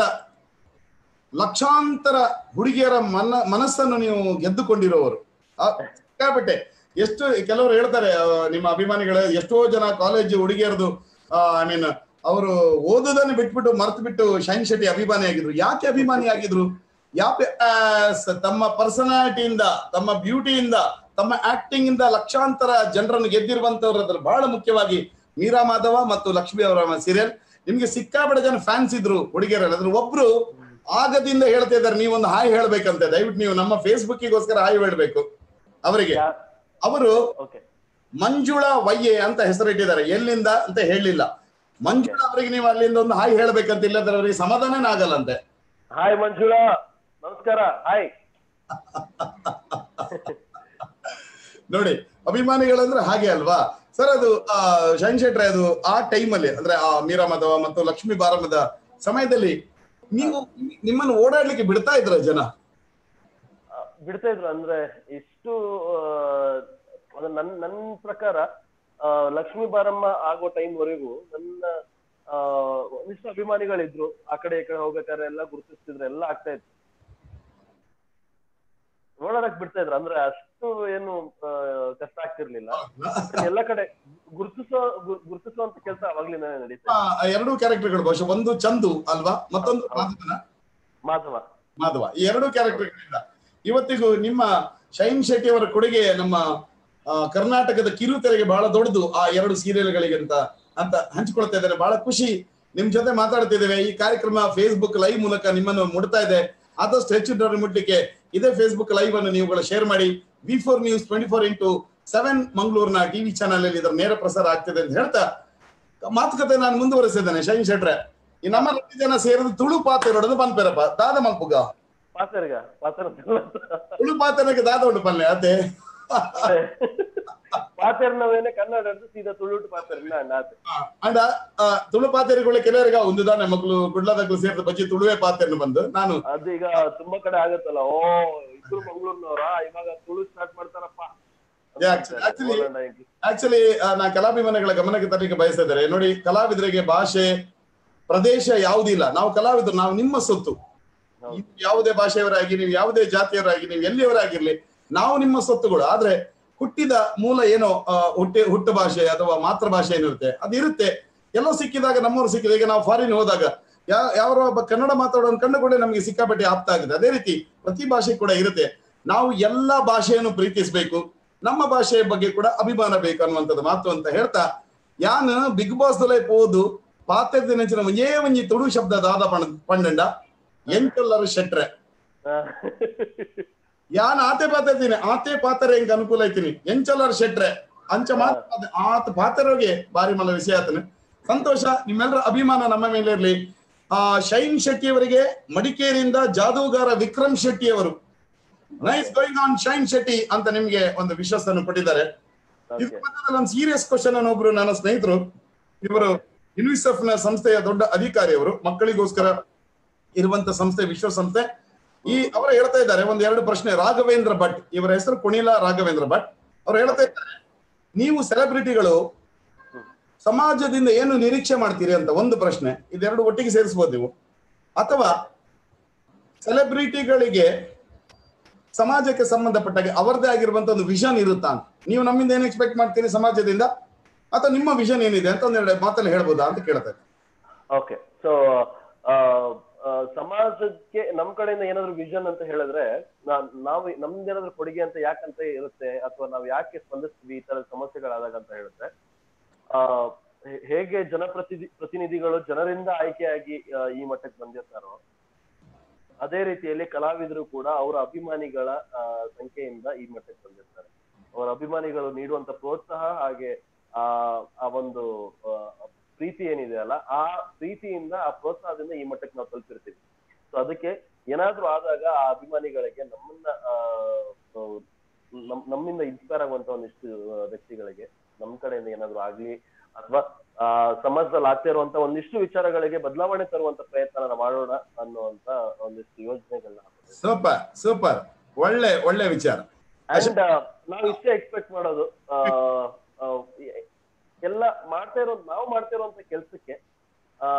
ಲಕ್ಷಾಂತರ ಹುಡುಗಿಯರ ಮನ ಮನಸ್ಸನ್ನು ನೀವು ಗೆದ್ದುಕೊಂಡಿರುವವರು ಆ, ಸಿಕ್ಕಾಪಟ್ಟೆ ಎಷ್ಟು ಕೆಲವರು ಹೇಳ್ತಾರೆ ಆ, ನಿಮ್ಮ ಅಭಿಮಾನಿಗಳು ಎಷ್ಟೋ ಜನ ಕಾಲೇಜ್ ಹುಡುಗಿಯರದು ಐ ಮೀನ್ ಅವರು ಓದೋದನ್ನ ಬಿಟ್ಬಿಟ್ಟು ಮರ್ತು ಬಿಟ್ಟು ಶೈನ್ ಶೆಟ್ಟಿ ಅಭಿಮಾನಿ ಆಗಿದ್ರು ಯಾಕೆ ಅಭಿಮಾನಿ ಆಗಿದ್ರು ಯಾಕೆ ಆ, ಸ- ತಮ್ಮ ಪರ್ಸನಾಲಿಟಿಯಿಂದ ತಮ್ಮ ಬ್ಯೂಟಿಯಿಂದ ತಮ್ಮ ಆಕ್ಟಿಂಗ್ ಇಂದ ಲಕ್ಷಾಂತರ ಜನರನ್ನು ಗೆದ್ದಿರುವಂತವ್ರದ್ರಲ್ಲಿ ಬಹಳ ಮುಖ್ಯವಾಗಿ ಮೀರಾ ಮಾಧವ ಮತ್ತು ಲಕ್ಷ್ಮಿ ಅವರ ಸೀರಿಯಲ್ ನಿಮ್ಗೆ ಸಿಕ್ಕಾಪಟ್ಟೆ ಜನ ಫ್ಯಾನ್ಸ್ ಇದ್ರು ಹುಡುಗಿಯರಲ್ಲಿ ಅದ್ರ ಒಬ್ರು ಆಗದಿಂದ ಹೇಳ್ತಾ ಇದ್ದಾರೆ ನೀವೊಂದು ಹಾಯ್ ಹೇಳ್ಬೇಕಂತೆ ದಯವಿಟ್ಟು ನೀವು ನಮ್ಮ ಫೇಸ್ಬುಕ್ಕಿಗೋಸ್ಕರ ಹಾಯ್ ಹೇಳ್ಬೇಕು ಅವರಿಗೆ ಅವರು ಓಕೆ ಮಂಜುಳಾ ವಯ್ಯೆ ಅಂತ ಹೆಸರಿಟ್ಟಿದ್ದಾರೆ ಎಲ್ಲಿಂದ ಅಂತ ಹೇಳಿಲ್ಲ ಮಂಜುಳಾ ಅವರಿಗೆ ನೀವು ಅಲ್ಲಿಂದ ಒಂದು ಹಾಯ್ ಹೇಳ್ಬೇಕಂತ ಇಲ್ಲದ್ರೆ ಅವರಿಗೆ ಸಮಾಧಾನನೇ ಆಗಲ್ಲಂತೆ ಹಾಯ್ ಮಂಜುಳಾ ನಮಸ್ಕಾರ ಹಾಯ್ ನೋಡಿ ಅಭಿಮಾನಿಗಳಂದ್ರೆ ಹಾಗೆ ಅಲ್ವಾ ಸರ್ ಅದು ಆ, ಶೈನ್ ಶೆಟ್ರೆ ಅದು ಆ ಟೈಮಲ್ಲಿ ಅಂದ್ರೆ ಆ ಮೀರಾ ಮಾಧವ ಮತ್ತು ಲಕ್ಷ್ಮೀ ಬಾರಮದ ಸಮಯದಲ್ಲಿ ನೀವು ನಿಮ್ಮನ್ನು ಓಡಾಡ್ಲಿಕ್ಕೆ ಬಿಡ್ತಾ ಇದ್ರ ಜನ ಆ, ಬಿಡ್ತಾ ಇದ್ರು ಅಂದ್ರೆ ಇಷ್ಟು ಆ, ಅದು ನನ್ ನನ್ ಪ್ರಕಾರ ಆ, ಲಕ್ಷ್ಮೀ ಬಾರಮ್ಮ ಆಗೋ ಟೈಮ್ ವರೆಗೂ ನನ್ನ ಆ, ಒಂದಿಷ್ಟು ಅಭಿಮಾನಿಗಳಿದ್ರು ಆ ಕಡೆ ಈ ಕಡೆ ಹೋಗ್ಬೇಕಾದ್ರೆ ಎಲ್ಲ ಗುರುತಿಸ್ತಿದ್ರು ಎಲ್ಲ ಆಗ್ತಾ ಇತ್ತು ಓಡಾಡಕ್ ಬಿಡ್ತಾ ಇದ್ರು ಅಂದ್ರೆ ಅಷ್ಟು ಏನು ಆ, ಕಷ್ಟ ಆಗ್ತಿರ್ಲಿಲ್ಲ ಎಲ್ಲ ಕಡೆ ಗುರುತಿಸೋ ಗು- ಗುರುತಿಸುವಂತ ಕೆಲಸ ಅವಾಗ್ಲಿಂದ ನಡೀತಾ ಆ, ಇತ್ತು. ಎರಡು ಕ್ಯಾರೆಕ್ಟರ್ಗಳು ಬಹುಶಃ ಒಂದು ಚಂದು ಅಲ್ವಾ ಮತ್ತೊಂದು ಮಾಧವನ ಮಾಧವ ಮಾಧವ ಈ ಎರಡು ಕ್ಯಾರೆಕ್ಟರ್ಗಳಿಂದ ಇವತ್ತಿಗೂ ನಿಮ್ಮ ಶೈನ್ ಶೆಟ್ಟಿ ಅವರ ಕೊಡುಗೆ ನಮ್ಮ ಆ, ಕರ್ನಾಟಕದ ಕಿರುತೆರೆಗೆ ಬಹಳ ದೊಡ್ಡದು ಆ ಎರಡು ಸೀರಿಯಲ್ಗಳಿಗೆ ಅಂತ ಅಂತ ಹಂಚಿಕೊಳ್ತಾ ಇದ್ದಾರೆ ಬಹಳ ಖುಷಿ ನಿಮ್ ಜೊತೆ ಮಾತಾಡ್ತಿದ್ದೇವೆ ಈ ಕಾರ್ಯಕ್ರಮ ಫೇಸ್ಬುಕ್ ಲೈವ್ ಮೂಲಕ ನಿಮ್ಮನ್ನು ಮುಡ್ತಾ ಇದೆ ಆದಷ್ಟು ಹೆಚ್ಚು ಜನರು ಮುಟ್ಲಿಕ್ಕೆ ಇದೇ ಫೇಸ್ಬುಕ್ ಲೈವ್ ಅನ್ನು ನೀವುಗಳು ಶೇರ್ ಮಾಡಿ V four news twenty four into seven ಮಂಗಳೂರಿನ ಟಿವಿ ಚಾನಲ್ ಅಲ್ಲಿ ಇದರ ನೇರ ಪ್ರಸಾರ ಆಗ್ತಿದೆ ಅಂತ ಹೇಳ್ತಾ ಮಾತುಕತೆ ನಾನು ಮುಂದುವರಿಸಿದ್ದೇನೆ ಶೈನ್ ಶೆಟ್ರೆ ಈ ನಮ್ಮ ಎರಡು ಜನ ಸೇರಿದ ತುಳು ಪಾತೆ ನೋಡೋದು ಬಂದ್ಪೇರಪ್ಪ ದಾದ ಮಲ್ಪುಗ ಪಾತರ್ಗ ಪಾತರ ತುಳು ಪಾತೆನಕ್ಕೆ ದಾದ ಉಂಟು ಪಲ್ಲೆ ಅದೇ ಪಾತೆರ್ನವೇನೆ ಕನ್ನಡ ಹಿಡ್ದು ಸೀದಾ ತುಳುಟು ಪಾತೆರ್ನ ನಾತೆ ಅಂಡ ಆ, ತುಳು ಪಾತೆರಿಗಳ ಕೆಲವರಿಗೆ ಒಂದು ದಾನೆ ಮಕ್ಕಳು ಗುಡ್ಲದಾಗ್ಲು ಸೇರಿದ ಬಜ್ಜಿ ತುಳುವೆ ಪಾತೆಯನ್ನು ಬಂದು ನಾನು ಅದು ಈಗ ತುಂಬಾ ಕಡೆ ಆಗತ್ತಲ್ಲ ಓ ಇಬ್ರು ಮಂಗಳೂರಿನವರ ಇವಾಗ ತುಳು ಸ್ಟಾರ್ಟ್ ಮಾಡ್ತಾರಪ್ಪ Yeah, actually- actually- ಆಕ್ಚುಲಿ ನಾ ಕಲಾಭಿಮಾನಿಗಳ ಗಮನಕ್ಕೆ ತರಲಿಕ್ಕೆ ಬಯಸ್ತಾ ಇದ್ದಾರೆ ನೋಡಿ ಕಲಾವಿದರಿಗೆ ಭಾಷೆ ಪ್ರದೇಶ ಯಾವುದಿಲ್ಲ ನಾವು ಕಲಾವಿದರು ನಾವು ನಿಮ್ಮ ಸೊತ್ತು ನೀವು ಯಾವುದೇ ಭಾಷೆಯವರಾಗಿ ನೀವು ಯಾವುದೇ ಜಾತಿಯವರಾಗಿ ನೀವು ಎಲ್ಲಿಯವರಾಗಿರ್ಲಿ ನಾವು ನಿಮ್ಮ ಸೊತ್ತುಗಳು ಆದ್ರೆ ಹುಟ್ಟಿದ ಮೂಲ ಏನೋ ಆ, ಹುಟ್ಟಿ ಹುಟ್ಟು ಭಾಷೆ ಅಥವಾ ಮಾತೃ ಭಾಷೆ ಏನಿರುತ್ತೆ ಅದಿರುತ್ತೆ ಎಲ್ಲೋ ಸಿಕ್ಕಿದಾಗ ನಮ್ಮವ್ರು ಸಿಕ್ಕಿದ ಈಗ ನಾವು ಫಾರಿನ್ ಹೋದಾಗ ಯಾ ಯಾರೋ ಒಬ್ಬ ಕನ್ನಡ ಮಾತಾಡೋನ್ ಕಂಡು ಕೂಡ ನಮಗೆ ಸಿಕ್ಕಾಪಟ್ಟೆ ಆಪ್ತ ಆಗಿದೆ ಅದೇ ರೀತಿ ಪ್ರತಿ ಭಾಷೆ ಕೂಡ ಇರುತ್ತೆ ನಾವು ಎಲ್ಲ ಭಾಷೆಯನ್ನು ಪ್ರೀತಿಸಬೇಕು ನಮ್ಮ ಭಾಷೆಯ ಬಗ್ಗೆ ಕೂಡ ಅಭಿಮಾನ ಬೇಕು ಅನ್ನುವಂಥದ್ದು ಮಾತು ಅಂತ ಹೇಳ್ತಾ ಯಾನ್ ಬಿಗ್ ಬಾಸ್ ದೊಲೆ ಪೋದು ಪಾತ್ರದ ನೆಂಚಿನ ಒಂಜೇ ಒಂಜಿ ತುಳು ಶಬ್ದ ದಾದ ಪಣ ಪಂಡಂಡ ಎಂಟೆಲ್ಲರು ಶೆಟ್ರೆ ಯಾನ್ ಆತೆ ಪಾತಿರ್ತೀನಿ ಆತೆ ಪಾತ್ರೆ ಹೆಂಗ್ ಅನುಕೂಲ ಐತೀನಿ ಎಂಚಲ್ಲರ ಶೆಟ್ರೆ ಅಂಚ ಮಾತ್ರ ಆತ ಪಾತ್ರೋಗೆ ಬಾರಿ ಮಲ್ಲ ವಿಷಯ ಆತನ ಸಂತೋಷ ನಿಮ್ಮೆಲ್ಲರ ಅಭಿಮಾನ ನಮ್ಮ ಮೇಲೆ ಇರ್ಲಿ ಆ ಶೈನ್ ಶೆಟ್ಟಿ ಅವರಿಗೆ ಮಡಿಕೇರಿಯಿಂದ ಜಾದೂಗಾರ ವಿಕ್ರಮ್ ಶೆಟ್ಟಿ ಅವರು nice going on Shine Shetty ಅಂತ ನಿಮ್ಗೆ ಒಂದು ವಿಶ್ವಾಸವನ್ನು ಕೊಟ್ಟಿದ್ದಾರೆ ಇದ್ರ ಮಧ್ಯದಲ್ಲಿ ಒಂದು ಸೀರಿಯಸ್ ಕ್ವಶನ್ ಅನ್ನು ಒಬ್ರು ನನ್ನ ಸ್ನೇಹಿತರು ಇವರು ಯುನಿಸೆಫ್ ನ ಸಂಸ್ಥೆಯ ದೊಡ್ಡ ಅಧಿಕಾರಿ ಅವರು ಮಕ್ಕಳಿಗೋಸ್ಕರ ಇರುವಂತ ಸಂಸ್ಥೆ ವಿಶ್ವಸಂಸ್ಥೆ ಈ ಅವರು ಹೇಳ್ತಾ ಇದ್ದಾರೆ ಒಂದ್ ಎರಡು ಪ್ರಶ್ನೆ ರಾಘವೇಂದ್ರ ಭಟ್ ಇವರ ಹೆಸರು ಕುಣಿಲ ರಾಘವೇಂದ್ರ ಭಟ್ ಅವ್ರು ಹೇಳ್ತಾ ಇದ್ದಾರೆ ನೀವು ಸೆಲೆಬ್ರಿಟಿಗಳು ಸಮಾಜದಿಂದ ಏನು ನಿರೀಕ್ಷೆ ಮಾಡ್ತೀರಿ ಅಂತ ಒಂದು ಪ್ರಶ್ನೆ ಇದೆರಡು ಒಟ್ಟಿಗೆ ಸೇರಿಸಬಹುದು ನೀವು ಅಥವಾ ಸೆಲೆಬ್ರಿಟಿಗಳಿಗೆ ಸಮಾಜಕ್ಕೆ ಸಂಬಂಧಪಟ್ಟಾಗೆ ಅವರದೇ ಆಗಿರುವಂತ ಒಂದು ವಿಷನ್ ಇರುತ್ತಾ ಅಂತ ನೀವು ನಮ್ಮಿಂದ ಏನ್ ಎಕ್ಸ್ಪೆಕ್ಟ್ ಮಾಡ್ತೀರಿ ಸಮಾಜದಿಂದ ಅಥವಾ ನಿಮ್ಮ ವಿಷನ್ ಏನಿದೆ ಅಂತ ಒಂದೆರಡು ಮಾತಲ್ಲಿ ಹೇಳ್ಬೋದಾ ಅಂತ ಕೇಳ್ತಾರೆ ಓಕೆ ಸೊ ಸಮಾಜಕ್ಕೆ ನಮ್ ಕಡೆಯಿಂದ ಏನಾದ್ರು ವಿಷನ್ ಅಂತ ಹೇಳಿದ್ರೆ ನಾ- ನಾವು ನಮ್ದೇನಾದ್ರು ಕೊಡುಗೆ ಅಂತ ಯಾಕಂತ ಇರುತ್ತೆ ಅಥವಾ ನಾವು ಯಾಕೆ ಸ್ಪಂದಿಸ್ತೀವಿ ಈ ತರ ಸಮಸ್ಯೆಗಳಾದಾಗ ಅಂತ ಹೇಳಿದ್ರೆ ಆ ಹೇ- ಹೇಗೆ ಜನಪ್ರತಿನಿಧಿ ಪ್ರತಿನಿಧಿಗಳು ಜನರಿಂದ ಆಯ್ಕೆಯಾಗಿ ಆ, ಈ ಮಟ್ಟಕ್ಕೆ ಬಂದಿರ್ತಾರೋ ಅದೇ ರೀತಿಯಲ್ಲಿ ಕಲಾವಿದರು ಕೂಡ ಅವರ ಅಭಿಮಾನಿಗಳ ಆ, ಸಂಖ್ಯೆಯಿಂದ ಈ ಮಟ್ಟಕ್ಕೆ ಬಂದಿರ್ತಾರೆ ಅವರ ಅಭಿಮಾನಿಗಳು ನೀಡುವಂತ ಪ್ರೋತ್ಸಾಹ ಹಾಗೆ ಆ ಆ ಒಂದು ಆ, ಪ್ರೀತಿ ಏನಿದೆ ಅಲ್ಲ ಆ ಪ್ರೀತಿಯಿಂದ ಆ ಪ್ರೋತ್ಸಾಹದಿಂದ ಈ ಮಟ್ಟಕ್ಕೆ ನಾವು ತಲುಪಿರ್ತೀವಿ ಸೊ ಅದಕ್ಕೆ ಏನಾದ್ರೂ ಆದಾಗ ಆ ಅಭಿಮಾನಿಗಳಿಗೆ ನಮ್ಮನ್ನ ಆ, ಆ, ನಮ್ ನಮ್ಮಿಂದ ಇನ್ಸ್ಪೈರ್ ಆಗುವಂತ ಒಂದಿಷ್ಟು ಆ, ವ್ಯಕ್ತಿಗಳಿಗೆ ನಮ್ ಕಡೆಯಿಂದ ಏನಾದ್ರೂ ಆಗ್ಲಿ ಅಥವಾ ಆ ಸಮಾಜದಲ್ಲಿ ಆಗ್ತಾ ಇರುವಂತ ಒಂದಿಷ್ಟು ವಿಚಾರಗಳಿಗೆ ಬದಲಾವಣೆ ತರುವಂತ ಪ್ರಯತ್ನ ನಾವು ಮಾಡೋಣ ಅನ್ನುವಂತ ಒಂದಿಷ್ಟು ಯೋಜನೆಗಳನ್ನ ಹಾಕೋದು ಸೂಪರ್ ಸೂಪರ್ ಒಳ್ಳೆ ಒಳ್ಳೆ ವಿಚಾರ ಅಂಡ್ ನಾವು ಇಷ್ಟೇ ಎಕ್ಸ್ಪೆಕ್ಟ್ ಮಾಡೋದು ಆ, ಆ, ಎ- ಎಲ್ಲ ಮಾಡ್ತಾ ಇರೋ ನಾವು ಮಾಡ್ತಾ ಇರುವಂತ ಕೆಲ್ಸಕ್ಕೆ ಆ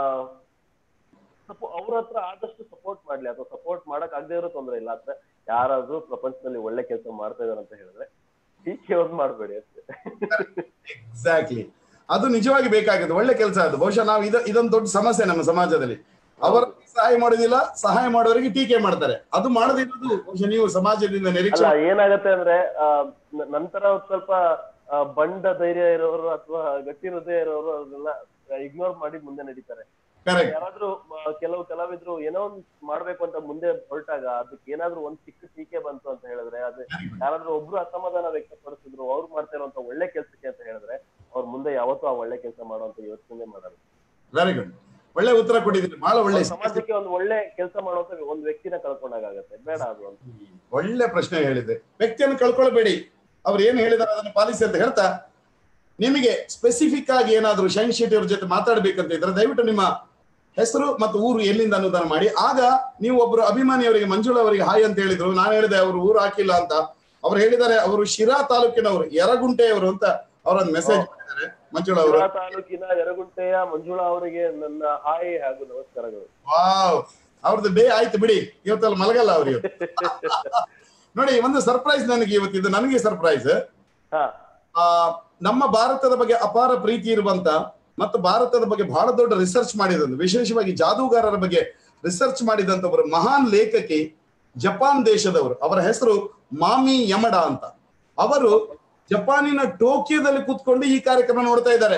ಅವ್ರ ಹತ್ರ ಆದಷ್ಟು ಸಪೋರ್ಟ್ ಮಾಡ್ಲಿ ಅಥವಾ ಸಪೋರ್ಟ್ ಮಾಡಕ್ ಆಗದೆ ಇರೋ ತೊಂದ್ರೆ ಇಲ್ಲ ಅಂತ ಯಾರಾದ್ರೂ ಪ್ರಪಂಚದಲ್ಲಿ ಒಳ್ಳೆ ಕೆಲಸ ಮಾಡ್ತಾ ಇದಾರೆ ಅಂತ ಹೇಳಿದ್ರೆ ಟೀಕೆ ಅವ್ರು ಮಾಡ್ಬೇಡಿ ಅಷ್ಟೇ ಎಕ್ಸಾಕ್ಟ್ಲಿ ಅದು ನಿಜವಾಗಿ ಬೇಕಾಗಿದೆ ಒಳ್ಳೆ ಕೆಲಸ ಅದು ಬಹುಶಃ ನಾವು ಇದ ಇದೊಂದು ದೊಡ್ಡ ಸಮಸ್ಯೆ ನಮ್ಮ ಸಮಾಜದಲ್ಲಿ ಅವರು ಸಹಾಯ ಮಾಡೋದಿಲ್ಲ ಸಹಾಯ ಮಾಡೋರಿಗೆ ಟೀಕೆ ಮಾಡ್ತಾರೆ ಅದು ಮಾಡದಿರೋದು ಬಹುಶಃ ನೀವು ಸಮಾಜದಿಂದ ನಿರೀಕ್ಷೆ ಅಲ್ಲ ಏನಾಗತ್ತೆ ಅಂದ್ರೆ ಆ, ನ- ನಂತರ ಒಂದ್ ಸ್ವಲ್ಪ ಆ, ಬಂಡ ಧೈರ್ಯ ಇರೋರು ಅಥವಾ ಗಟ್ಟಿ ಹೃದಯ ಇರೋರು ಅದನ್ನೆಲ್ಲ ಇಗ್ನೋರ್ ಮಾಡಿ ಮುಂದೆ ನಡೀತಾರೆ ಕರೆಕ್ಟ್ ಯಾರಾದ್ರೂ ಆ, ಕೆಲವು ಕಲಾವಿದ್ರು ಏನೋ ಒಂದ್ ಮಾಡ್ಬೇಕು ಅಂತ ಮುಂದೆ ಹೊರಟಾಗ ಅದಕ್ಕೆ ಏನಾದ್ರೂ ಒಂದ್ ಚಿಕ್ಕ ಟೀಕೆ ಬಂತು ಅಂತ ಹೇಳಿದ್ರೆ ಅದು ಯಾರಾದ್ರೂ ಒಬ್ರು ಅಸಮಾಧಾನ ವ್ಯಕ್ತಪಡಿಸಿದ್ರು ಅವ್ರು ಮಾಡ್ತಾ ಇರುವಂತ ಒಳ್ಳೆ ಕೆಲ್ಸಕ್ಕೆ ಅಂತ ಹೇಳಿದ್ರೆ ಅವ್ರ ಮುಂದೆ ಯಾವತ್ತೂ ಆ ಒಳ್ಳೆ ಕೆಲಸ ಮಾಡುವಂತ ಯೋಚನೆ ಮಾಡಲ್ಲ ವೆರಿ ಗುಡ್ ಒಳ್ಳೆ ಉತ್ತರ ಕೊಟ್ಟಿದ್ದೀರಿ ಬಹಳ ಒಳ್ಳೆ ಅವ್ರು ಸಮಾಜಕ್ಕೆ ಒಂದು ಒಳ್ಳೆ ಕೆಲಸ ಮಾಡುವಂತ ಒಂದ್ ವ್ಯಕ್ತಿನ ಕಳ್ಕೊಂಡಾಗತ್ತೆ ಬೇಡ ಅದು ಅಂತ ಒಳ್ಳೆ ಪ್ರಶ್ನೆ ಹೇಳಿದೆ ವ್ಯಕ್ತಿಯನ್ನು ಕಳ್ಕೊಳ್ಬೇಡಿ ಅವ್ರು ಏನ್ ಹೇಳಿದಾರೆ ಅದನ್ನು ಪಾಲಿಸಿ ಅಂತ ಹೇಳ್ತಾ ನಿಮಗೆ ಸ್ಪೆಸಿಫಿಕ್ ಆಗಿ ಏನಾದ್ರು ಶೈನ್ ಶೆಟ್ಟಿ ಅವ್ರ ಜೊತೆ ಮಾತಾಡ್ಬೇಕಂತ ಇದ್ರೆ ದಯವಿಟ್ಟು ನಿಮ್ಮ ಹೆಸರು ಮತ್ತು ಊರು ಎಲ್ಲಿಂದ ಅನುದಾನ ಮಾಡಿ ಆಗ ನೀವು ಒಬ್ರು ಅಭಿಮಾನಿಯವರಿಗೆ ಮಂಜುಳಾ ಅವರಿಗೆ ಹಾಯ್ ಅಂತ ಹೇಳಿದ್ರು ನಾನು ಹೇಳಿದೆ ಅವರು ಊರು ಹಾಕಿಲ್ಲ ಅಂತ ಅವ್ರು ಹೇಳಿದ್ದಾರೆ ಅವರು ಶಿರಾ ತಾಲೂಕಿನವರು ಯರಗುಂಟೆಯವರು ಅಂತ ಅವರೊಂದು ಮೆಸೇಜ್ ಮಾಡಿದ್ದಾರೆ ಮಂಜುಳಾ ಅವರು ಶಿರಾ ತಾಲೂಕಿನ ಯರಗುಂಟೆಯ ಮಂಜುಳಾ ಅವರಿಗೆ ನನ್ನ ಹಾಯ್ ಹಾಗೂ ನಮಸ್ಕಾರಗಳು ವಾವ್ ಅವ್ರದ್ದು ಡೇ ಆಯ್ತು ಬಿಡಿ ಇವತ್ತಲ್ಲಿ ಮಲಗಲ್ಲ ಅವ್ರು ಇವತ್ತು ನೋಡಿ ಒಂದು ಸರ್ಪ್ರೈಸ್ ನನಗೆ ಇವತ್ತು ಇದು ನನಗೆ ಸರ್ಪ್ರೈಸ್ ಹಾ ಆ ನಮ್ಮ ಭಾರತದ ಬಗ್ಗೆ ಅಪಾರ ಪ್ರೀತಿ ಇರುವಂತ ಮತ್ತು ಭಾರತದ ಬಗ್ಗೆ ಬಹಳ ದೊಡ್ಡ ರಿಸರ್ಚ್ ಮಾಡಿದಂತ ವಿಶೇಷವಾಗಿ ಜಾದೂಗಾರರ ಬಗ್ಗೆ ರಿಸರ್ಚ್ ಮಾಡಿದಂತ ಒಬ್ಬರು ಮಹಾನ್ ಲೇಖಕಿ ಜಪಾನ್ ದೇಶದವರು ಅವರ ಹೆಸರು ಮಾಮಿ ಯಮಡ ಅಂತ ಅವರು ಜಪಾನಿನ ಟೋಕಿಯೋದಲ್ಲಿ ಕೂತ್ಕೊಂಡು ಈ ಕಾರ್ಯಕ್ರಮ ನೋಡ್ತಾ ಇದ್ದಾರೆ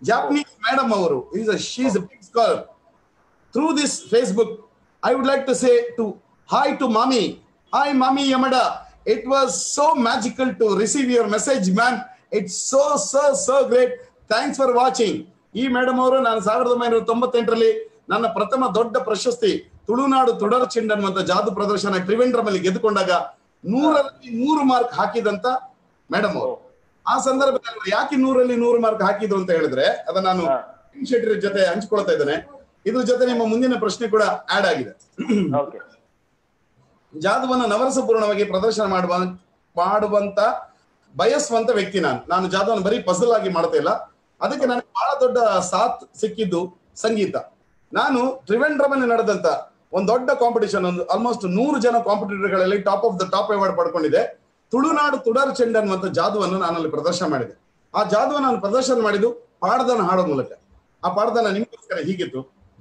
ಜಾಪನೀಸ್ ಮೇಡಮ್ ಅವರು is she's big scholar through this Facebook I would like to say to hi to Mami hi Mami Yamada it was so magical to receive your message ma'am it's so so so great thanks for watching ಈ madam ಅವರು ನಾನು ಸಾವಿರದ ಒಂಬೈನೂರ ತೊಂಬತ್ತೆಂಟರಲ್ಲಿ ನನ್ನ ಪ್ರಥಮ ದೊಡ್ಡ ಪ್ರಶಸ್ತಿ ತುಳುನಾಡು ತುಡರ್ ಚೆಂಡ್ ಅನ್ನುವಂತ ಜಾದು ಪ್ರದರ್ಶನ ಟ್ರಿವೆಂಡ್ರಮಲ್ಲಿ ಗೆದ್ದುಕೊಂಡಾಗ ನೂರಲ್ಲಿ ನೂರು ಮಾರ್ಕ್ ಹಾಕಿದಂತ ಮೇಡಮ್ ಅವರು ಆ ಸಂದರ್ಭದಲ್ಲಿ ಅವ್ರು ಯಾಕೆ ನೂರಲ್ಲಿ ನೂರು ಮಾರ್ಕ್ ಹಾಕಿದ್ರು ಅಂತ ಹೇಳಿದ್ರೆ ಅದ ನಾನು ಹಾ. ಕಿಂಗ್ ಶೆಟ್ಟಿ ಜೊತೆ ಹಂಚ್ಕೊಳ್ತಾ ಇದ್ದೇನೆ ಇದ್ರ ಜೊತೆ ನಿಮ್ಮ ಮುಂದಿನ ಪ್ರಶ್ನೆ ಕೂಡ ಆಡ್ ಆಗಿದೆ ಓಕೆ ಜಾದುವನ್ನು ನವರಸಪೂರ್ಣವಾಗಿ ಪ್ರದರ್ಶನ ಮಾಡುವ ಮಾಡುವಂತ ಬಯಸುವಂತ ವ್ಯಕ್ತಿ ನಾನು ನಾನು ಜಾದುವನ್ನು ಬರೀ ಪಸಲ್ ಆಗಿ ಮಾಡ್ತಾ ಇಲ್ಲ ಅದಕ್ಕೆ ನನಗೆ ಬಹಳ ದೊಡ್ಡ ಸಾಥ್ ಸಿಕ್ಕಿದ್ದು ಸಂಗೀತ ನಾನು ತ್ರಿವೆಂಡ್ರಮಲ್ಲಿ ನಡೆದಂತ ಒಂದು ದೊಡ್ಡ ಕಾಂಪಿಟಿಷನ್ ಒಂದು ಆಲ್ಮೋಸ್ಟ್ ನೂರು ಜನ ಕಾಂಪಿಟೇಟರ್ಗಳಲ್ಲಿ top of the top award ಪಡ್ಕೊಂಡಿದೆ ತುಳುನಾಡು ತುಡರ್ ಚೆಂಡ್ ಅನ್ನುವಂಥ ಜಾದುವನ್ನು ನಾನು ಅಲ್ಲಿ ಪ್ರದರ್ಶನ ಮಾಡಿದೆ ಆ ಜಾದುವನ್ನು ನಾನು ಪ್ರದರ್ಶನ ಮಾಡಿದ್ದು ಪಾಡದನ ಹಾಡೋ ಮೂಲಕ ಆ ಪಾಡದನ ನಿಮಗೋಸ್ಕರ ಹೀಗಿತ್ತು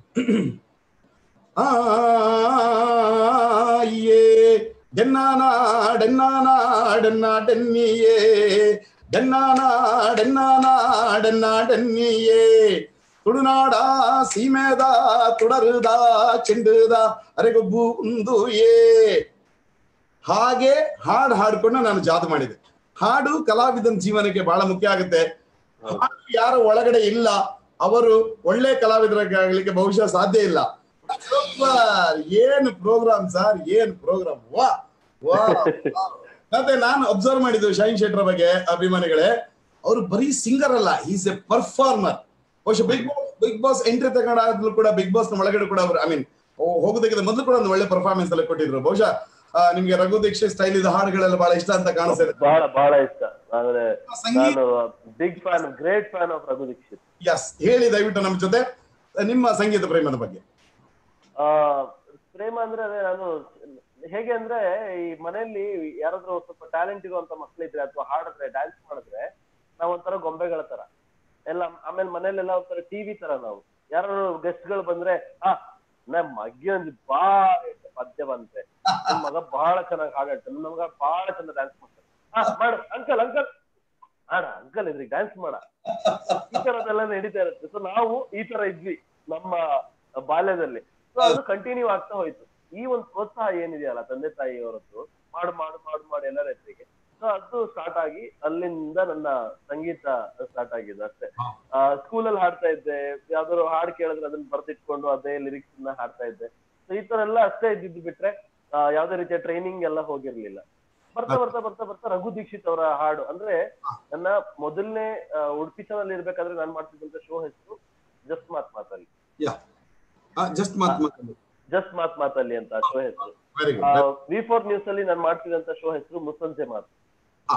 ಆಯೇ ಡೆನ್ನಾನ ಡೆನ್ನಾನ ಡೆನ್ನ ಡೆನ್ನಿಯೇ ಡೆನ್ನಾನ ಡೆನ್ನಾನ ಡೆನ್ನ ಡೆನ್ನಿಯೇ ತುಳುನಾಡ ಸೀಮೆದ ತುಡರುದ ಚೆಂಡುದ ಅರೆಗೊಬ್ಬು ಉಂದು ಏ ಹಾಗೆ ಹಾಡು ಹಾಡ್ಕೊಂಡು ನಾನು ಜಾದು ಮಾಡಿದೆ ಹಾಡು ಕಲಾವಿದನ ಜೀವನಕ್ಕೆ ಬಹಳ ಮುಖ್ಯ ಆಗುತ್ತೆ ಹಾಡು ಯಾರು ಒಳಗಡೆ ಇಲ್ಲ ಅವರು ಒಳ್ಳೆ ಕಲಾವಿದರಾಗಲಿಕ್ಕೆ ಬಹುಶಃ ಸಾಧ್ಯ ಇಲ್ಲ ಸೂಪರ್ ಏನು ಪ್ರೋಗ್ರಾಮ್ ಸರ್ ಏನ್ ಪ್ರೋಗ್ರಾಮ್ ವಾ ವಾ ವಾ. ಮತ್ತೆ ನಾನು ಅಬ್ಸರ್ವ್ ಮಾಡಿದ್ದು ಶೈನ್ ಶೆಟ್ರ ಬಗ್ಗೆ ಅಭಿಮಾನಿಗಳೇ ಅವರು ಬರೀ ಸಿಂಗರ್ ಅಲ್ಲ ಈಸ್ ಎ ಪರ್ಫಾರ್ಮರ್ ಬಹುಶಃ big boss big boss entry ತಗೊಂಡಾದ್ರೂ ಕೂಡ ಬಿಗ್ ಬಾಸ್ ನ ಒಳಗಡೆ ಕೂಡ ಅವರು ಐ ಮೀನ್ ಹೋಗೋದಕ್ಕಿಂತ ಮೊದಲು ಕೂಡ ಒಂದು ಒಳ್ಳೆ ಪರ್ಫಾರ್ಮೆನ್ಸ್ ಎಲ್ಲ ಕೊಟ್ಟಿದ್ರು ಬಹುಶಃ ಆ, ನಿಮ್ಗೆ ರಘು ದೀಕ್ಷೆ ಸ್ಟೈಲ್ ಇದು ಹಾಡುಗಳೆಲ್ಲ ಬಹಳ ಇಷ್ಟ ಅಂತ ಕಾಣಿಸ್ತಾ ಇದೆ ಬಹಳ ಬಹಳ ಇಷ್ಟ ಆದ್ರೆ ಸಂಗೀತ- ನಾನು big fan great fan of Raghu Dixit yes ಹೇಳಿ ದಯವಿಟ್ಟು ನಮ್ಮ ಜೊತೆ ನಿಮ್ಮ ಸಂಗೀತ ಪ್ರೇಮದ ಬಗ್ಗೆ ಆ ಪ್ರೇಮ ಅಂದ್ರೆ ಅದೇ ನಾನು ಹೇಗೆ ಅಂದ್ರೆ ಈ ಮನೆಯಲ್ಲಿ ಯಾರಾದ್ರೂ ಸ್ವಲ್ಪ ಟ್ಯಾಲೆಂಟ್ ಇರುವಂತ ಮಕ್ಳಿದ್ರೆ ಅಥವಾ ಹಾಡಿದ್ರೆ ಡ್ಯಾನ್ಸ್ ಮಾಡಿದ್ರೆ ನಾವ್ ಒಂಥರ ಗೊಂಬೆಗಳ ತರ ಎಲ್ಲ ಆಮೇಲೆ ಮನೇಲೆಲ್ಲ ಒಂಥರ ಟಿವಿ ತರ ನಾವು ಯಾರು ಗೆಸ್ಟ್ ಗಳು ಬಂದ್ರೆ ಆ ನಮ್ ಮಗ್ಗಿ ಒಂದು ಬಾ ಪದ್ಯ ಬಂದ್ರೆ ನಮ್ ಮಗ ಬಹಳ ಚೆನ್ನಾಗಿ ಹಾಡಾಡ್ತಾನೆ ನಮ್ ಮಗ ಬಹಳ ಚಂದ ಡ್ಯಾನ್ಸ್ ಮಾಡ್ತಾನೆ ಹಾ ಮಾಡು ಅಂಕಲ್ ಅಂಕಲ್ ಆಡ ಅಂಕಲ್ ಇದ್ರಿಗೆ ಡ್ಯಾನ್ಸ್ ಮಾಡ ಈ ತರದೆಲ್ಲ ನಡೀತಾ ಇರುತ್ತೆ ಸೊ ನಾವು ಈ ತರ ಇದ್ವಿ ನಮ್ಮ ಬಾಲ್ಯದಲ್ಲಿ ಸೊ ಅದು ಕಂಟಿನ್ಯೂ ಆಗ್ತಾ ಹೋಯ್ತು ಈ ಒಂದು ಪ್ರೋತ್ಸಾಹ ಏನಿದೆಯಲ್ಲ ತಂದೆ ತಾಯಿಯವರದ್ದು ಮಾಡು ಮಾಡು ಮಾಡು ಮಾಡು ಎಲ್ಲರ ಹೆಸರಿಗೆ ಸೊ ಅದು ಸ್ಟಾರ್ಟ್ ಆಗಿ ಅಲ್ಲಿಂದ ನನ್ನ ಸಂಗೀತ ಸ್ಟಾರ್ಟ್ ಆಗಿದೆ ಅಷ್ಟೇ ಸ್ಕೂಲಲ್ಲಿ ಹಾಡ್ತಾ ಇದ್ದೆ ಯಾವ್ದಾದ್ರು ಹಾಡು ಕೇಳಿದ್ರೆ ಅದನ್ನ ಬರ್ದಿಟ್ಕೊಂಡು ಅದೇ ಲಿರಿಕ್ಸ್ ನ ಹಾಡ್ತಾ ಇದ್ದೆ ಸೊ ಈ ತರ ಎಲ್ಲ ಅಷ್ಟೇ ಇದ್ದಿದ್ದು ಬಿಟ್ರೆ ಆ, ಯಾವ್ದೇ ರೀತಿಯ ಟ್ರೈನಿಂಗ್ ಎಲ್ಲ ಹೋಗಿರ್ಲಿಲ್ಲ ಬರ್ತಾ ಬರ್ತಾ ಬರ್ತಾ ಬರ್ತಾ ರಘು ದೀಕ್ಷಿತ್ ಅವರ ಹಾಡು ಅಂದ್ರೆ ನನ್ನ ಮೊದಲನೇ ಉಡುಪಿ ಚಾನಲ್ ಇರ್ಬೇಕಾದ್ರೆ ನಾನ್ ಮಾಡ್ತಿದ್ದಂತ ಶೋ ಹೆಸರು ಜಸ್ಟ್ ಮಾತ್ ಮಾತಲ್ಲಿ ಯಾ ಜಸ್ಟ್ ಮಾತ್ ಮಾತಾಡಿ ಜಸ್ಟ್ ಮಾತ್ ಮಾತಲ್ಲಿ ಅಂತ ಶೋ ಹೆಸರು very good V four news ಅಲ್ಲಿ ನಾನು ಮಾಡ್ತಿದ್ದಂತ ಶೋ ಹೆಸರು ಮುಸ್ಸಂಜೆ ಮಾತು ಹಾ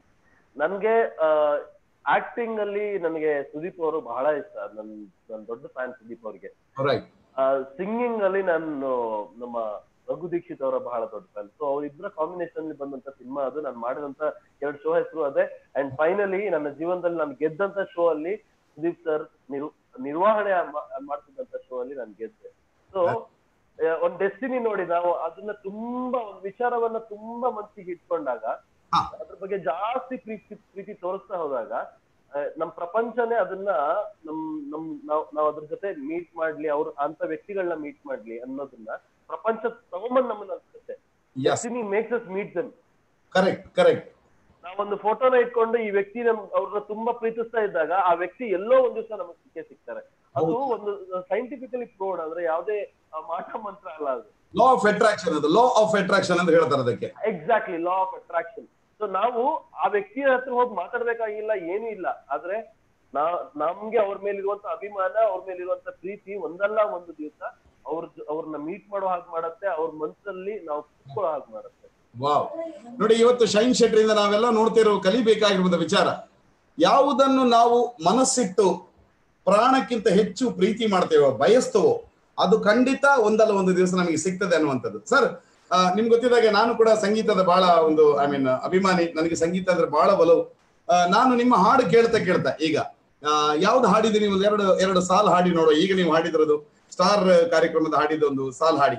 ನನ್ಗೆ ಆಕ್ಟಿಂಗ್ ಅಲ್ಲಿ ನನಗೆ ಸುದೀಪ್ ಅವರು ಬಹಳ ಇಷ್ಟ ನನ್ ನನ್ ದೊಡ್ಡ ಫ್ಯಾನ್ ಸುದೀಪ್ ಅವ್ರಿಗೆ ರೈಟ್ ಸಿಂಗಿಂಗ್ ಅಲ್ಲಿ ನಾನು ನಮ್ಮ ರಘು ದೀಕ್ಷಿತ್ ಅವರ ಬಹಳ ದೊಡ್ಡ ಫ್ಯಾನ್ ಸೊ ಅವರಿಬ್ಬರ ಕಾಂಬಿನೇಷನ್ ಅಲ್ಲಿ ಬಂದಂತ ಸಿನಿಮಾ ಅದು ನಾನು ಮಾಡಿದಂತ ಎರಡು ಶೋ ಹೆಸರು ಅದೇ ಅಂಡ್ ಫೈನಲಿ ನನ್ನ ಜೀವನದಲ್ಲಿ ನಾನು ಗೆದ್ದಂತ ಶೋ ಅಲ್ಲಿ ಸುದೀಪ್ ಸರ್ ನಿರ್ ನಿರ್ವಹಣೆ ಮಾ- ಮಾಡ್ತಿದ್ದಂತ ಶೋ ಅಲ್ಲಿ ನಾನು ಗೆದ್ದೆ ಸೊ ಒಂದ್ ಡೆಸ್ಟಿನಿ ನೋಡಿ ನಾವು ಅದನ್ನ ತುಂಬಾ ಒಂದ್ ವಿಚಾರವನ್ನ ತುಂಬಾ ಮನಸ್ಸಿಗೆ ಇಟ್ಕೊಂಡಾಗ ಹಾ. ಅದ್ರ ಬಗ್ಗೆ ಜಾಸ್ತಿ ಪ್ರೀತಿ ಪ್ರೀತಿ ತೋರಿಸ್ತಾ ಹೋದಾಗ ಆ, ನಮ್ ಪ್ರಪಂಚನೇ ಅದನ್ನ ನಮ್ ನಮ್ ನಾವ್ ನಾವ್ ಅದ್ರ ಜೊತೆ ಮೀಟ್ ಮಾಡ್ಲಿ ಅವ್ರ ಅಂತ ವ್ಯಕ್ತಿಗಳನ್ನ ಮೀಟ್ ಮಾಡ್ಲಿ ಅನ್ನೋದನ್ನ ಪ್ರಪಂಚ ತಗೊಂಬಂದ್ ನಮ್ಮನ್ನ ಅನ್ಸುತ್ತೆ yes destiny makes us meet them correct correct ನಾವೊಂದು ಫೋಟೋನ ಇಟ್ಕೊಂಡು ಈ ವ್ಯಕ್ತಿ ನಮ್ ಅವ್ರನ್ನ ತುಂಬಾ ಪ್ರೀತಿಸ್ತಾ ಇದ್ದಾಗ ಆ ವ್ಯಕ್ತಿ ಎಲ್ಲೋ ಒಂದ್ ದಿವಸ ನಮಗೆ ಸಿಕ್ಕೇ ಸಿಗ್ತಾರೆ ಅದು ಒಂದು ಸೈಂಟಿಫಿಕಲಿ ಪ್ರೋಡ್ ಅಂದ್ರೆ ಯಾವುದೇ ಆ, ಮಾಟ ಮಂತ್ರ ಅಲ್ಲ ಅದು ಲಾ ಆಫ್ ಅಟ್ರಾಕ್ಷನ್ ಅದು ಲಾ ಆಫ್ ಅಟ್ರಾಕ್ಷನ್ ಅಂತ ಹೇಳ್ತಾರೆ ಅದಕ್ಕೆ exactly law of attraction so ನಾವು ಆ ವ್ಯಕ್ತಿಯ ಹತ್ರ ಹೋಗಿ ಮಾತಾಡ್ಬೇಕಾಗಿಲ್ಲ ಏನೂ ಇಲ್ಲ ಆದ್ರೆ ನಾ ನಮ್ಗೆ ಅವ್ರ ಮೇಲಿರುವಂತ ಅಭಿಮಾನ ಅವ್ರ ಮೇಲಿರುವಂತ ಪ್ರೀತಿ ಒಂದಲ್ಲ ಒಂದು ದಿವಸ ಅವ್ರ ಅವ್ರನ್ನ ಮೀಟ್ ಮಾಡೋ ಹಾಗೆ ಮಾಡತ್ತೆ ಅವ್ರ ಮನ್ಸಲ್ಲಿ ನಾವು ಕುತ್ಕೊಳ್ಳೋ ಹಾಗೆ ಮಾಡುತ್ತೆ ವಾವ್ ನೋಡಿ ಇವತ್ತು ಶೈನ್ ಶೆಟ್ರಿಂದ ನಾವೆಲ್ಲ ನೋಡ್ತಿರೋ ಕಲಿಬೇಕಾಗಿರುವಂತ ವಿಚಾರ ಯಾವುದನ್ನು ನಾವು ಮನಸ್ಸಿಟ್ಟು ಪ್ರಾಣಕ್ಕಿಂತ ಹೆಚ್ಚು ಪ್ರೀತಿ ಮಾಡ್ತೇವೋ ಬಯಸ್ತೇವೋ ಅದು ಖಂಡಿತ ಒಂದಲ್ಲ ಒಂದು ದಿವಸ ನಮಗೆ ಸಿಗ್ತದೆ ಅನ್ನುವಂಥದ್ದು ಸರ್ ನಿಮ್ಗೆ ಗೊತ್ತಿದ್ದಾಗೆ ನಾನು ಕೂಡ ಸಂಗೀತದ ಬಹಳ ಒಂದು ಐ ಮೀನ್ ಅಭಿಮಾನಿ ನನಗೆ ಸಂಗೀತ ಅಂದ್ರೆ ಬಹಳ ಒಲವು ಆ, ನಾನು ನಿಮ್ಮ ಹಾಡು ಕೇಳ್ತಾ ಕೇಳ್ತಾ ಈಗ ಆ, ಯಾವ್ದು ಹಾಡಿದ್ದೀರಿ ಒಂದು ಎರಡು ಎರಡು ಸಾಲ್ ಹಾಡಿ ನೋಡೋ ಈಗ ನೀವು ಹಾಡಿದ್ರದು ಸ್ಟಾರ್ ಕಾರ್ಯಕ್ರಮದ ಹಾಡಿದ ಒಂದು ಸಾಲ್ ಹಾಡಿ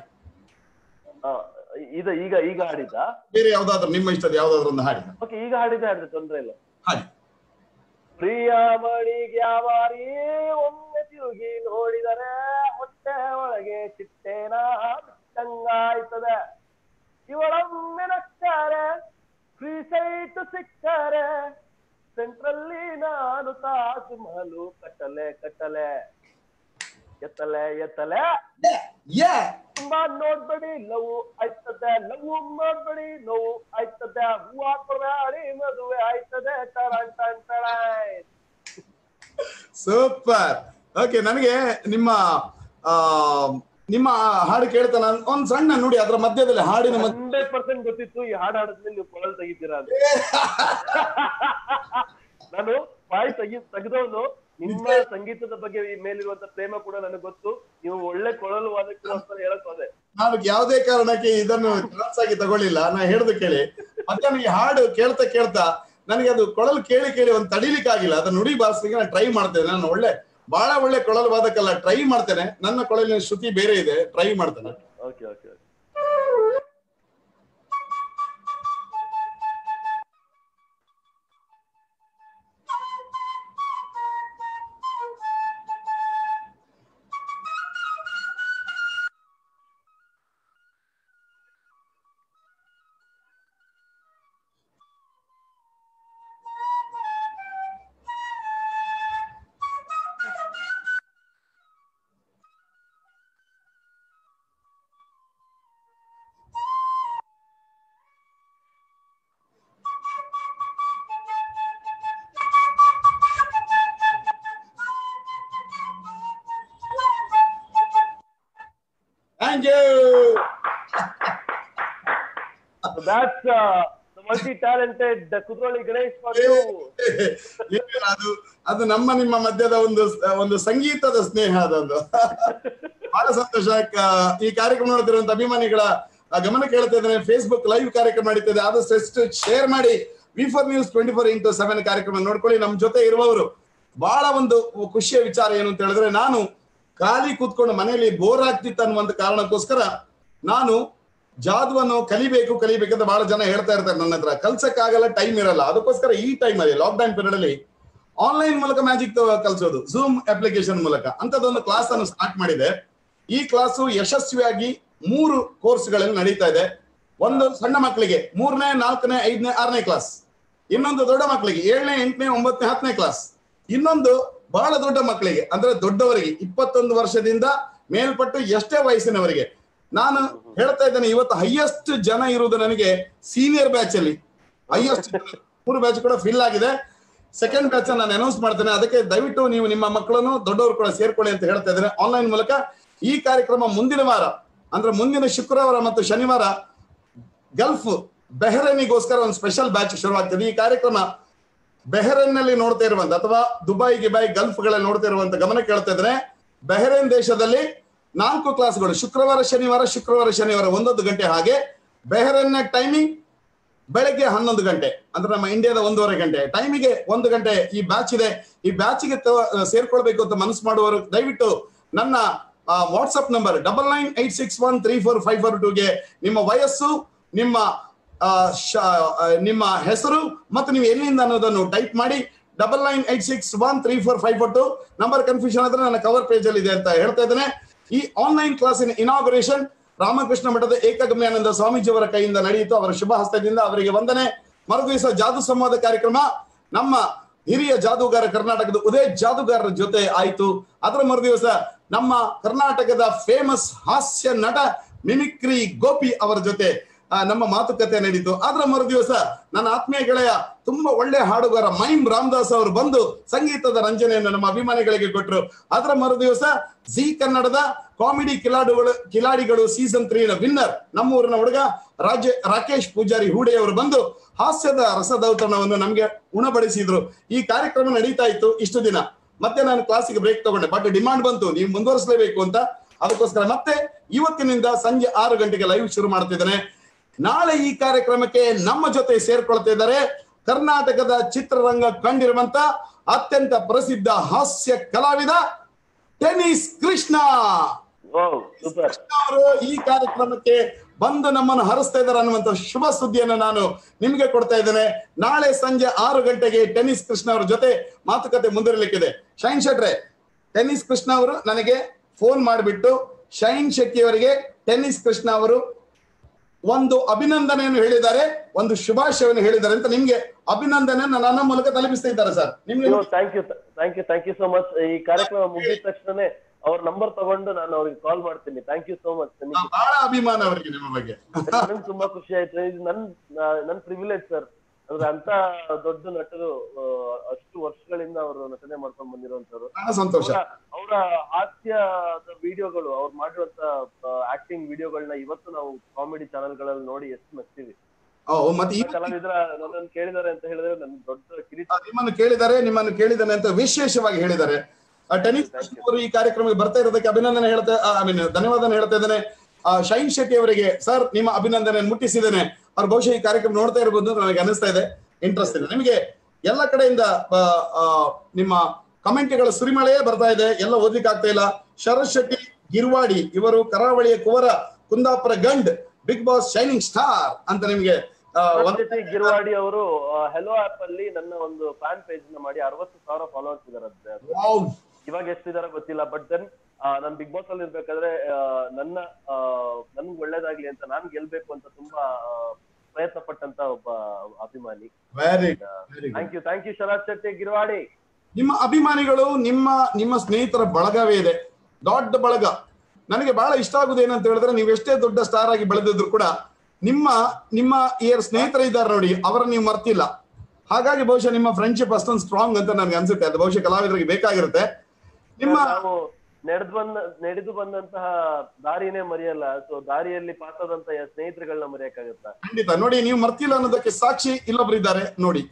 ಆ, ಇದ ಈಗ ಈಗ ಹಾಡಿದ ಬೇರೆ ಯಾವ್ದಾದ್ರು ನಿಮ್ಮ ಇಷ್ಟದ ಯಾವ್ದಾದ್ರು ಒಂದು ಹಾಡಿ ಓಕೆ ಈಗ ಹಾಡಿದ ಹಾಡಿದ್ರೆ ತೊಂದ್ರೆ ಇಲ್ಲ ಹಾಡಿ ಪ್ರಿಯಮಣಿಗೆ ಯಾವಾರಿ ಒಮ್ಮೆ ತಿರುಗಿ ನೋಡಿದರೆ ಹೊಟ್ಟೆ ಒಳಗೆ ಚಿಟ್ಟೆನ ಬಿಟ್ಟಂಗಾಯ್ತದೆ ಇವಳೊಮ್ಮೆ ನಕ್ಕಾರೆ ಫ್ರೀ ಸೈಟ್ ಸಿಕ್ಕಾರೆ ಸೆಂಟ್ರಲ್ಲಿ ನಾನು ತಾಜ್ ಮಹಲು ಕಟ್ಟಲೆ ಕಟ್ಟಲೆ ಎತ್ತಲೆ ಎತ್ತಲೆ ಯಾ ತುಂಬಾ ನೋಡ್ಬೇಡಿ ಲವ್ ಆಯ್ತದೆ ಲವ್ ಮಾಡ್ಬೇಡಿ ನೋವು ಆಯ್ತದೆ ಹೂವು ಹಾಕೊಬೇಡಿ ಮದುವೆ ಆಯ್ತದೆ ಟಳನ್ ಟನ್ ಟಳಾಯ್ ಸೂಪರ್ ಓಕೆ ನನಗೆ ನಿಮ್ಮ ಆ ನಿಮ್ಮ ಹಾಡು ಕೇಳ್ತಾ ನಾನು ಒಂದ್ ಸಣ್ಣ ನುಡಿ ಅದರ ಮಧ್ಯದಲ್ಲಿ ಹಾಡಿನ ಮಧ್ಯ ಹಂಡ್ರೆಡ್ ಪರ್ಸೆಂಟ್ ಗೊತ್ತಿತ್ತು ಈ ಹಾಡು ಹಾಡಿದ್ಮೇಲೆ ನೀವು ಕೊಳಲ್ ತೆಗಿತೀರಾ ಅಂತ ನಾನು ಬಾಯಿ ತೆಗಿ ತೆಗೆದವನು ನಿಮ್ಮ ಸಂಗೀತದ ಬಗ್ಗೆ ಈ ಮೇಲಿರುವಂತ ಪ್ರೇಮ ಕೂಡ ನನಗೆ ಗೊತ್ತು ನೀವು ಒಳ್ಳೆ ಕೊಳಲು ವಾದಕರು ಅಂತ ಹೇಳಕ್ ಹೋದೆ ನಾನು ಯಾವುದೇ ಕಾರಣಕ್ಕೆ ಇದನ್ನು ಚಾನ್ಸ್ ಆಗಿ ತಗೊಳ್ಳಿಲ್ಲ ನಾ ಹೇಳ್ದು ಕೇಳಿ ಮತ್ತೆ ನನಗೆ ಹಾಡು ಕೇಳ್ತಾ ಕೇಳ್ತಾ ನನಗೆ ಅದು ಕೊಳಲು ಕೇಳಿ ಕೇಳಿ ಒಂದು ತಡಿಲಿಕ್ಕಾಗಿಲ್ಲ ಅದನ್ನ ನುಡಿ ಬಾರಿಸ್ಲಿಕ್ಕೆ ನಾನು ಟ್ರೈ ಮಾಡ್ತೇನೆ ನಾನು ಒಳ್ಳೆ ಬಹಳ ಒಳ್ಳೆ ಕೊಳಲು ವಾದಕಲ್ಲ ಟ್ರೈ ಮಾಡ್ತೇನೆ ನನ್ನ ಕೊಳಲಿನ ಶ್ರುತಿ ಬೇರೆ ಇದೆ ಟ್ರೈ ಮಾಡ್ತೇನೆ okay okay thank you that's uh, the multi-talented Kudroli Ganesh for you. ಅದು ಅದು ನಮ್ಮ ನಿಮ್ಮ ಮಧ್ಯದ ಒಂದು ಒಂದು ಸಂಗೀತದ ಸ್ನೇಹ ಅದೊಂದು ಬಹಳ ಸಂತೋಷ ಕ- ಈ ಕಾರ್ಯಕ್ರಮ ನೋಡ್ತಿರುವಂತ ಅಭಿಮಾನಿಗಳ ಆ, ಗಮನ ಕೇಳ್ತಾ ಇದ್ದೇನೆ ಫೇಸ್ಬುಕ್ ಲೈವ್ ಕಾರ್ಯಕ್ರಮ ನಡೀತಿದೆ ಆದಷ್ಟು ಎಷ್ಟು ಶೇರ್ ಮಾಡಿ V four news twenty four into seven ಕಾರ್ಯಕ್ರಮ ನೋಡ್ಕೊಳ್ಳಿ ನಮ್ಮ ಜೊತೆ ಇರುವವರು ಬಹಳ ಒಂದು ಖುಷಿಯ ವಿಚಾರ ಏನು ಅಂತ ಹೇಳಿದ್ರೆ ನಾನು ಖಾಲಿ ಕೂತ್ಕೊಂಡು ಮನೆಯಲ್ಲಿ ಬೋರ್ ಆಗ್ತಿತ್ತು ಅನ್ನುವಂತ ಕಾರಣಕ್ಕೋಸ್ಕರ ನಾನು ಜಾದುವನ್ನು ಕಲಿಬೇಕು ಕಲಿಬೇಕು ಅಂತ ಬಹಳ ಜನ ಹೇಳ್ತಾ ಇರ್ತಾರೆ ನನ್ನ ಹತ್ರ ಕಲ್ಸಕ್ಕಾಗಲ್ಲ ಟೈಮ್ ಇರಲ್ಲ ಅದಕ್ಕೋಸ್ಕರ ಈ ಟೈಮ್ ಅಲ್ಲಿ ಲಾಕ್ಡೌನ್ ಪೀರಿಯಡ್ ಅಲ್ಲಿ ಆನ್ಲೈನ್ ಮೂಲಕ ಮ್ಯಾಜಿಕ್ ಕಲಿಸೋದು ಝೂಮ್ ಅಪ್ಲಿಕೇಶನ್ ಮೂಲಕ ಅಂತದೊಂದು ಕ್ಲಾಸ್ ಅನ್ನು ಸ್ಟಾರ್ಟ್ ಮಾಡಿದೆ ಈ ಕ್ಲಾಸು ಯಶಸ್ವಿಯಾಗಿ ಮೂರು ಕೋರ್ಸ್ಗಳಲ್ಲಿ ನಡೀತಾ ಇದೆ ಒಂದು ಸಣ್ಣ ಮಕ್ಕಳಿಗೆ ಮೂರನೇ ನಾಲ್ಕನೇ ಐದನೇ ಆರನೇ ಕ್ಲಾಸ್ ಇನ್ನೊಂದು ದೊಡ್ಡ ಮಕ್ಕಳಿಗೆ ಏಳನೇ ಎಂಟನೇ ಒಂಬತ್ತನೇ ಹತ್ತನೇ ಕ್ಲಾಸ್ ಇನ್ನೊಂದು ಬಹಳ ದೊಡ್ಡ ಮಕ್ಕಳಿಗೆ ಅಂದ್ರೆ ದೊಡ್ಡವರಿಗೆ ಇಪ್ಪತ್ತೊಂದು ವರ್ಷದಿಂದ ಮೇಲ್ಪಟ್ಟು ಎಷ್ಟೇ ವಯಸ್ಸಿನವರಿಗೆ ನಾನು ಹೇಳ್ತಾ ಇದ್ದೇನೆ ಇವತ್ತು ಹೈಯೆಸ್ಟ್ ಜನ ಇರುವುದು ನನಗೆ ಸೀನಿಯರ್ ಬ್ಯಾಚ್ ಅಲ್ಲಿ ಹೈಯೆಸ್ಟ್ ಮೂರು ಬ್ಯಾಚ್ ಕೂಡ ಫಿಲ್ ಆಗಿದೆ ಸೆಕೆಂಡ್ ಬ್ಯಾಚ್ ನಾನು ಅನೌನ್ಸ್ ಮಾಡ್ತೇನೆ ಅದಕ್ಕೆ ದಯವಿಟ್ಟು ನೀವು ನಿಮ್ಮ ಮಕ್ಕಳನ್ನು ದೊಡ್ಡವರು ಕೂಡ ಸೇರ್ಕೊಳ್ಳಿ ಅಂತ ಹೇಳ್ತಾ ಇದ್ದೇನೆ ಆನ್ಲೈನ್ ಮೂಲಕ ಈ ಕಾರ್ಯಕ್ರಮ ಮುಂದಿನ ವಾರ ಅಂದ್ರೆ ಮುಂದಿನ ಶುಕ್ರವಾರ ಮತ್ತು ಶನಿವಾರ ಗಲ್ಫ್ ಬೆಹರೇನಿಗೋಸ್ಕರ ಒಂದು ಸ್ಪೆಷಲ್ ಬ್ಯಾಚ್ ಶುರುವಾಗ್ತದೆ ಈ ಕಾರ್ಯಕ್ರಮ ಬೆಹರೇನ್ ನಲ್ಲಿ ನೋಡ್ತಾ ಇರುವಂತ ಅಥವಾ ದುಬೈ ಗಿಬೈ ಗಲ್ಫ್ ಗಳಲ್ಲಿ ನೋಡ್ತಾ ಇರುವಂತ ಗಮನ ಕೇಳ್ತಾ ಇದ್ರೆ ಬೆಹರೇನ್ ದೇಶದಲ್ಲಿ ನಾಲ್ಕು ಕ್ಲಾಸ್ಗಳು ಶುಕ್ರವಾರ ಶನಿವಾರ ಶುಕ್ರವಾರ ಶನಿವಾರ ಒಂದೊಂದು ಗಂಟೆ ಹಾಗೆ ಬೆಹರೇನ್ ಟೈಮಿಂಗ್ ಬೆಳಗ್ಗೆ ಹನ್ನೊಂದು ಗಂಟೆ ಅಂದ್ರೆ ನಮ್ಮ ಇಂಡಿಯಾದ ಒಂದೂವರೆ ಗಂಟೆ ಟೈಮಿಗೆ ಒಂದು ಗಂಟೆ ಈ ಬ್ಯಾಚ್ ಇದೆ ಈ ಬ್ಯಾಚ್ಗೆ ಸೇರ್ಕೊಳ್ಬೇಕು ಅಂತ ಮನಸ್ಸು ಮಾಡುವವರು ದಯವಿಟ್ಟು ನನ್ನ WhatsApp number double nine eight six one three four five four ಟೂಗೆ ನಿಮ್ಮ ವಯಸ್ಸು ನಿಮ್ಮ ಆ, ಶ- ಆ, ನಿಮ್ಮ ಹೆಸರು ಮತ್ತು ನೀವು ಎಲ್ಲಿಂದ ಅನ್ನೋದನ್ನು ಟೈಪ್ ಮಾಡಿ double nine eight six one three four five four two number confusion ಆದ್ರೆ ನನ್ನ ಕವರ್ ಪೇಜ್ ಅಲ್ಲಿ ಇದೆ ಅಂತ ಹೇಳ್ತಾ ಇದ್ದೇನೆ ಈ ಆನ್ಲೈನ್ ಕ್ಲಾಸಿನ ಇನಾಗ್ರೇಷನ್ ರಾಮಕೃಷ್ಣ ಮಠದ ಏಕಗಮ್ಯಾನಂದ ಸ್ವಾಮೀಜಿಯವರ ಕೈಯಿಂದ ನಡೆಯಿತು ಅವರ ಶುಭ ಹಸ್ತದಿಂದ ಅವರಿಗೆ ವಂದನೆ ಮರುದಿವಸ ಜಾದು ಸಂವಾದ ಕಾರ್ಯಕ್ರಮ ನಮ್ಮ ಹಿರಿಯ ಜಾದೂಗಾರ ಕರ್ನಾಟಕದ ಉದಯ ಜಾದೂಗಾರರ ಜೊತೆ ಆಯಿತು ಅದರ ಮರುದಿವಸ ನಮ್ಮ ಕರ್ನಾಟಕದ ಫೇಮಸ್ ಹಾಸ್ಯ ನಟ ಮಿಮಿಕ್ರಿ ಗೋಪಿ ಅವರ ಜೊತೆ ಆ, ನಮ್ಮ ಮಾತುಕತೆ ನಡೀತು ಅದರ ಮರುದಿವಸ ನನ್ನ ಆತ್ಮೀಯ ಗೆಳೆಯ ತುಂಬಾ ಒಳ್ಳೆ ಹಾಡುಗಾರ ಮೈಮ್ ರಾಮದಾಸ್ ಅವರು ಬಂದು ಸಂಗೀತದ ರಂಜನೆಯನ್ನು ನಮ್ಮ ಅಭಿಮಾನಿಗಳಿಗೆ ಕೊಟ್ಟರು ಅದರ ಮರುದಿವಸ ಜಿ ಕನ್ನಡದ ಕಾಮಿಡಿ ಕಿಲಾಡಿಗಳು ಕಿಲಾಡಿಗಳು ಸೀಸನ್ ತ್ರೀ ನ ವಿನ್ನರ್ ನಮ್ಮೂರಿನ ಹುಡುಗ ರಾಜ ರಾಕೇಶ್ ಪೂಜಾರಿ ಹೂಡೆ ಅವರು ಬಂದು ಹಾಸ್ಯದ ರಸದೌತಣವನ್ನು ನಮ್ಗೆ ಉಣಬಡಿಸಿದ್ರು ಈ ಕಾರ್ಯಕ್ರಮ ನಡೀತಾ ಇತ್ತು ಇಷ್ಟು ದಿನ ಮತ್ತೆ ನಾನು ಕ್ಲಾಸಿಗೆ ಬ್ರೇಕ್ ತಗೊಂಡೆ ಬಟ್ ಡಿಮಾಂಡ್ ಬಂತು ನೀವು ಮುಂದುವರಿಸಲೇಬೇಕು ಅಂತ ಅದಕ್ಕೋಸ್ಕರ ಮತ್ತೆ ಇವತ್ತಿನಿಂದ ಸಂಜೆ ಆರು ಗಂಟೆಗೆ ಲೈವ್ ಶುರು ಮಾಡ್ತಿದ್ದೇನೆ ನಾಳೆ ಈ ಕಾರ್ಯಕ್ರಮಕ್ಕೆ ನಮ್ಮ ಜೊತೆ ಸೇರ್ಕೊಳ್ತಾ ಇದ್ದಾರೆ ಕರ್ನಾಟಕದ ಚಿತ್ರರಂಗ ಕಂಡಿರುವಂತ ಅತ್ಯಂತ ಪ್ರಸಿದ್ಧ ಹಾಸ್ಯ ಕಲಾವಿದ tennis Krishna Wow, super. Krishna ಅವರು ಈ ಕಾರ್ಯಕ್ರಮಕ್ಕೆ ಬಂದು ನಮ್ಮನ್ನು ಹರಿಸ್ತಾ ಇದ್ದಾರೆ ಅನ್ನುವಂತ ಶುಭ ಸುದ್ದಿಯನ್ನು ನಾನು ನಿಮ್ಗೆ ಕೊಡ್ತಾ ಇದ್ದೇನೆ ನಾಳೆ ಸಂಜೆ ಆರು ಗಂಟೆಗೆ ಟೆನ್ನಿಸ್ ಕೃಷ್ಣ ಅವರ ಜೊತೆ ಮಾತುಕತೆ ಮುಂದುವರಿಲಿಕ್ಕಿದೆ ಶೈನ್ ಶೆಟ್ರೆ ಟೆನ್ನಿಸ್ ಕೃಷ್ಣ ಅವರು ನನಗೆ ಫೋನ್ ಮಾಡಿಬಿಟ್ಟು ಶೈನ್ ಶೆಟ್ಟಿ ಅವರಿಗೆ ಟೆನ್ನಿಸ್ ಕೃಷ್ಣ ಅವರು ಒಂದು ಅಭಿನಂದನೆಯನ್ನು ಹೇಳಿದ್ದಾರೆ ಒಂದು ಶುಭಾಶಯವನ್ನು ಹೇಳಿದ್ದಾರೆ ಅಂತ ನಿಮ್ಗೆ ಅಭಿನಂದನೆಯನ್ನು ನನ್ನ ಮೂಲಕ ತಲುಪಿಸ್ತಾ ಇದ್ದಾರೆ ಸರ್ ನಿಮ್ಗೆ thank you thank you thank you so much ಈ ಕಾರ್ಯಕ್ರಮ ಮುಗಿದ ತಕ್ಷಣನೇ ಅವ್ರ ನಂಬರ್ ತಗೊಂಡು ನಾನು ಅವ್ರಿಗೆ ಕಾಲ್ ಮಾಡ್ತೀನಿ ಥ್ಯಾಂಕ್ ಯು ಸೋ ಮಚ್ ನಿಮಗೆ ಬಹಳ ಅಭಿಮಾನ ಅವರಿಗೆ ನಿಮ್ಮ ಬಗ್ಗೆ ನನ್ಗೆ ತುಂಬಾ ಖುಷಿ ಆಯ್ತು ಇದು ನನ್ ನಾ- ನನ್ ಪ್ರಿವಿಲೇಜ್ ಸರ್ ಅಂದ್ರೆ ಅಂತ ದೊಡ್ಡ ನಟರು ಆ, ಅಷ್ಟು ವರ್ಷಗಳಿಂದ ಅವರು ನಟನೆ ಮಾಡ್ಕೊಂಡ್ ಬಂದಿರುವಂತವ್ರು ಬಹಳ ಸಂತೋಷ ಅವರ ಹಾಸ್ಯದ ವಿಡಿಯೋಗಳು ಅವ್ರು ಮಾಡಿರುವಂತ ಆಕ್ಟಿಂಗ್ ವಿಡಿಯೋಗಳನ್ನ ಇವತ್ತು ನಾವು ಕಾಮಿಡಿ ಚಾನೆಲ್ಗಳಲ್ಲಿ ನೋಡಿ ಎಷ್ಟು ನಗ್ತೀವಿ ಓ, ಮತ್ತೆ ಈ ಕಲಾವಿದ್ರ ನನ್ನನ್ನು ಕೇಳಿದ್ದಾರೆ ಅಂತ ಹೇಳಿದ್ರೆ ನನ್ ದೊಡ್ಡ ಕಿರೀಟ ನಿಮ್ಮನ್ನು ಕೇಳಿದ್ದಾರೆ ನಿಮ್ಮನ್ನು ಕೇಳಿದ್ದಾನೆ ಅಂತ ವಿಶೇಷವಾಗಿ ಹೇಳಿದ್ದಾರೆ ಆ, ಟೆನ್ನಿಸ್ ಅವರು ಈ ಕಾರ್ಯಕ್ರಮಕ್ಕೆ ಬರ್ತಾ ಇರೋದಕ್ಕೆ ಅಭಿನಂದನೆ ಹೇಳ್ತಾ ಐ ಮೀನ್ ಧನ್ಯವಾದ ಹೇಳ್ತಾ ಇದ್ದೇನೆ ಆ, ಶೈನ್ ಶೆಟ್ಟಿ ಅವರಿಗೆ ಸರ್ ನಿಮ್ಮ ಅಭಿನಂದನೆ ಮುಟ್ಟಿಸಿದ್ದೇನೆ ಅವ್ರು ಬಹುಶಃ ಈ ಕಾರ್ಯಕ್ರಮ ನೋಡ್ತಾ ಇರಬಹುದು ಅಂತ ನನಗೆ ಅನಿಸ್ತಾ ಇದೆ ಇಂಟ್ರೆಸ್ಟ್ ಇದೆ ನಿಮಗೆ ಎಲ್ಲ ಕಡೆಯಿಂದ ಆ, ಆ, ನಿಮ್ಮ ಕಮೆಂಟ್ಗಳ ಸುರಿಮಳೆಯೇ ಬರ್ತಾ ಇದೆ ಎಲ್ಲ ಓದ್ಲಿಕ್ಕೆ ಆಗ್ತಾ ಇಲ್ಲ ಶರತ್ ಶೆಟ್ಟಿ ಗಿರ್ವಾಡಿ ಇವರು ಕರಾವಳಿಯ ಕುವರ ಕುಂದಾಪುರ ಗಂಡ್ ಬಿಗ್ ಬಾಸ್ ಶೈನಿಂಗ್ ಸ್ಟಾರ್ ಅಂತ ನಿಮಗೆ ಆ, ಒಂದು ಜೊತೆ ಗಿರ್ವಾಡಿ ಅವರು ಹೆಲೋ ಆಪ್ ಅಲ್ಲಿ ನನ್ನ ಒಂದು ಫ್ಯಾನ್ ಪೇಜ್ ನ ಮಾಡಿ ಅರವತ್ತು ಸಾವಿರ ಫಾಲೋವರ್ಸ್ ಇದಾರೆ ವಾವ್. ಇವಾಗ ಎಷ್ಟಿದಾರ ಗೊತ್ತಿಲ್ಲ ಬಟ್ ದೆನ್ ನಾನ್ ಬಿಗ್ ಬಾಸ್ ಅಲ್ಲಿ ಇರ್ಬೇಕಾದ್ರೆ ಆ, ನನ್ನ ಆ, ನನ್ಗ್ ಒಳ್ಳೇದಾಗ್ಲಿ ಅಂತ ನಾನ್ ಗೆಲ್ಬೇಕು ಅಂತ ತುಂಬಾ ಆ, ಪ್ರಯತ್ನ ಪಟ್ಟಂತ ಒಬ್ಬ ಅಭಿಮಾನಿ very very good thank you thank you Sharath Shetty Girwadi ನಿಮ್ಮ ಅಭಿಮಾನಿಗಳು ನಿಮ್ಮ ನಿಮ್ಮ ಸ್ನೇಹಿತರ ಬಳಗವೇ ಇದೆ ದೊಡ್ಡ ಬಳಗ ನನಗೆ ಬಹಳ ಇಷ್ಟ ಆಗುದು ಏನಂತ ಹೇಳಿದ್ರೆ ನೀವು ಎಷ್ಟೇ ದೊಡ್ಡ ಸ್ಟಾರ್ ಆಗಿ ಬೆಳೆದಿದ್ರು ಕೂಡ ನಿಮ್ಮ ನಿಮ್ಮ ಏರ್ ಸ್ನೇಹಿತರು ಇದ್ದಾರೆ ನೋಡಿ ಅವರ ನೀವು ಮರ್ತಿಲ್ಲ ಹಾಗಾಗಿ ಬಹುಶಃ ನಿಮ್ಮ ಫ್ರೆಂಡ್ಶಿಪ್ ಅಷ್ಟೊಂದು ಸ್ಟ್ರಾಂಗ್ ಅಂತ ನನಗೆ ಅನ್ಸುತ್ತೆ ಅದು ಬಹುಶಃ ಕಲಾವಿದರಿಗೆ ಬೇಕಾಗಿರುತ್ತೆ ನಿಮ್ಮ ನಾವು ನಡೆದು ಬಂದ ನಡೆದು ಬಂದಂತಹ ದಾರಿನೇ ಮರೆಯಲ್ಲ ಸೊ ದಾರಿಯಲ್ಲಿ ಪಾಸ್ ಆದಂತ ಸ್ನೇಹಿತರುಗಳನ್ನ ಮರೆಯಕ್ಕಾಗತ್ತಾ ಖಂಡಿತ ನೋಡಿ ನೀವು ಮರ್ತಿಲ್ಲ ಅನ್ನೋದಕ್ಕೆ ಸಾಕ್ಷಿ ಇಲ್ಲೊಬ್ರು ಇದ್ದಾರೆ ನೋಡಿ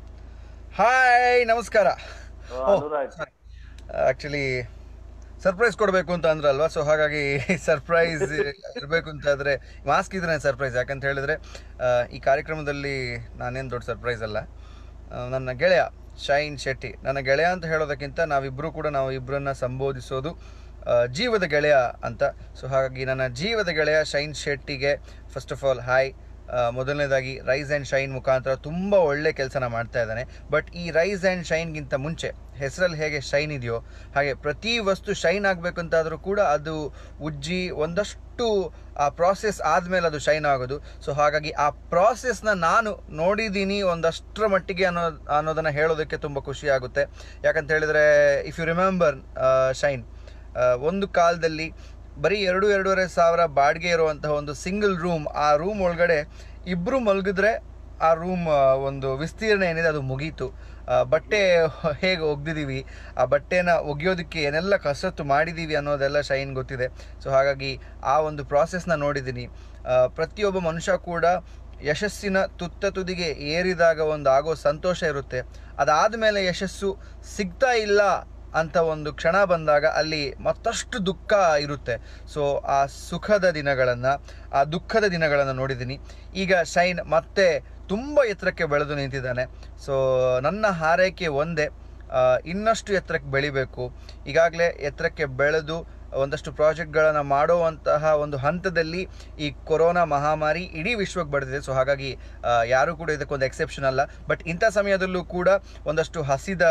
ಹಾಯ್ ನಮಸ್ಕಾರ ಆ, ಅನುರಾಗ್ ಆಕ್ಚುಲಿ ಸರ್ಪ್ರೈಸ್ ಕೊಡಬೇಕು ಅಂತ ಅಂದ್ರಲ್ವಾ ಸೊ ಹಾಗಾಗಿ ಸರ್ಪ್ರೈಸ್ ಇರಬೇಕು ಅಂತ ಆದರೆ ಮಾಸ್ಕ್ ಇದ್ರೆ ಸರ್ಪ್ರೈಸ್ ಯಾಕಂತ ಹೇಳಿದ್ರೆ ಆ, ಈ ಕಾರ್ಯಕ್ರಮದಲ್ಲಿ ನಾನೇನು ದೊಡ್ಡ ಸರ್ಪ್ರೈಸ್ ಅಲ್ಲ ಆ, ನನ್ನ ಗೆಳೆಯ ಶೈನ್ ಶೆಟ್ಟಿ ನನ್ನ ಗೆಳೆಯ ಅಂತ ಹೇಳೋದಕ್ಕಿಂತ ನಾವಿಬ್ಬರು ಕೂಡ ನಾವು ಇಬ್ಬರನ್ನ ಸಂಬೋಧಿಸೋದು ಆ, ಜೀವದ ಗೆಳೆಯ ಅಂತ ಸೊ ಹಾಗಾಗಿ ನನ್ನ ಜೀವದ ಗೆಳೆಯ ಶೈನ್ ಶೆಟ್ಟಿಗೆ ಫಸ್ಟ್ ಆಫ್ ಆಲ್ ಹಾಯ್ ಆ, ಮೊದಲನೇದಾಗಿ ರೈಸ್ ಆ್ಯಂಡ್ ಶೈನ್ ಮುಖಾಂತರ ತುಂಬ ಒಳ್ಳೆ ಕೆಲಸನ ಮಾಡ್ತಾ ಇದ್ದಾನೆ ಬಟ್ ಈ ರೈಸ್ ಆ್ಯಂಡ್ ಶೈನ್ಗಿಂತ ಮುಂಚೆ ಹೆಸರಲ್ಲಿ ಹೇಗೆ ಶೈನ್ ಇದೆಯೋ ಹಾಗೆ ಪ್ರತಿ ವಸ್ತು ಶೈನ್ ಆಗಬೇಕು ಅಂತಾದರೂ ಕೂಡ ಅದು ಉಜ್ಜಿ ಒಂದಷ್ಟು ಆ ಪ್ರಾಸೆಸ್ ಆದಮೇಲೆ ಅದು ಶೈನ್ ಆಗೋದು ಸೊ ಹಾಗಾಗಿ ಆ ಪ್ರಾಸೆಸ್ನ ನಾನು ನೋಡಿದ್ದೀನಿ ಒಂದಷ್ಟರ ಮಟ್ಟಿಗೆ ಅನ್ನೋ ಅನ್ನೋದನ್ನು ಹೇಳೋದಕ್ಕೆ ತುಂಬ ಖುಷಿ ಆಗುತ್ತೆ ಯಾಕಂತ ಹೇಳಿದರೆ ಇಫ್ ಯು ರಿಮೆಂಬರ್ ಶೈನ್ ಆ, ಒಂದು ಕಾಲದಲ್ಲಿ ಬರೀ ಎರಡು ಎರಡೂವರೆ ಸಾವಿರ ಬಾಡಿಗೆ ಇರುವಂತಹ ಒಂದು ಸಿಂಗಲ್ ರೂಮ್ ಆ ರೂಮ್ ಒಳಗಡೆ ಇಬ್ಬರು ಮಲಗಿದ್ರೆ ಆ ರೂಮ್ ಒಂದು ವಿಸ್ತೀರ್ಣ ಏನಿದೆ ಅದು ಮುಗೀತು ಆ, ಬಟ್ಟೆ ಹೇಗೆ ಒಗ್ದಿದ್ದೀವಿ ಆ ಬಟ್ಟೆನ ಒಗೆಯೋದಕ್ಕೆ ಏನೆಲ್ಲ ಕಸರತ್ತು ಮಾಡಿದ್ದೀವಿ ಅನ್ನೋದೆಲ್ಲ ಶೈನ್ ಗೊತ್ತಿದೆ ಸೊ ಹಾಗಾಗಿ ಆ ಒಂದು ಪ್ರಾಸೆಸ್ನ ನೋಡಿದ್ದೀನಿ ಆ, ಪ್ರತಿಯೊಬ್ಬ ಮನುಷ್ಯ ಕೂಡ ಯಶಸ್ಸಿನ ತುತ್ತ ತುದಿಗೆ ಏರಿದಾಗ ಒಂದು ಆಗೋ ಸಂತೋಷ ಇರುತ್ತೆ ಅದಾದಮೇಲೆ ಯಶಸ್ಸು ಸಿಗ್ತಾ ಇಲ್ಲ ಅಂತ ಒಂದು ಕ್ಷಣ ಬಂದಾಗ ಅಲ್ಲಿ ಮತ್ತಷ್ಟು ದುಃಖ ಇರುತ್ತೆ ಸೊ ಆ ಸುಖದ ದಿನಗಳನ್ನು ಆ ದುಃಖದ ದಿನಗಳನ್ನು ನೋಡಿದ್ದೀನಿ ಈಗ ಶೈನ್ ಮತ್ತೆ ತುಂಬ ಎತ್ತರಕ್ಕೆ ಬೆಳೆದು ನಿಂತಿದ್ದಾನೆ ಸೊ ನನ್ನ ಹಾರೈಕೆ ಒಂದೇ ಆ, ಇನ್ನಷ್ಟು ಎತ್ತರಕ್ಕೆ ಬೆಳಿಬೇಕು ಈಗಾಗಲೇ ಎತ್ತರಕ್ಕೆ ಬೆಳೆದು ಒಂದಷ್ಟು ಪ್ರಾಜೆಕ್ಟ್ಗಳನ್ನು ಮಾಡುವಂತಹ ಒಂದು ಹಂತದಲ್ಲಿ ಈ ಕೊರೋನಾ ಮಹಾಮಾರಿ ಇಡೀ ವಿಶ್ವಕ್ಕೆ ಬಡಿದಿದೆ ಸೊ ಹಾಗಾಗಿ ಆ, ಯಾರೂ ಕೂಡ ಇದಕ್ಕೊಂದು ಎಕ್ಸೆಪ್ಷನ್ ಅಲ್ಲ ಬಟ್ ಇಂಥ ಸಮಯದಲ್ಲೂ ಕೂಡ ಒಂದಷ್ಟು ಹಸಿದ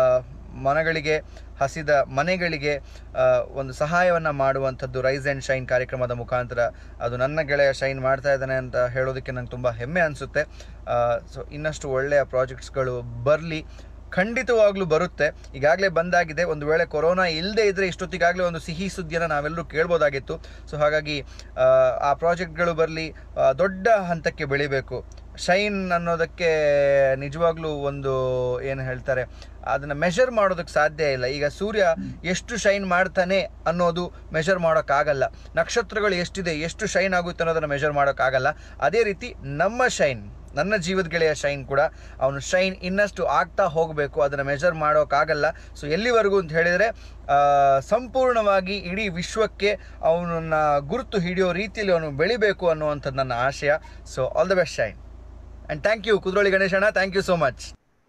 ಮನಗಳಿಗೆ ಹಸಿದ ಮನೆಗಳಿಗೆ ಆ, ಒಂದು ಸಹಾಯವನ್ನು ಮಾಡುವಂಥದ್ದು ರೈಸ್ ಆ್ಯಂಡ್ ಶೈನ್ ಕಾರ್ಯಕ್ರಮದ ಮುಖಾಂತರ ಅದು ನನ್ನ ಗೆಳೆಯ ಶೈನ್ ಮಾಡ್ತಾ ಇದ್ದಾನೆ ಅಂತ ಹೇಳೋದಕ್ಕೆ ನಂಗೆ ತುಂಬ ಹೆಮ್ಮೆ ಅನಿಸುತ್ತೆ ಸೊ ಇನ್ನಷ್ಟು ಒಳ್ಳೆಯ ಪ್ರಾಜೆಕ್ಟ್ಸ್ಗಳು ಬರಲಿ ಖಂಡಿತವಾಗ್ಲೂ ಬರುತ್ತೆ ಈಗಾಗಲೇ ಬಂದಾಗಿದೆ ಒಂದು ವೇಳೆ ಕೊರೋನಾ ಇಲ್ಲದೆ ಇದ್ದರೆ ಇಷ್ಟೊತ್ತಿಗಾಗಲೇ ಒಂದು ಸಿಹಿ ಸುದ್ದಿಯನ್ನು ನಾವೆಲ್ಲರೂ ಕೇಳ್ಬೋದಾಗಿತ್ತು ಸೊ ಹಾಗಾಗಿ ಆ, ಆ ಪ್ರಾಜೆಕ್ಟ್ಗಳು ಬರಲಿ ದೊಡ್ಡ ಹಂತಕ್ಕೆ ಬೆಳಿಬೇಕು ಶೈನ್ ಅನ್ನೋದಕ್ಕೆ ನಿಜವಾಗ್ಲೂ ಒಂದು ಏನು ಹೇಳ್ತಾರೆ ಅದನ್ನು ಮೆಷರ್ ಮಾಡೋದಕ್ಕೆ ಸಾಧ್ಯ ಇಲ್ಲ ಈಗ ಸೂರ್ಯ ಎಷ್ಟು ಶೈನ್ ಮಾಡ್ತಾನೆ ಅನ್ನೋದು ಮೆಷರ್ ಮಾಡೋಕ್ಕಾಗಲ್ಲ ನಕ್ಷತ್ರಗಳು ಎಷ್ಟಿದೆ ಎಷ್ಟು ಶೈನ್ ಆಗುತ್ತೆ ಅನ್ನೋದನ್ನು ಮೆಷರ್ ಮಾಡೋಕ್ಕಾಗಲ್ಲ ಅದೇ ರೀತಿ ನಮ್ಮ ಶೈನ್ ನನ್ನ ಜೀವದ ಗೆಳೆಯ ಶೈನ್ ಕೂಡ ಅವನು ಶೈನ್ ಇನ್ನಷ್ಟು ಆಗ್ತಾ ಹೋಗಬೇಕು ಅದನ್ನು ಮೆಜರ್ ಮಾಡೋಕ್ಕಾಗಲ್ಲ ಸೊ ಎಲ್ಲಿವರೆಗೂ ಅಂತ ಹೇಳಿದರೆ ಆ, ಸಂಪೂರ್ಣವಾಗಿ ಇಡೀ ವಿಶ್ವಕ್ಕೆ ಅವನನ್ನು ಗುರುತು ಹಿಡಿಯೋ ರೀತಿಯಲ್ಲಿ ಅವನು ಬೆಳಿಬೇಕು ಅನ್ನುವಂಥದ್ದು ನನ್ನ ಆಶಯ so all the best Shine and thank you Kudroli ಗಣೇಶಣ್ಣ thank you so much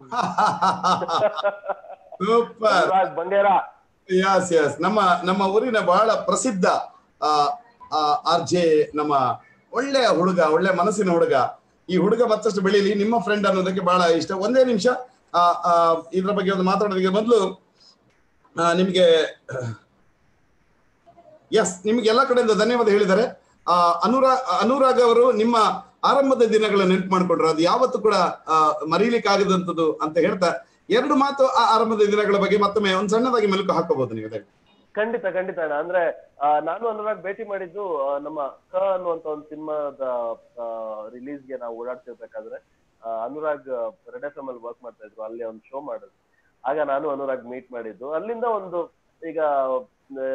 super Anurag Bangera yes yes ನಮ್ಮ ನಮ್ಮ ಊರಿನ ಬಹಳ ಪ್ರಸಿದ್ಧ ಆರ್ ಜೆ ನಮ್ಮ ಒಳ್ಳೆ ಹುಡುಗ ಒಳ್ಳೆ ಮನಸ್ಸಿನ ಹುಡುಗ ಈ ಹುಡುಗ ಮತ್ತಷ್ಟು ಬೆಳೀಲಿ ನಿಮ್ಮ ಫ್ರೆಂಡ್ ಅನ್ನೋದಕ್ಕೆ ಬಹಳ ಇಷ್ಟ ಒಂದೇ ನಿಮಿಷ ಆ, ಆ, ಇದ್ರ ಬಗ್ಗೆ ಒಂದು ಮಾತಾಡೋದಕ್ಕೆ ಮೊದಲು ನಿಮಗೆ ಎಸ್ ನಿಮ್ಗೆ ಎಲ್ಲ ಕಡೆಯಿಂದ ಧನ್ಯವಾದ ಹೇಳಿದ್ದಾರೆ ಆ, ಅನುರಾಗ್ ಅನುರಾಗ್ ಅವರು ನಿಮ್ಮ ಆರಂಭದ ದಿನಗಳ ನೆನಪು ಮಾಡ್ಕೊಂಡ್ರು ಅದು ಯಾವತ್ತೂ ಕೂಡ ಆ, ಮರೀಲಿಕ್ಕಾಗದಂಥದ್ದು ಅಂತ ಹೇಳ್ತಾ ಎರಡು ಮಾತು ಆ ಆರಂಭದ ದಿನಗಳ ಬಗ್ಗೆ ಮತ್ತೊಮ್ಮೆ ಒಂದು ಸಣ್ಣದಾಗಿ ಮೆಲುಕು ಹಾಕೋಬಹುದು ನೀವು ದಯವಿಟ್ಟು. ಖಂಡಿತ ಖಂಡಿತ ಅಣ್ಣ ಅಂದ್ರೆ ಆ, ನಾನು ಅನುರಾಗ್ ಭೇಟಿ ಮಾಡಿದ್ದು ಆ, ನಮ್ಮ ಕ ಅನ್ನುವಂತ ಒಂದು ಸಿನಿಮಾದ ರಿಲೀಸ್ಗೆ ನಾವು ಓಡಾಡ್ತಿರ್ಬೇಕಾದ್ರೆ ಆ, ಅನುರಾಗ್ ರೆಡ್ ಎಫ್ ಎಂ ಅಲ್ಲಿ ವರ್ಕ್ ಮಾಡ್ತಾ ಇದ್ರು ಅಲ್ಲಿ ಒಂದು ಶೋ ಮಾಡಿದ್ರು ಆಗ ನಾನು ಅನುರಾಗ್ ಮೀಟ್ ಮಾಡಿದ್ದು ಅಲ್ಲಿಂದ ಒಂದು ಈಗ ಆ,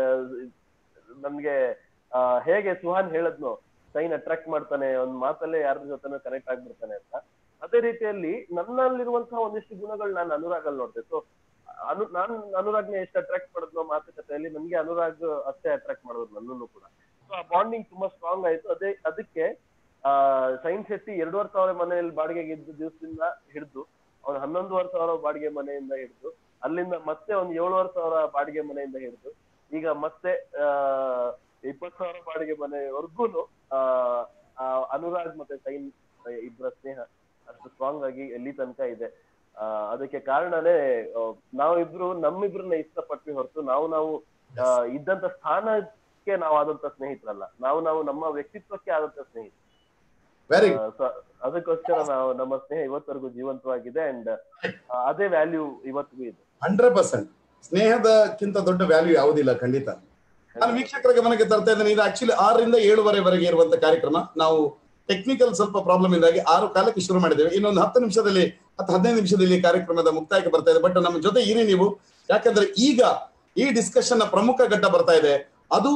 ನಮ್ಗೆ ಆ, ಹೇಗೆ ಸುಹಾನ್ ಹೇಳದ್ನು ಸೈನ್ ಅಟ್ರಾಕ್ಟ್ ಮಾಡ್ತಾನೆ ಒಂದ್ ಮಾತಲ್ಲೇ ಯಾರ ಜೊತೆ ಕನೆಕ್ಟ್ ಆಗ್ಬಿಡ್ತಾನೆ ಅಂತ ಅದೇ ರೀತಿಯಲ್ಲಿ ನನ್ನಲ್ಲಿರುವಂತಹ ಒಂದಿಷ್ಟು ಗುಣಗಳು ನಾನು ಅನುರಾಗ್ ಅಲ್ಲಿ ನೋಡ್ದೆ ಸೊ ಅನು ನಾನ್ ಅನುರಾಗ್ನ ಎಷ್ಟು ಅಟ್ರಾಕ್ಟ್ ಮಾಡಿದ್ನೋ ಮಾತುಕತೆಯಲ್ಲಿ ನನ್ಗೆ ಅನುರಾಗ್ ಅಷ್ಟೇ ಅಟ್ರಾಕ್ಟ್ ಮಾಡಿದ್ರು ನನ್ನನ್ನು ಕೂಡ ಸೊ ಆ ಬಾಂಡಿಂಗ್ ತುಂಬಾ ಸ್ಟ್ರಾಂಗ್ ಆಯ್ತು ಅದೇ ಅದಕ್ಕೆ ಆ ಸೈನ್ ಶೆಟ್ಟಿ ಎರಡೂವರೆ ಸಾವಿರ ಮನೆಯಲ್ಲಿ ಬಾಡಿಗೆಗೆ ಇದ್ದ ದಿವಸದಿಂದ ಹಿಡಿದು ಅವ್ನು ಹನ್ನೊಂದುವರೆ ಸಾವಿರ ಬಾಡಿಗೆ ಮನೆಯಿಂದ ಹಿಡಿದು ಅಲ್ಲಿಂದ ಮತ್ತೆ ಒಂದ್ ಏಳುವರೆ ಸಾವಿರ ಬಾಡಿಗೆ ಮನೆಯಿಂದ ಹಿಡಿದು ಈಗ ಮತ್ತೆ ಆ ಇಪ್ಪತ್ತು ಸಾವಿರ ಬಾಡಿಗೆ ಮನೆವರೆಗೂ ಆ ಆ ಅನುರಾಗ್ ಮತ್ತೆ ಸೈನ್ ಇಬ್ಬರ ಸ್ನೇಹ ಅಷ್ಟು ಸ್ಟ್ರಾಂಗ್ ಆಗಿ ಎಲ್ಲಿ ತನಕ ಇದೆ ಆ ಅದಕ್ಕೆ ಕಾರಣನೇ ಆ, ನಾವಿಬ್ರು ನಮ್ಮಿಬ್ರನ್ನ ಇಷ್ಟಪಟ್ವಿ ಹೊರತು ನಾವು ನಾವು ಆ, ಇದ್ದಂತ ಸ್ಥಾನಕ್ಕೆ ನಾವು ಆದಂತ ಸ್ನೇಹಿತರಲ್ಲ ನಾವು ನಾವು ನಮ್ಮ ವ್ಯಕ್ತಿತ್ವಕ್ಕೆ ಆದಂತ ಸ್ನೇಹಿತರು ವೆರಿ ಆ, so ಅದಕ್ಕೋಸ್ಕರ ನಾವು ನಮ್ಮ ಸ್ನೇಹ ಇವತ್ತವರೆಗೂ ಜೀವಂತವಾಗಿದೆ ಅಂಡ್ ಅದೇ ವ್ಯಾಲ್ಯೂ ಇವತ್ತಿಗೂ ಇದೆ ಹಂಡ್ರೆಡ್ ಪರ್ಸೆಂಟ್ ಸ್ನೇಹದಕ್ಕಿಂತ ದೊಡ್ಡ ವ್ಯಾಲ್ಯೂ ಯಾವುದಿಲ್ಲ ಖಂಡಿತ ನಾನು ವೀಕ್ಷಕರ ಗಮನಕ್ಕೆ ತರ್ತಾ ಇದ್ದೇನೆ ಇದು ಆಕ್ಚುಲಿ ಆರರಿಂದ ಏಳುವರೆವರೆಗೆ ಇರುವಂತ ಕಾರ್ಯಕ್ರಮ ನಾವು ಟೆಕ್ನಿಕಲ್ ಸ್ವಲ್ಪ ಪ್ರಾಬ್ಲಮ್ ಇಂದಾಗಿ ಆರು ಕಾಲಕ್ಕೆ ಶುರು ಮಾಡಿದ್ದೇವೆ ಇನ್ನೊಂದು ಹತ್ತು ನಿಮಿಷದಲ್ಲಿ ಹತ್ತು ಹದಿನೈದು ನಿಮಿಷದಲ್ಲಿ ಈ ಕಾರ್ಯಕ್ರಮದ ಮುಕ್ತಾಯಕ್ಕೆ ಬರ್ತಾ ಇದೆ ಬಟ್ ನಮ್ಮ ಜೊತೆ ಇರಿ ನೀವು ಯಾಕಂದ್ರೆ ಈಗ ಈ ಡಿಸ್ಕಷನ್ ನ ಪ್ರಮುಖ ಘಟ್ಟ ಬರ್ತಾ ಇದೆ ಅದು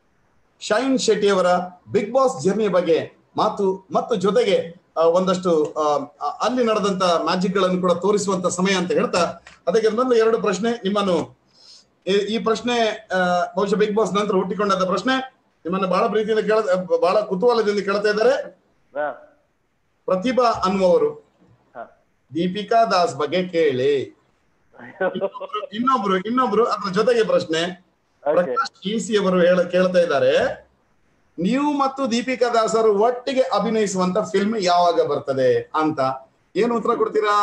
ಶೈನ್ ಶೆಟ್ಟಿ ಅವರ ಬಿಗ್ ಬಾಸ್ ಜರ್ನಿ ಬಗ್ಗೆ ಮಾತು ಮತ್ತು ಜೊತೆಗೆ ಆ, ಒಂದಷ್ಟು ಆ, ಆ, ಅಲ್ಲಿ ನಡೆದಂತ ಮ್ಯಾಜಿಕ್ ಗಳನ್ನು ಕೂಡ ತೋರಿಸುವಂತ ಸಮಯ ಅಂತ ಹೇಳ್ತಾ ಅದಕ್ಕೆ ಮೊದಲು ಎರಡು ಪ್ರಶ್ನೆ ನಿಮ್ಮನ್ನು ಈ- ಈ ಪ್ರಶ್ನೆ ಆ, ಬಹುಶಃ ಬಿಗ್ ಬಾಸ್ ನಂತರ ಹುಟ್ಟಿಕೊಂಡಂತ ಪ್ರಶ್ನೆ ನಿಮ್ಮನ್ನು ಬಹಳ ಪ್ರೀತಿಯಿಂದ ಕೇಳ ಬಹಳ ಕುತೂಹಲದಿಂದ ಕೇಳ್ತಾ ಇದ್ದಾರೆ ಹಾ ಪ್ರತಿಭಾ ಅನ್ನುವರು ಹಾ ದೀಪಿಕಾ ದಾಸ್ ಬಗ್ಗೆ ಕೇಳಿ ಇನ್ನೊಬ್ರು ಇನ್ನೊಬ್ರು ಅದ್ರ ಜೊತೆಗೆ ಪ್ರಶ್ನೆ Okay. ಪ್ರಕಾಶ್ ಈಸಿ ಅವರು ಹೇಳ ಕೇಳ್ತಾ ಇದ್ದಾರೆ ನೀವು ಮತ್ತು ದೀಪಿಕಾ ದಾಸ್ ಅವರು ಒಟ್ಟಿಗೆ ಅಭಿನಯಿಸುವಂತ ಫಿಲ್ಮ್ ಯಾವಾಗ ಬರ್ತದೆ ಅಂತ ಏನು ಉತ್ತರ ಕೊಡ್ತೀರಾ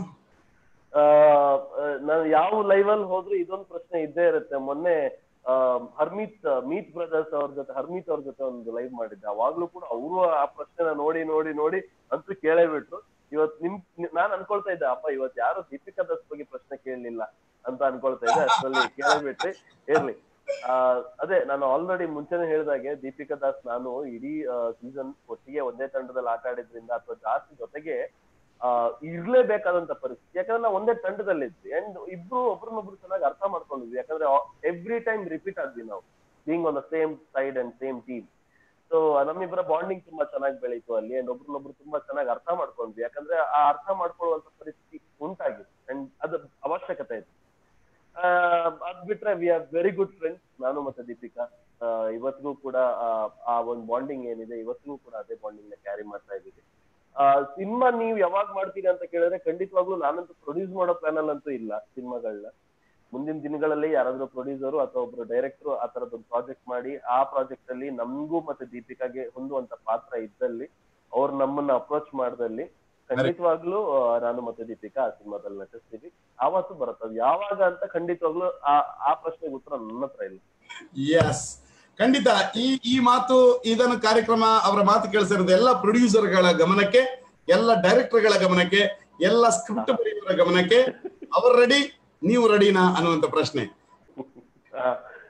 ಆ, ನಾನು ಯಾವ ಲೈವ್ ಅಲ್ಲಿ ಹೋದ್ರು ಇದೊಂದು ಪ್ರಶ್ನೆ ಇದ್ದೇ ಇರುತ್ತೆ ಮೊನ್ನೆ ಆ, ಹರ್ಮಿತ್ ಮೀತ್ ಬ್ರದರ್ಸ್ ಅವ್ರ ಜೊತೆ ಹರ್ಮಿತ್ ಅವ್ರ ಜೊತೆ ಒಂದು ಲೈವ್ ಮಾಡಿದ್ದೆ ಅವಾಗ್ಲೂ ಕೂಡ ಅವರು ಆ ಪ್ರಶ್ನೆನ ನೋಡಿ ನೋಡಿ ನೋಡಿ ಅಂತೂ ಕೇಳೇ ಬಿಟ್ರು ಇವತ್ ನಿಮ್ ನಾನ್ ಅನ್ಕೊಳ್ತಾ ಇದ್ದೆ ಅಪ್ಪ ಇವತ್ ಯಾರು ದೀಪಿಕಾ ದಾಸ್ ಬಗ್ಗೆ ಪ್ರಶ್ನೆ ಕೇಳಲಿಲ್ಲ ಅಂತ ಅನ್ಕೊಳ್ತಾ ಇದ್ದೆ ಅಷ್ಟರಲ್ಲಿ ಕೇಳೇ ಬಿಟ್ರಿ ಇರ್ಲಿ ಆ, ಅದೇ ನಾನು ಆಲ್ರೆಡಿ ಮುಂಚೆನೆ ಹೇಳಿದಾಗೆ ದೀಪಿಕಾ ದಾಸ್ ನಾನು ಇಡೀ ಸೀಸನ್ ಒಟ್ಟಿಗೆ ಒಂದೇ ತಂಡದಲ್ಲಿ ಆಟ ಆಡಿದ್ರಿಂದ ಅಥವಾ ಜಾಸ್ತಿ ಜೊತೆಗೆ ಆ ಇರ್ಲೇಬೇಕಾದಂತ ಪರಿಸ್ಥಿತಿ ಯಾಕಂದ್ರೆ ನಾವು ಒಂದೇ ತಂಡದಲ್ಲಿ ಇದ್ವಿ ಅಂಡ್ ಇಬ್ರು ಒಬ್ರನ್ನೊಬ್ರು ಚೆನ್ನಾಗಿ ಅರ್ಥ ಮಾಡ್ಕೊಂಡಿದ್ವಿ ಯಾಕಂದ್ರೆ ಎವ್ರಿ ಟೈಮ್ ರಿಪೀಟ್ ಆದ್ವಿ ನಾವು being on the same side and same team so ನಮ್ಮಿಬ್ಬರ ಬಾಂಡಿಂಗ್ ತುಂಬಾ ಚೆನ್ನಾಗಿ ಬೆಳೀತು ಅಲ್ಲಿ ಅಂಡ್ ಒಬ್ರನ್ನೊಬ್ರು ತುಂಬಾ ಚೆನ್ನಾಗಿ ಅರ್ಥ ಮಾಡ್ಕೊಂಡ್ವಿ ಯಾಕಂದ್ರೆ ಆ ಅರ್ಥ ಮಾಡ್ಕೊಳ್ಳುವಂತ ಪರಿಸ್ಥಿತಿ ಉಂಟಾಗಿದೆ ಅಂಡ್ ಅದು ಅವಶ್ಯಕತೆ ಇದೆ ಆ, ಅದ್ ಬಿಟ್ರೆ we are very good friends ನಾನು ಮತ್ತೆ ದೀಪಿಕಾ ಆ, ಇವತ್ತಿಗೂ ಕೂಡ ಆ, ಆ ಒಂದು ಬಾಂಡಿಂಗ್ ಏನಿದೆ ಇವತ್ತಿಗೂ ಕೂಡ ಅದೇ ಬಾಂಡಿಂಗ್ ನ ಕ್ಯಾರಿ ಮಾಡ್ತಾ ಇದ್ದೀವಿ ಸಿನಿಮಾ ನೀವು ಯಾವಾಗ ಮಾಡ್ತೀರಿ ಅಂತ ಕೇಳಿದ್ರೆ ಖಂಡಿತವಾಗ್ಲೂ ನಾನಂತೂ ಪ್ರೊಡ್ಯೂಸ್ ಮಾಡೋ ಪ್ಲಾನ್ ಅಂತೂ ಇಲ್ಲ ಸಿನಿಮಾಗಳನ್ನ ಮುಂದಿನ ದಿನಗಳಲ್ಲಿ ಯಾರಾದ್ರೂ ಪ್ರೊಡ್ಯೂಸರು ಅಥವಾ ಒಬ್ರು ಡೈರೆಕ್ಟರ್ ಆ ತರದೊಂದು ಪ್ರಾಜೆಕ್ಟ್ ಮಾಡಿ ಆ ಪ್ರಾಜೆಕ್ಟ್ ಅಲ್ಲಿ ನಮಗೂ ಮತ್ತೆ ದೀಪಿಕಾಗೆ ಹೊಂದುವಂತ ಪಾತ್ರ ಇದ್ದಲ್ಲಿ ಅವ್ರು ನಮ್ಮನ್ನ ಅಪ್ರೋಚ್ ಮಾಡ್ದಲ್ಲಿ ಖಂಡಿತವಾಗ್ಲೂ ಆ, ನಾನು ಮತ್ತೆ ದೀಪಿಕಾ ಆ ಸಿನಿಮಾದಲ್ಲಿ ನಟಿಸ್ತೀವಿ ಆವತ್ತು ಬರುತ್ತೆ ಅದು ಯಾವಾಗ ಅಂತ ಖಂಡಿತವಾಗ್ಲೂ ಆ ಆ ಪ್ರಶ್ನೆಗೆ ಉತ್ತರ ನನ್ನ ಹತ್ರ ಇಲ್ಲ ಎಸ್ ಖಂಡಿತ ಈ ಈ ಮಾತು ಇದನ್ನು ಕಾರ್ಯಕ್ರಮ ಅವರ ಮಾತು ಕೇಳಿಸಿರೋದು ಎಲ್ಲ ಪ್ರೊಡ್ಯೂಸರ್ಗಳ ಗಮನಕ್ಕೆ ಎಲ್ಲ ಡೈರೆಕ್ಟರ್ಗಳ ಗಮನಕ್ಕೆ ಎಲ್ಲ ಸ್ಕ್ರಿಪ್ಟ್ ಬರೆಯುವವರ ಗಮನಕ್ಕೆ ಅವರು ರೆಡಿ ನೀವು ರೆಡಿನಾ ಅನ್ನುವಂತ ಪ್ರಶ್ನೆ ಆ,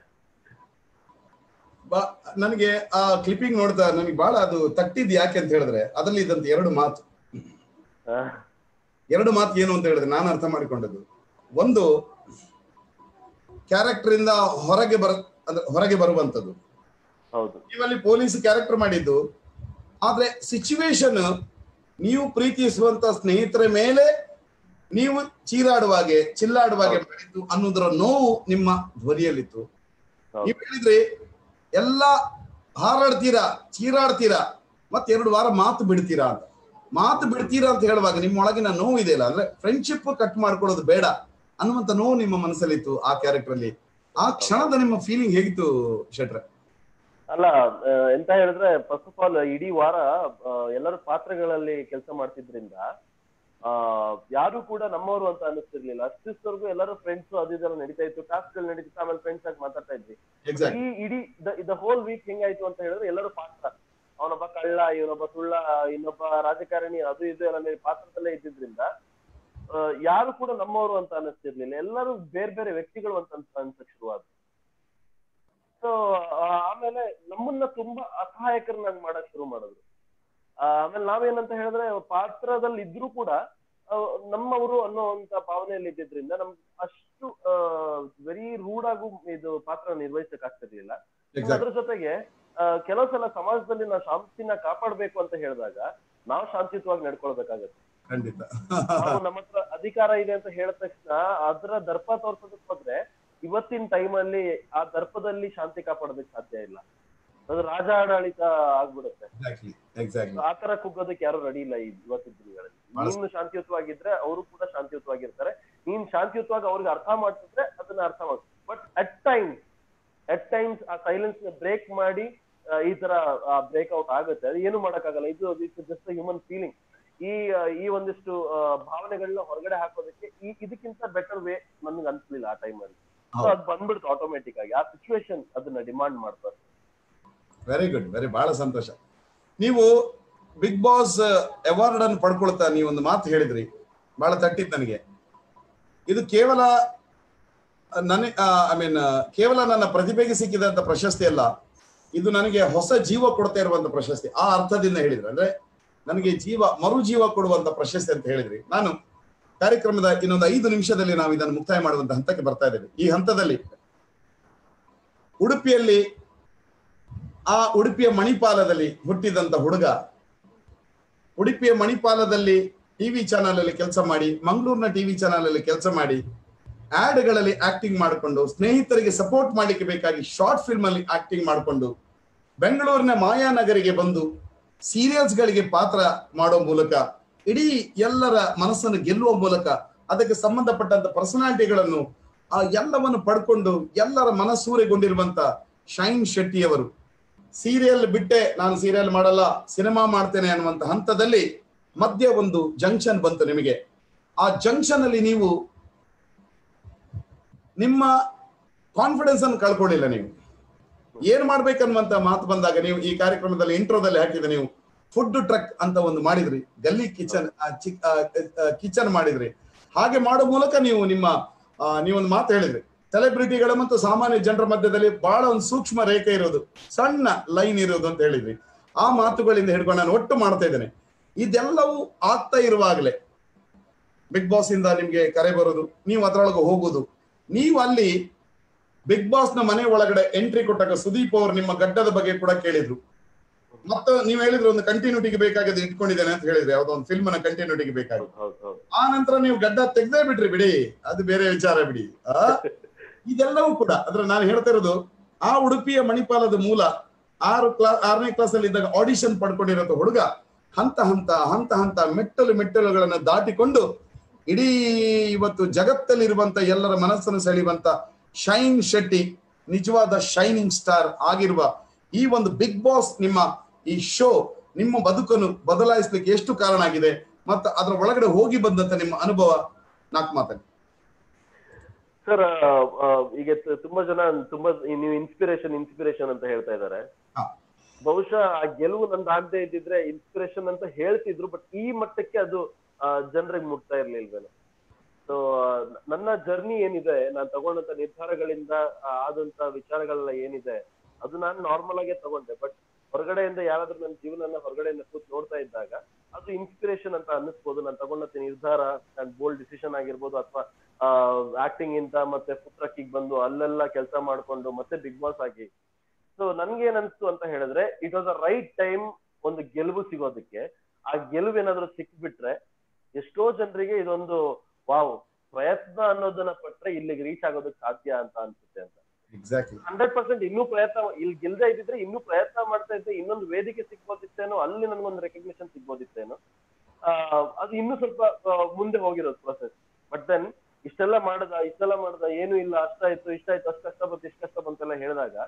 ಬ- ನನಗೆ ಆ ಕ್ಲಿಪ್ಪಿಂಗ್ ನೋಡ್ತಾ ನನಗೆ ಬಹಳ ಅದು ತಟ್ಟಿದ್ ಯಾಕೆ ಅಂತ ಹೇಳಿದ್ರೆ ಅದರಲ್ಲಿ ಇದ್ದಂತ ಎರಡು ಮಾತು ಆ, ಎರಡು ಮಾತು ಏನು ಅಂತ ಹೇಳಿದ್ರೆ ನಾನು ಅರ್ಥ ಮಾಡಿಕೊಂಡದ್ದು ಒಂದು ಕ್ಯಾರೆಕ್ಟರ್ ಇಂದ ಹೊರಗೆ ಬರ ಅಂದ್ರೆ ಹೊರಗೆ ಬರುವಂತದ್ದು ಹೌದು ನೀವಲ್ಲಿ ಪೊಲೀಸ್ ಕ್ಯಾರೆಕ್ಟರ್ ಮಾಡಿದ್ದು ಆದ್ರೆ ಸಿಚುವೇಶನ್ ನೀವು ಪ್ರೀತಿಸುವಂತ ಸ್ನೇಹಿತರ ಮೇಲೆ ನೀವು ಚೀರಾಡುವಾಗೆ ಚಿಲ್ಲಾಡುವಾಗೆ ಮಾಡಿದ್ದು ಅನ್ನೋದರ ನೋವು ನಿಮ್ಮ ಧ್ವನಿಯಲ್ಲಿತ್ತು ಹೌದು. ನೀವು ಹೇಳಿದ್ರಿ ಎಲ್ಲ ಹಾರಾಡ್ತೀರಾ ಚೀರಾಡ್ತೀರಾ ಮತ್ತೆ ಎರಡು ವಾರ ಮಾತು ಬಿಡ್ತೀರಾ ಅಂತ ಮಾತು ಬಿಡ್ತೀರಾ ಅಂತ ಹೇಳುವಾಗ ನಿಮ್ಮ ಒಳಗಿನ ನೋವು ಇದೆಯಲ್ಲ ಅಂದ್ರೆ ಫ್ರೆಂಡ್ಶಿಪ್ ಕಟ್ ಮಾಡ್ಕೊಳ್ಳೋದು ಬೇಡ ಅನ್ನುವಂತ ನೋವು ನಿಮ್ಮ ಮನಸ್ಸಲ್ಲಿತ್ತು ಆ ಕ್ಯಾರೆಕ್ಟರ್ ಅಲ್ಲಿ ಆ ಕ್ಷಣದ ನಿಮ್ಮ ಫೀಲಿಂಗ್ ಹೇಗಿತ್ತು ಶೆಟ್ರೆ ಅಲ್ಲ ಆ, ಎಂತ ಹೇಳಿದ್ರೆ ಫಸ್ಟ್ ಆಫ್ ಆಲ್ ಇಡೀ ವಾರ ಆ, ಎಲ್ಲರೂ ಪಾತ್ರಗಳಲ್ಲಿ ಕೆಲಸ ಮಾಡ್ತಿದ್ರಿಂದ ಆ ಯಾರು ಕೂಡ ನಮ್ಮವರು ಅಂತ ಅನಿಸ್ತಿರ್ಲಿಲ್ಲ ಅಷ್ಟಿಷ್ಟವರೆಗೂ ಎಲ್ಲರೂ ಫ್ರೆಂಡ್ಸ್ ಅದು ಇದೆಲ್ಲ ನಡೀತಾ ಇತ್ತು ಟಾಸ್ಕ್ ಗಳು ನಡೀತಿತ್ತು ಆಮೇಲೆ ಫ್ರೆಂಡ್ಸ್ ಆಗಿ ಮಾತಾಡ್ತಾ ಇದ್ವಿ ಎಕ್ಸಾಕ್ಟ್ ಈ ಇಡೀ ದ ಹೋಲ್ ವೀಕ್ ಹೆಂಗಾಯ್ತು ಅಂತ ಹೇಳಿದ್ರೆ ಎಲ್ಲರೂ ಪಾತ್ರ ಅವನೊಬ್ಬ ಕಳ್ಳ ಇವನೊಬ್ಬ ಸುಳ್ಳ ಇನ್ನೊಬ್ಬ ರಾಜಕಾರಣಿ ಅದು ಇದು ಎಲ್ಲ ಮೇಲೆ ಪಾತ್ರದಲ್ಲೇ ಇದ್ದಿದ್ರಿಂದ ಆ, ಯಾರು ಕೂಡ ನಮ್ಮವರು ಅಂತ ಅನಿಸ್ತಿರ್ಲಿಲ್ಲ ಎಲ್ಲರೂ ಬೇರೆ ಬೇರೆ ವ್ಯಕ್ತಿಗಳು ಅಂತ ಅನ್ಸ ಅನ್ಸಕ್ ಶುರುವಾದ ಸೊ ಆಮೇಲೆ ನಮ್ಮನ್ನ ತುಂಬಾ ಅಸಹಾಯಕರನ್ನಾಗಿ ಮಾಡಕ್ ಶುರು ಮಾಡಿದ್ರು ಆ, ಆಮೇಲೆ ನಾವೇನಂತ ಹೇಳಿದ್ರೆ ಪಾತ್ರದಲ್ಲಿ ಇದ್ರೂ ಕೂಡ ಆ, ನಮ್ಮವರು ಅನ್ನೋಂತ ಭಾವನೆಯಲ್ಲಿ ಇದ್ದಿದ್ರಿಂದ ನಮ್ಗೆ ಅಷ್ಟು ವೆರಿ ರೂಡ್ ಆಗು ಇದು ಪಾತ್ರ ನಿರ್ವಹಿಸಕ್ ಆಗ್ತಿರ್ಲಿಲ್ಲ ಎಕ್ಸಾಕ್ಟ್ ಅದ್ರ ಜೊತೆಗೆ ಆ, ಕೆಲವು ಸಲ ಸಮಾಜದಲ್ಲಿ ನಾವು ಶಾಂತಿನ ಕಾಪಾಡ್ಬೇಕು ಅಂತ ಹೇಳಿದಾಗ ನಾವು ಶಾಂತಿಯುತವಾಗಿ ನಡ್ಕೊಳ್ಬೇಕಾಗತ್ತೆ ಖಂಡಿತ ನಾವು ನಮ್ಮ ಹತ್ರ ಅಧಿಕಾರ ಇದೆ ಅಂತ ಹೇಳಿದ ತಕ್ಷಣ ಅದರ ದರ್ಪ ತೋರ್ಸೋದಕ್ ಹೋದ್ರೆ ಇವತ್ತಿನ ಟೈಮ್ ಅಲ್ಲಿ ಆ ದರ್ಪದಲ್ಲಿ ಶಾಂತಿ ಕಾಪಾಡೋದಕ್ಕೆ ಸಾಧ್ಯ ಇಲ್ಲ ಅದು ರಾಜ ಆಡಳಿತ ಆಗ್ಬಿಡುತ್ತೆ ಎಕ್ಸಾಕ್ಟ್ಲಿ ಎಕ್ಸಾಕ್ಟ್ಲಿ ಆ ತರ ಕುಗ್ಗೋದಕ್ಕೆ ಯಾರು ರೆಡಿ ಇಲ್ಲ ಈ ಇವತ್ತಿನ ದಿನಗಳಲ್ಲಿ ನೀನು ಶಾಂತಿಯುತವಾಗಿದ್ರೆ ಅವರು ಕೂಡ ಶಾಂತಿಯುತವಾಗಿರ್ತಾರೆ ನೀನ್ ಶಾಂತಿಯುತವಾಗಿ ಅವ್ರಿಗೆ ಅರ್ಥ ಮಾಡ್ತಿದ್ರೆ ಅದನ್ನ ಅರ್ಥ ಮಾಡ್ but at times at times ಆ ಸೈಲೆನ್ಸ್ ಬ್ರೇಕ್ ಮಾಡಿ ಆ, ಈ ತರ ಬ್ರೇಕ್ಔಟ್ ಆಗುತ್ತೆ ಅದು ಏನು ಮಾಡಕ್ಕಾಗಲ್ಲ ಇದು ಇಟ್ಸ್ ಜಸ್ಟ್ ಹ್ಯೂಮನ್ ಫೀಲಿಂಗ್ ಈ ಆ, ಈ ಒಂದಿಷ್ಟು ಆ, ಭಾವನೆಗಳನ್ನ ಹೊರಗಡೆ ಹಾಕೋದಕ್ಕೆ ಈ ಇದಕ್ಕಿಂತ ಬೆಟರ್ ವೇ ನನ್ಗೆ ಅನ್ಸ್ಲಿಲ್ಲ ಆ ಟೈಮಲ್ಲಿ ಸೊ ಹೌದು. ಅದು ಬಂದ್ಬಿಡ್ತು ಆಟೋಮೆಟಿಕ್ ಆಗಿ ಆ ಸಿಚುವೇಶನ್ ಅದನ್ನ ಡಿಮಾಂಡ್ ಮಾಡ್ತಾರೆ ವೆರಿ ಗುಡ್ ವೆರಿ ಬಹಳ ಸಂತೋಷ ನೀವು ಬಿಗ್ ಬಾಸ್ ಅವಾರ್ಡ್ ಅನ್ನು ಪಡ್ಕೊಳ್ತಾ ನೀವು ಒಂದು ಮಾತು ಹೇಳಿದ್ರಿ ಬಹಳ ತಟ್ಟಿತ್ತು ನನಗೆ ಇದು ಕೇವಲ ನನಗೆ ಐ ಮೀನ್ ಕೇವಲ ನನ್ನ ಪ್ರತಿಭೆಗೆ ಸಿಕ್ಕಿದಂತ ಪ್ರಶಸ್ತಿ ಅಲ್ಲ ಇದು ನನಗೆ ಹೊಸ ಜೀವ ಕೊಡ್ತಾ ಇರುವಂತ ಪ್ರಶಸ್ತಿ ಆ ಅರ್ಥದಿಂದ ಹೇಳಿದ್ರು ಅಂದ್ರೆ ನನಗೆ ಜೀವ ಮರು ಜೀವ ಕೊಡುವಂತ ಪ್ರಶಸ್ತಿ ಅಂತ ಹೇಳಿದ್ರಿ ನಾನು ಕಾರ್ಯಕ್ರಮದ ಇನ್ನೊಂದು ಐದು ನಿಮಿಷದಲ್ಲಿ ನಾವು ಇದನ್ನು ಮುಕ್ತಾಯ ಮಾಡುವಂತ ಹಂತಕ್ಕೆ ಬರ್ತಾ ಇದ್ದೇವೆ ಈ ಹಂತದಲ್ಲಿ ಉಡುಪಿಯಲ್ಲಿ ಆ ಉಡುಪಿಯ ಮಣಿಪಾಲದಲ್ಲಿ ಹುಟ್ಟಿದಂತ ಹುಡುಗ ಉಡುಪಿಯ ಮಣಿಪಾಲದಲ್ಲಿ ಟಿವಿ ಚಾನಲ್ ಅಲ್ಲಿ ಕೆಲಸ ಮಾಡಿ ಮಂಗಳೂರಿನ ಟಿವಿ ಚಾನಲ್ ಅಲ್ಲಿ ಕೆಲಸ ಮಾಡಿ ಗಳಲ್ಲಿ ಆಕ್ಟಿಂಗ್ ಮಾಡಿಕೊಂಡು ಸ್ನೇಹಿತರಿಗೆ ಸಪೋರ್ಟ್ ಮಾಡ್ಲಿಕ್ಕೆ ಬೇಕಾಗಿ ಶಾರ್ಟ್ ಫಿಲ್ಮ್ ಅಲ್ಲಿ ಆಕ್ಟಿಂಗ್ ಮಾಡಿಕೊಂಡು ಬೆಂಗಳೂರಿನ ಮಾಯಾನಗರಿಗೆ ಬಂದು ಸೀರಿಯಲ್ಸ್ ಗಳಿಗೆ ಪಾತ್ರ ಮಾಡೋ ಮೂಲಕ ಇಡೀ ಎಲ್ಲರ ಮನಸ್ಸನ್ನು ಗೆಲ್ಲುವ ಮೂಲಕ ಅದಕ್ಕೆ ಸಂಬಂಧಪಟ್ಟಂತ ಪರ್ಸನಾಲಿಟಿಗಳನ್ನು ಆ ಎಲ್ಲವನ್ನು ಪಡ್ಕೊಂಡು ಎಲ್ಲರ ಮನಸೂರೆಗೊಂಡಿರುವಂತ ಶೈನ್ ಶೆಟ್ಟಿಯವರು ಸೀರಿಯಲ್ ಬಿಟ್ಟೆ ನಾನು ಸೀರಿಯಲ್ ಮಾಡಲ್ಲ ಸಿನಿಮಾ ಮಾಡ್ತೇನೆ ಅನ್ನುವಂತ ಹಂತದಲ್ಲಿ ಮಧ್ಯ ಒಂದು ಜಂಕ್ಷನ್ ಬಂತು ನಿಮಗೆ ಆ ಜಂಕ್ಷನ್ ಅಲ್ಲಿ ನೀವು ನಿಮ್ಮ ಕಾನ್ಫಿಡೆನ್ಸ್ ಅನ್ನು ಕಳ್ಕೊಳ್ಳಿಲ್ಲ ನೀವು ಏನ್ ಮಾಡ್ಬೇಕನ್ನುವಂತ ಮಾತು ಬಂದಾಗ ನೀವು ಈ ಕಾರ್ಯಕ್ರಮದಲ್ಲಿ ಇಂಟ್ರೋದಲ್ಲಿ ಹಾಕಿದ ನೀವು ಫುಡ್ ಟ್ರಕ್ ಅಂತ ಒಂದು ಮಾಡಿದ್ರಿ ಗಲ್ಲಿ ಕಿಚನ್ ಕಿಚನ್ ಮಾಡಿದ್ರಿ ಹಾಗೆ ಮಾಡೋ ಮೂಲಕ ನೀವು ನಿಮ್ಮ ಆ, ನೀವೊಂದು ಮಾತು ಹೇಳಿದ್ರಿ ಸೆಲೆಬ್ರಿಟಿಗಳ ಮತ್ತು ಸಾಮಾನ್ಯ ಜನರ ಮಧ್ಯದಲ್ಲಿ ಬಹಳ ಒಂದು ಸೂಕ್ಷ್ಮ ರೇಖೆ ಇರೋದು ಸಣ್ಣ ಲೈನ್ ಇರೋದು ಅಂತ ಹೇಳಿದ್ರಿ ಆ ಮಾತುಗಳಿಂದ ಹಿಡ್ಕೊಂಡು ನಾನು ಒಟ್ಟು ಮಾಡ್ತಾ ಇದ್ದೇನೆ ಇದೆಲ್ಲವೂ ಆಗ್ತಾ ಇರುವಾಗಲೇ ಬಿಗ್ ಬಾಸ್ ಇಂದ ನಿಮ್ಗೆ ಕರೆ ಬರೋದು ನೀವು ಅದರೊಳಗೆ ಹೋಗುದು ನೀವು ಅಲ್ಲಿ ಬಿಗ್ ಬಾಸ್ ನ ಮನೆ ಒಳಗಡೆ ಎಂಟ್ರಿ ಕೊಟ್ಟಾಗ ಸುದೀಪ್ ಅವರು ನಿಮ್ಮ ಗಡ್ಡದ ಬಗ್ಗೆ ಕೂಡ ಕೇಳಿದ್ರು ಮತ್ತೆ ನೀವು ಹೇಳಿದ್ರು ಒಂದು ಕಂಟಿನ್ಯೂಟಿಗೆ ಬೇಕಾಗಿದ್ದು ಇಟ್ಕೊಂಡಿದ್ದೇನೆ ಅಂತ ಹೇಳಿದ್ರಿ ಯಾವ್ದೋ ಒಂದು ಫಿಲ್ಮ್ ನ ಕಂಟಿನ್ಯೂಟಿಗೆ ಬೇಕಾಗಿ ಹೌದು ಹೌದು ಆ ನಂತರ ನೀವು ಗಡ್ಡ ತೆಗ್ದೇ ಬಿಟ್ರಿ ಬಿಡಿ ಅದು ಬೇರೆ ವಿಚಾರ ಬಿಡಿ ಆ ಇದೆಲ್ಲವೂ ಕೂಡ ಅಂದ್ರೆ ನಾನು ಹೇಳ್ತಾ ಇರೋದು ಆ ಉಡುಪಿಯ ಮಣಿಪಾಲದ ಮೂಲ ಆರು ಕ್ಲಾ ಆರನೇ ಕ್ಲಾಸ್ ಅಲ್ಲಿ ಇದ್ದಾಗ ಆಡಿಷನ್ ಪಡ್ಕೊಂಡಿರೋ ಹುಡುಗ ಹಂತ ಹಂತ ಹಂತ ಹಂತ ಮೆಟ್ಟಲು ಮೆಟ್ಟಲುಗಳನ್ನು ದಾಟಿಕೊಂಡು ಇಡೀ ಇವತ್ತು ಜಗತ್ತಲ್ಲಿರುವಂತ ಎಲ್ಲರ ಮನಸ್ಸನ್ನು ಸೆಳೆಯುವಂತ ಶೈನ್ ಶೆಟ್ಟಿ ನಿಜವಾದ ಶೈನಿಂಗ್ ಸ್ಟಾರ್ ಆಗಿರುವ ಈ ಒಂದು ಬಿಗ್ ಬಾಸ್ ನಿಮ್ಮ ಈ ಶೋ ನಿಮ್ಮ ಬದುಕನ್ನು ಬದಲಾಯಿಸ್ಲಿಕ್ಕೆ ಎಷ್ಟು ಕಾರಣ ಆಗಿದೆ ಮತ್ತು ಅದರ ಒಳಗಡೆ ಹೋಗಿ ಬಂದಂತ ನಿಮ್ಮ ಅನುಭವ ನಾಲ್ಕು ಮಾತಲ್ಲಿ ಸರ್ ಈಗ ತ- ತುಂಬಾ ಜನ ತುಂಬಾ ಈ ನೀವು ಇನ್ಸ್ಪಿರೇಷನ್ ಇನ್ಸ್ಪಿರೇಷನ್ ಅಂತ ಹೇಳ್ತಾ ಇದ್ದಾರೆ ಹಾ. ಬಹುಶಃ ಆ ಗೆಲುವು ನಂದು ಆಗದೆ ಇದ್ದಿದ್ರೆ ಇನ್ಸ್ಪಿರೇಷನ್ ಅಂತ ಹೇಳ್ತಿದ್ರು ಬಟ್ ಈ ಮಟ್ಟಕ್ಕೆ ಅದು ಜನರಿಗೆ ಮುಟ್ತಾ ಇರ್ಲಿಲ್ವೇನೋ ಸೊ ನನ್ನ ಜರ್ನಿ ಏನಿದೆ ನಾನು ತಗೊಂಡಂತ ನಿರ್ಧಾರಗಳಿಂದ ಆ, ಆದಂತ ವಿಚಾರಗಳೆಲ್ಲ ಏನಿದೆ ಅದು ನಾನು ನಾರ್ಮಲ್ ಆಗೇ ತಗೊಂಡೆ ಬಟ್ ಹೊರಗಡೆಯಿಂದ ಯಾರಾದ್ರೂ ನನ್ನ ಜೀವನನ ಹೊರಗಡೆಯಿಂದ ಕೂತ್ ನೋಡ್ತಾ ಇದ್ದಾಗ ಅದು ಇನ್ಸ್ಪಿರೇಷನ್ ಅಂತ ಅನ್ನಿಸ್ಬೋದು ನಾನು ತಗೊಂಡಂತ ನಿರ್ಧಾರ ನನ್ನ ಬೋಲ್ಡ್ ಡಿಸಿಷನ್ ಆಗಿರ್ಬೋದು ಅಥವಾ ಆಕ್ಟಿಂಗ್ ಇಂದ ಮತ್ತೆ ಪುತ್ರಕ್ಕಿಗೆ ಬಂದು ಅಲ್ಲೆಲ್ಲ ಕೆಲಸ ಮಾಡ್ಕೊಂಡು ಮತ್ತೆ ಬಿಗ್ ಬಾಸ್ ಆಗಿ ಸೊ ನನ್ಗೆ ಏನ್ ಅನ್ಸ್ತು ಅಂತ ಹೇಳಿದ್ರೆ it was a right time ಒಂದು ಗೆಲುವು ಸಿಗೋದಕ್ಕೆ ಆ ಗೆಲುವು ಏನಾದ್ರು ಸಿಕ್ಬಿಟ್ರೆ ಎಷ್ಟೋ ಜನರಿಗೆ ಇದೊಂದು ವಾವ್ ಪ್ರಯತ್ನ ಅನ್ನೋದನ್ನ ಪಟ್ರೆ ಇಲ್ಲಿಗೆ ರೀಚ್ ಆಗೋದಕ್ಕೆ ಸಾಧ್ಯ ಅಂತ ಅನ್ಸುತ್ತೆ ಅಂತ ಎಕ್ಸಾಕ್ಟ್ಲಿ ಹಂಡ್ರೆಡ್ ಪರ್ಸೆಂಟ್ ಇನ್ನೂ ಪ್ರಯತ್ನ ಇಲ್ಲಿ ಗೆಲ್ದೇ ಇದ್ದಿದ್ರೆ ಇನ್ನೂ ಪ್ರಯತ್ನ ಮಾಡ್ತಾ ಇದ್ದೆ ಇನ್ನೊಂದು ವೇದಿಕೆ ಸಿಗ್ಬೋದಿತ್ತೇನೋ ಅಲ್ಲಿ ನನ್ಗೊಂದು ರೆಕಗ್ನಿಷನ್ ಸಿಗ್ಬೋದಿತ್ತೇನೋ ಆ, ಅದು ಇನ್ನೂ ಸ್ವಲ್ಪ ಆ, ಮುಂದೆ ಹೋಗಿರೋದು ಪ್ರೊಸೆಸ್ ಬಟ್ ದೆನ್ ಇಷ್ಟೆಲ್ಲ ಮಾಡದ ಇಷ್ಟೆಲ್ಲ ಮಾಡದ ಏನು ಇಲ್ಲ ಅಷ್ಟಾಯ್ತು ಇಷ್ಟಾಯ್ತು ಅಷ್ಟು ಕಷ್ಟ ಬಂತು ಇಷ್ಟು ಕಷ್ಟ ಬಂತೆಲ್ಲ ಹೇಳಿದಾಗ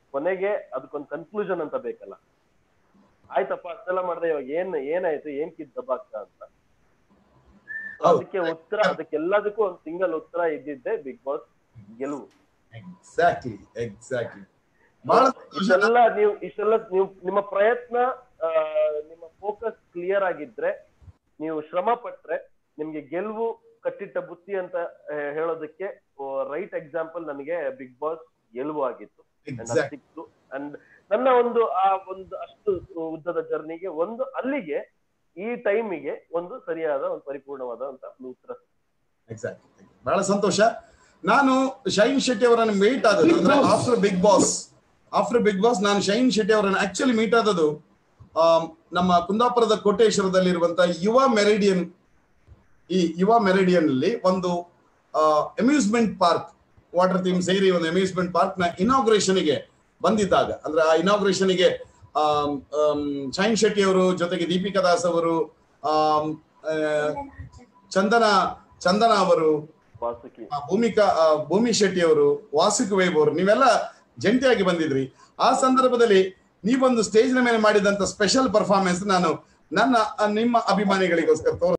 ಕೊನೆಗೆ ಅದಕ್ಕೊಂದು ಕನ್ಕ್ಲೂಷನ್ ಅಂತ ಬೇಕಲ್ಲ ಆಯ್ತಪ್ಪ ಅಷ್ಟೆಲ್ಲ ಮಾಡಿದೆ ಇವಾಗ ಏನ್ ಏನಾಯ್ತು ಏನ್ ಕಿದ್ ದಬ್ಬಾಗ್ತ ಅಂತ ಹೌದು. ಅದಕ್ಕೆ ಉತ್ತರ ಅದಕ್ಕೆಲ್ಲದಕ್ಕೂ ಒಂದು ಸಿಂಗಲ್ ಉತ್ತರ ಇದ್ದಿದ್ದೆ ಬಿಗ್ ಬಾಸ್ ಗೆಲುವು ಎಕ್ಸಾಕ್ಟ್ಲಿ ಎಕ್ಸಾಕ್ಟ್ಲಿ ಬಹಳ ಸಂತೋಷ. ಇಷ್ಟೆಲ್ಲ ನೀವು ಇಷ್ಟೆಲ್ಲ ನೀವು ನಿಮ್ಮ ಪ್ರಯತ್ನ ಆ, ನಿಮ್ಮ ಫೋಕಸ್ ಕ್ಲಿಯರ್ ಆಗಿದ್ರೆ ನೀವು ಶ್ರಮ ಪಟ್ರೆ ನಿಮ್ಗೆ ಗೆಲುವು ಕಟ್ಟಿಟ್ಟ ಬುತ್ತಿ ಅಂತ ಆ, ಹೇಳೋದಕ್ಕೆ ರೈಟ್ ಎಕ್ಸಾಂಪಲ್ ನನಗೆ ಬಿಗ್ ಬಾಸ್ ಗೆಲುವು ಆಗಿತ್ತು And ಅದು Exact. ಸಿಕ್ತು ಅಂಡ್ ನನ್ನ ಒಂದು ಆ ಒಂದು ಅಷ್ಟು ಉದ್ದದ ಜರ್ನಿಗೆ ಒಂದು ಅಲ್ಲಿಗೆ ಈ ಟೈಮಿಗೆ ಒಂದು ಸರಿಯಾದ ಒಂದು ಪರಿಪೂರ್ಣವಾದಂತ ಒಂದು ಉತ್ತರ ಎಕ್ಸಾಕ್ಟ್ಲಿ ಬಹಳ ಸಂತೋಷ ನಾನು ಶೈನ್ ಶೆಟ್ಟಿ ಅವರನ್ನು ಮೀಟ್ ಆದದ್ದು ಅಂದ್ರೆ after big boss after big boss ನಾನು ಶೈನ್ ಶೆಟ್ಟಿ ಅವರನ್ನು ಆಕ್ಚುಲಿ ಮೀಟ್ ಆದದ್ದು ಆಮ್, ನಮ್ಮ ಕುಂದಾಪುರದ ಕೋಟೇಶ್ವರದಲ್ಲಿರುವಂತಹ ಯುವ ಮೆರಿಡಿಯನ್ ಈ ಯುವ ಮೆರಿಡಿಯನ್ ಅಲ್ಲಿ ಒಂದು ಅಮ್ಯೂಸ್ಮೆಂಟ್ ಪಾರ್ಕ್ ವಾಟರ್ ಥೀಮ್ ಸೇರಿ ಒಂದು ಅಮ್ಯೂಸ್ಮೆಂಟ್ ಪಾರ್ಕ್ ನ ಇನಾಗ್ರೇಷನ್ ಗೆ ಬಂದಿದ್ದಾಗ ಅಂದ್ರೆ ಆ ಇನಾಗ್ರೇಷನ್ ಗೆ ಆಮ್, ಆಮ್, ಶೈನ್ ಶೆಟ್ಟಿ ಅವರು ಜೊತೆಗೆ ದೀಪಿಕಾ ದಾಸ್ ಅವರು ಆಮ್, ಆ, ಚಂದನ ಚಂದನ ಅವರು ವಾಸುಕಿ ಆ, ಭೂಮಿಕಾ ಆ, ಭೂಮಿ ಶೆಟ್ಟಿ ಅವರು ವಾಸುಕಿ ವೈಬ್ ಅವರು ನೀವೆಲ್ಲ ಜಂಟಿಯಾಗಿ ಬಂದಿದ್ರಿ ಆ ಸಂದರ್ಭದಲ್ಲಿ ನೀವೊಂದು ಸ್ಟೇಜ್ ನ ಮೇಲೆ ಮಾಡಿದಂತ ಸ್ಪೆಷಲ್ ಪರ್ಫಾರ್ಮೆನ್ಸ್ ನಾನು ನನ್ನ ಆ, ನಿಮ್ಮ ಅಭಿಮಾನಿಗಳಿಗೋಸ್ಕರ ತೋರ್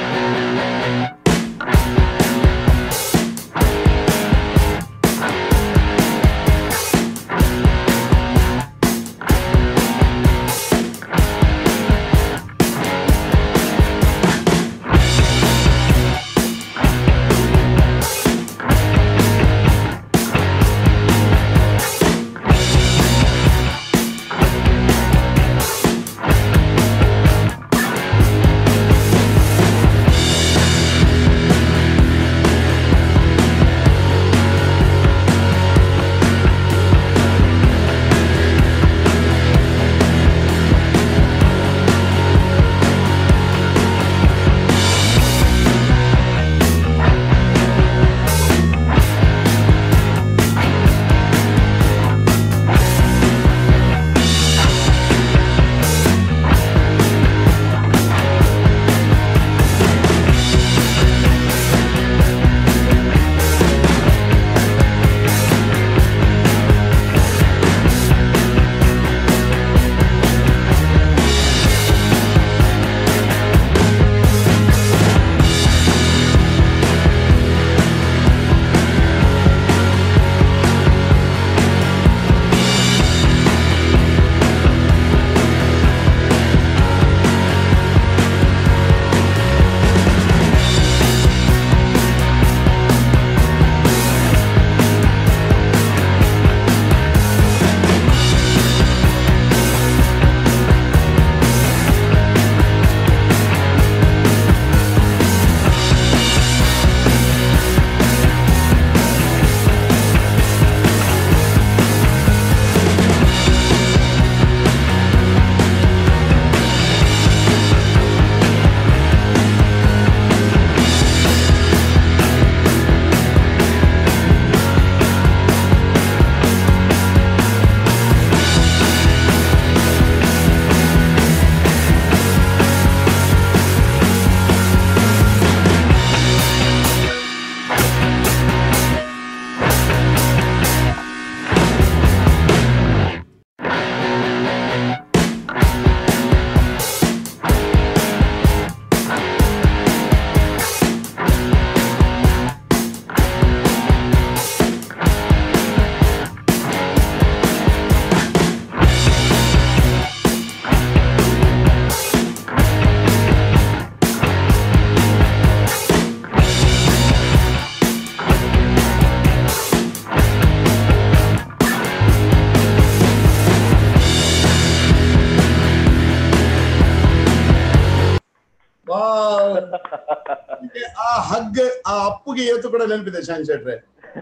ವಾವ್. ನಿಮ್ಗೆ ಆ ಹಗ್ ಆ ಅಪ್ಪುಗೆ ಇವತ್ತು ಕೂಡ ನೆನಪಿದೆ ಶಾನ್ ಶೆಟ್ರೆ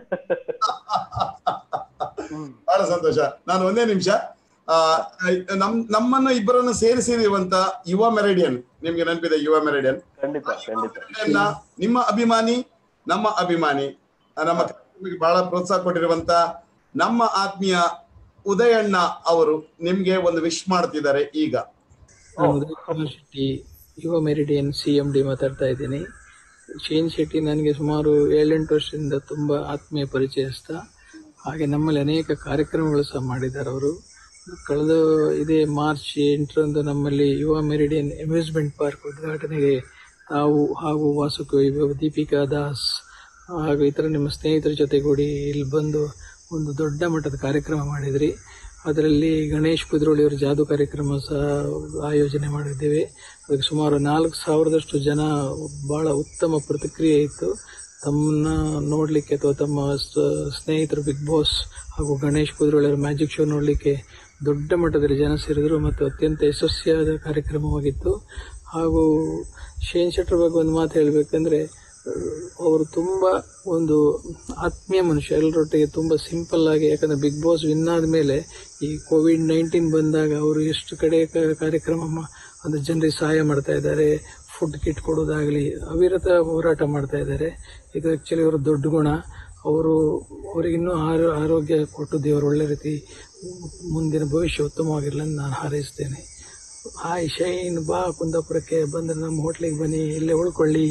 ಬಹಳ ಸಂತೋಷ ನಾನು ಒಂದೇ ನಿಮಿಷ ಆ, ನಮ್ ನಮ್ಮನ್ನ ಇಬ್ಬರನ್ನ ಸೇರಿಸಿರುವಂತ ಯುವ ಮೆರಿಡಿಯನ್ ನಿಮ್ಗೆ ನೆನಪಿದೆ ಯುವ ಮೆರಿಡಿಯನ್ ಖಂಡಿತ ಖಂಡಿತ ಮೆರಿಡಿಯನ್ನ ನಿಮ್ಮ ಅಭಿಮಾನಿ ನಮ್ಮ ಅಭಿಮಾನಿ ಆ, ನಮ್ಮ ಕಾರ್ಯಕ್ರಮಕ್ಕೆ ಬಹಳ ಪ್ರೋತ್ಸಾಹ ಕೊಟ್ಟಿರುವಂತ ನಮ್ಮ ಆತ್ಮೀಯ ಉದಯಣ್ಣ ಅವರು ನಿಮ್ಗೆ ಒಂದು ವಿಶ್ ಮಾಡ್ತಿದ್ದಾರೆ ಈಗ ನಾನು ಉದಯ್ ಕುಮಾರ್ ಶೆಟ್ಟಿ ಯುವ ಮೆರಿಡಿಯನ್ ಸಿ ಎಂ ಡಿ ಮಾತಾಡ್ತಾ ಇದ್ದೀನಿ ಶೇನ್ ಶೆಟ್ಟಿ ನನಗೆ ಸುಮಾರು ಏಳೆಂಟು ವರ್ಷದಿಂದ ತುಂಬ ಆತ್ಮೀಯ ಪರಿಚಯಸ್ಥ ಹಾಗೆ ನಮ್ಮಲ್ಲಿ ಅನೇಕ ಕಾರ್ಯಕ್ರಮಗಳು ಸಹ ಮಾಡಿದ್ದಾರೆ ಅವರು ಕಳೆದ ಇದೇ ಮಾರ್ಚ್ ಎಂಟರಂದು ನಮ್ಮಲ್ಲಿ ಯುವ ಮೆರಿಡಿಯನ್ ಅಮ್ಯೂಸ್ಮೆಂಟ್ ಪಾರ್ಕ್ ಉದ್ಘಾಟನೆಗೆ ತಾವು ಹಾಗೂ ವಾಸುಕಿ ದೀಪಿಕಾ ದಾಸ್ ಹಾಗೂ ಇತರ ನಿಮ್ಮ ಸ್ನೇಹಿತರ ಜೊತೆಗೂಡಿ ಇಲ್ಲಿ ಬಂದು ಒಂದು ದೊಡ್ಡ ಮಟ್ಟದ ಕಾರ್ಯಕ್ರಮ ಮಾಡಿದ್ರಿ ಅದರಲ್ಲಿ ಗಣೇಶ್ ಕುದ್ರೋಳಿಯವರ ಜಾದು ಕಾರ್ಯಕ್ರಮ ಸಹ ಆಯೋಜನೆ ಮಾಡಿದ್ದೇವೆ ಅದಕ್ಕೆ ಸುಮಾರು ನಾಲ್ಕು ಸಾವಿರದಷ್ಟು ಜನ ಬಹಳ ಉತ್ತಮ ಪ್ರತಿಕ್ರಿಯೆ ಇತ್ತು ತಮ್ಮನ್ನ ನೋಡಲಿಕ್ಕೆ ಅಥವಾ ತಮ್ಮ ಸ- ಸ್ನೇಹಿತರು ಬಿಗ್ ಬಾಸ್ ಹಾಗೂ ಗಣೇಶ್ ಕುದ್ರೋಳಿಯವರ ಮ್ಯಾಜಿಕ್ ಶೋ ನೋಡಲಿಕ್ಕೆ ದೊಡ್ಡ ಮಟ್ಟದಲ್ಲಿ ಜನ ಸೇರಿದರು ಮತ್ತು ಅತ್ಯಂತ ಯಶಸ್ವಿಯಾದ ಕಾರ್ಯಕ್ರಮವಾಗಿತ್ತು ಹಾಗೂ ಶೇನ್ ಶೆಟ್ಟರ್ ಬಗ್ಗೆ ಒಂದು ಮಾತು ಹೇಳಬೇಕಂದ್ರೆ ಅವರು ತುಂಬ ಒಂದು ಆತ್ಮೀಯ ಮನುಷ್ಯ ಎಲ್ಲರೊಟ್ಟಿಗೆ ತುಂಬ ಸಿಂಪಲ್ ಆಗಿ ಯಾಕಂದರೆ ಬಿಗ್ ಬಾಸ್ ವಿನ್ ಆದಮೇಲೆ ಈ ಕೋವಿಡ್ ನೈನ್ಟೀನ್ ಬಂದಾಗ ಅವರು ಎಷ್ಟು ಕಡೆ ಕ- ಕಾರ್ಯಕ್ರಮ ಮಾ- ಒಂದು ಜನರಿಗೆ ಸಹಾಯ ಮಾಡ್ತಾ ಇದ್ದಾರೆ ಫುಡ್ ಕಿಟ್ ಕೊಡೋದಾಗಲಿ ಅವಿರತ ಹೋರಾಟ ಮಾಡ್ತಾ ಇದ್ದಾರೆ ಇದು ಆ್ಯಕ್ಚುಲಿ ಅವರ ದೊಡ್ಡ ಗುಣ ಅವರು ಅವರಿಗೆ ಇನ್ನೂ ಆರೋ ಆರೋಗ್ಯ ಕೊಟ್ಟು ದೇವರು ಒಳ್ಳೆ ರೀತಿ ಮುಂದಿನ ಭವಿಷ್ಯ ಉತ್ತಮವಾಗಿರಲಿ ಅಂತ ನಾನು ಹಾರೈಸ್ತೇನೆ ಹಾಯ್ ಶೈನ್ ಬಾ ಕುಂದಾಪುರಕ್ಕೆ ಬಂದರೆ ನಮ್ಮ ಹೋಟ್ಲಿಗೆ ಬನ್ನಿ ಇಲ್ಲೇ ಉಳ್ಕೊಳ್ಳಿ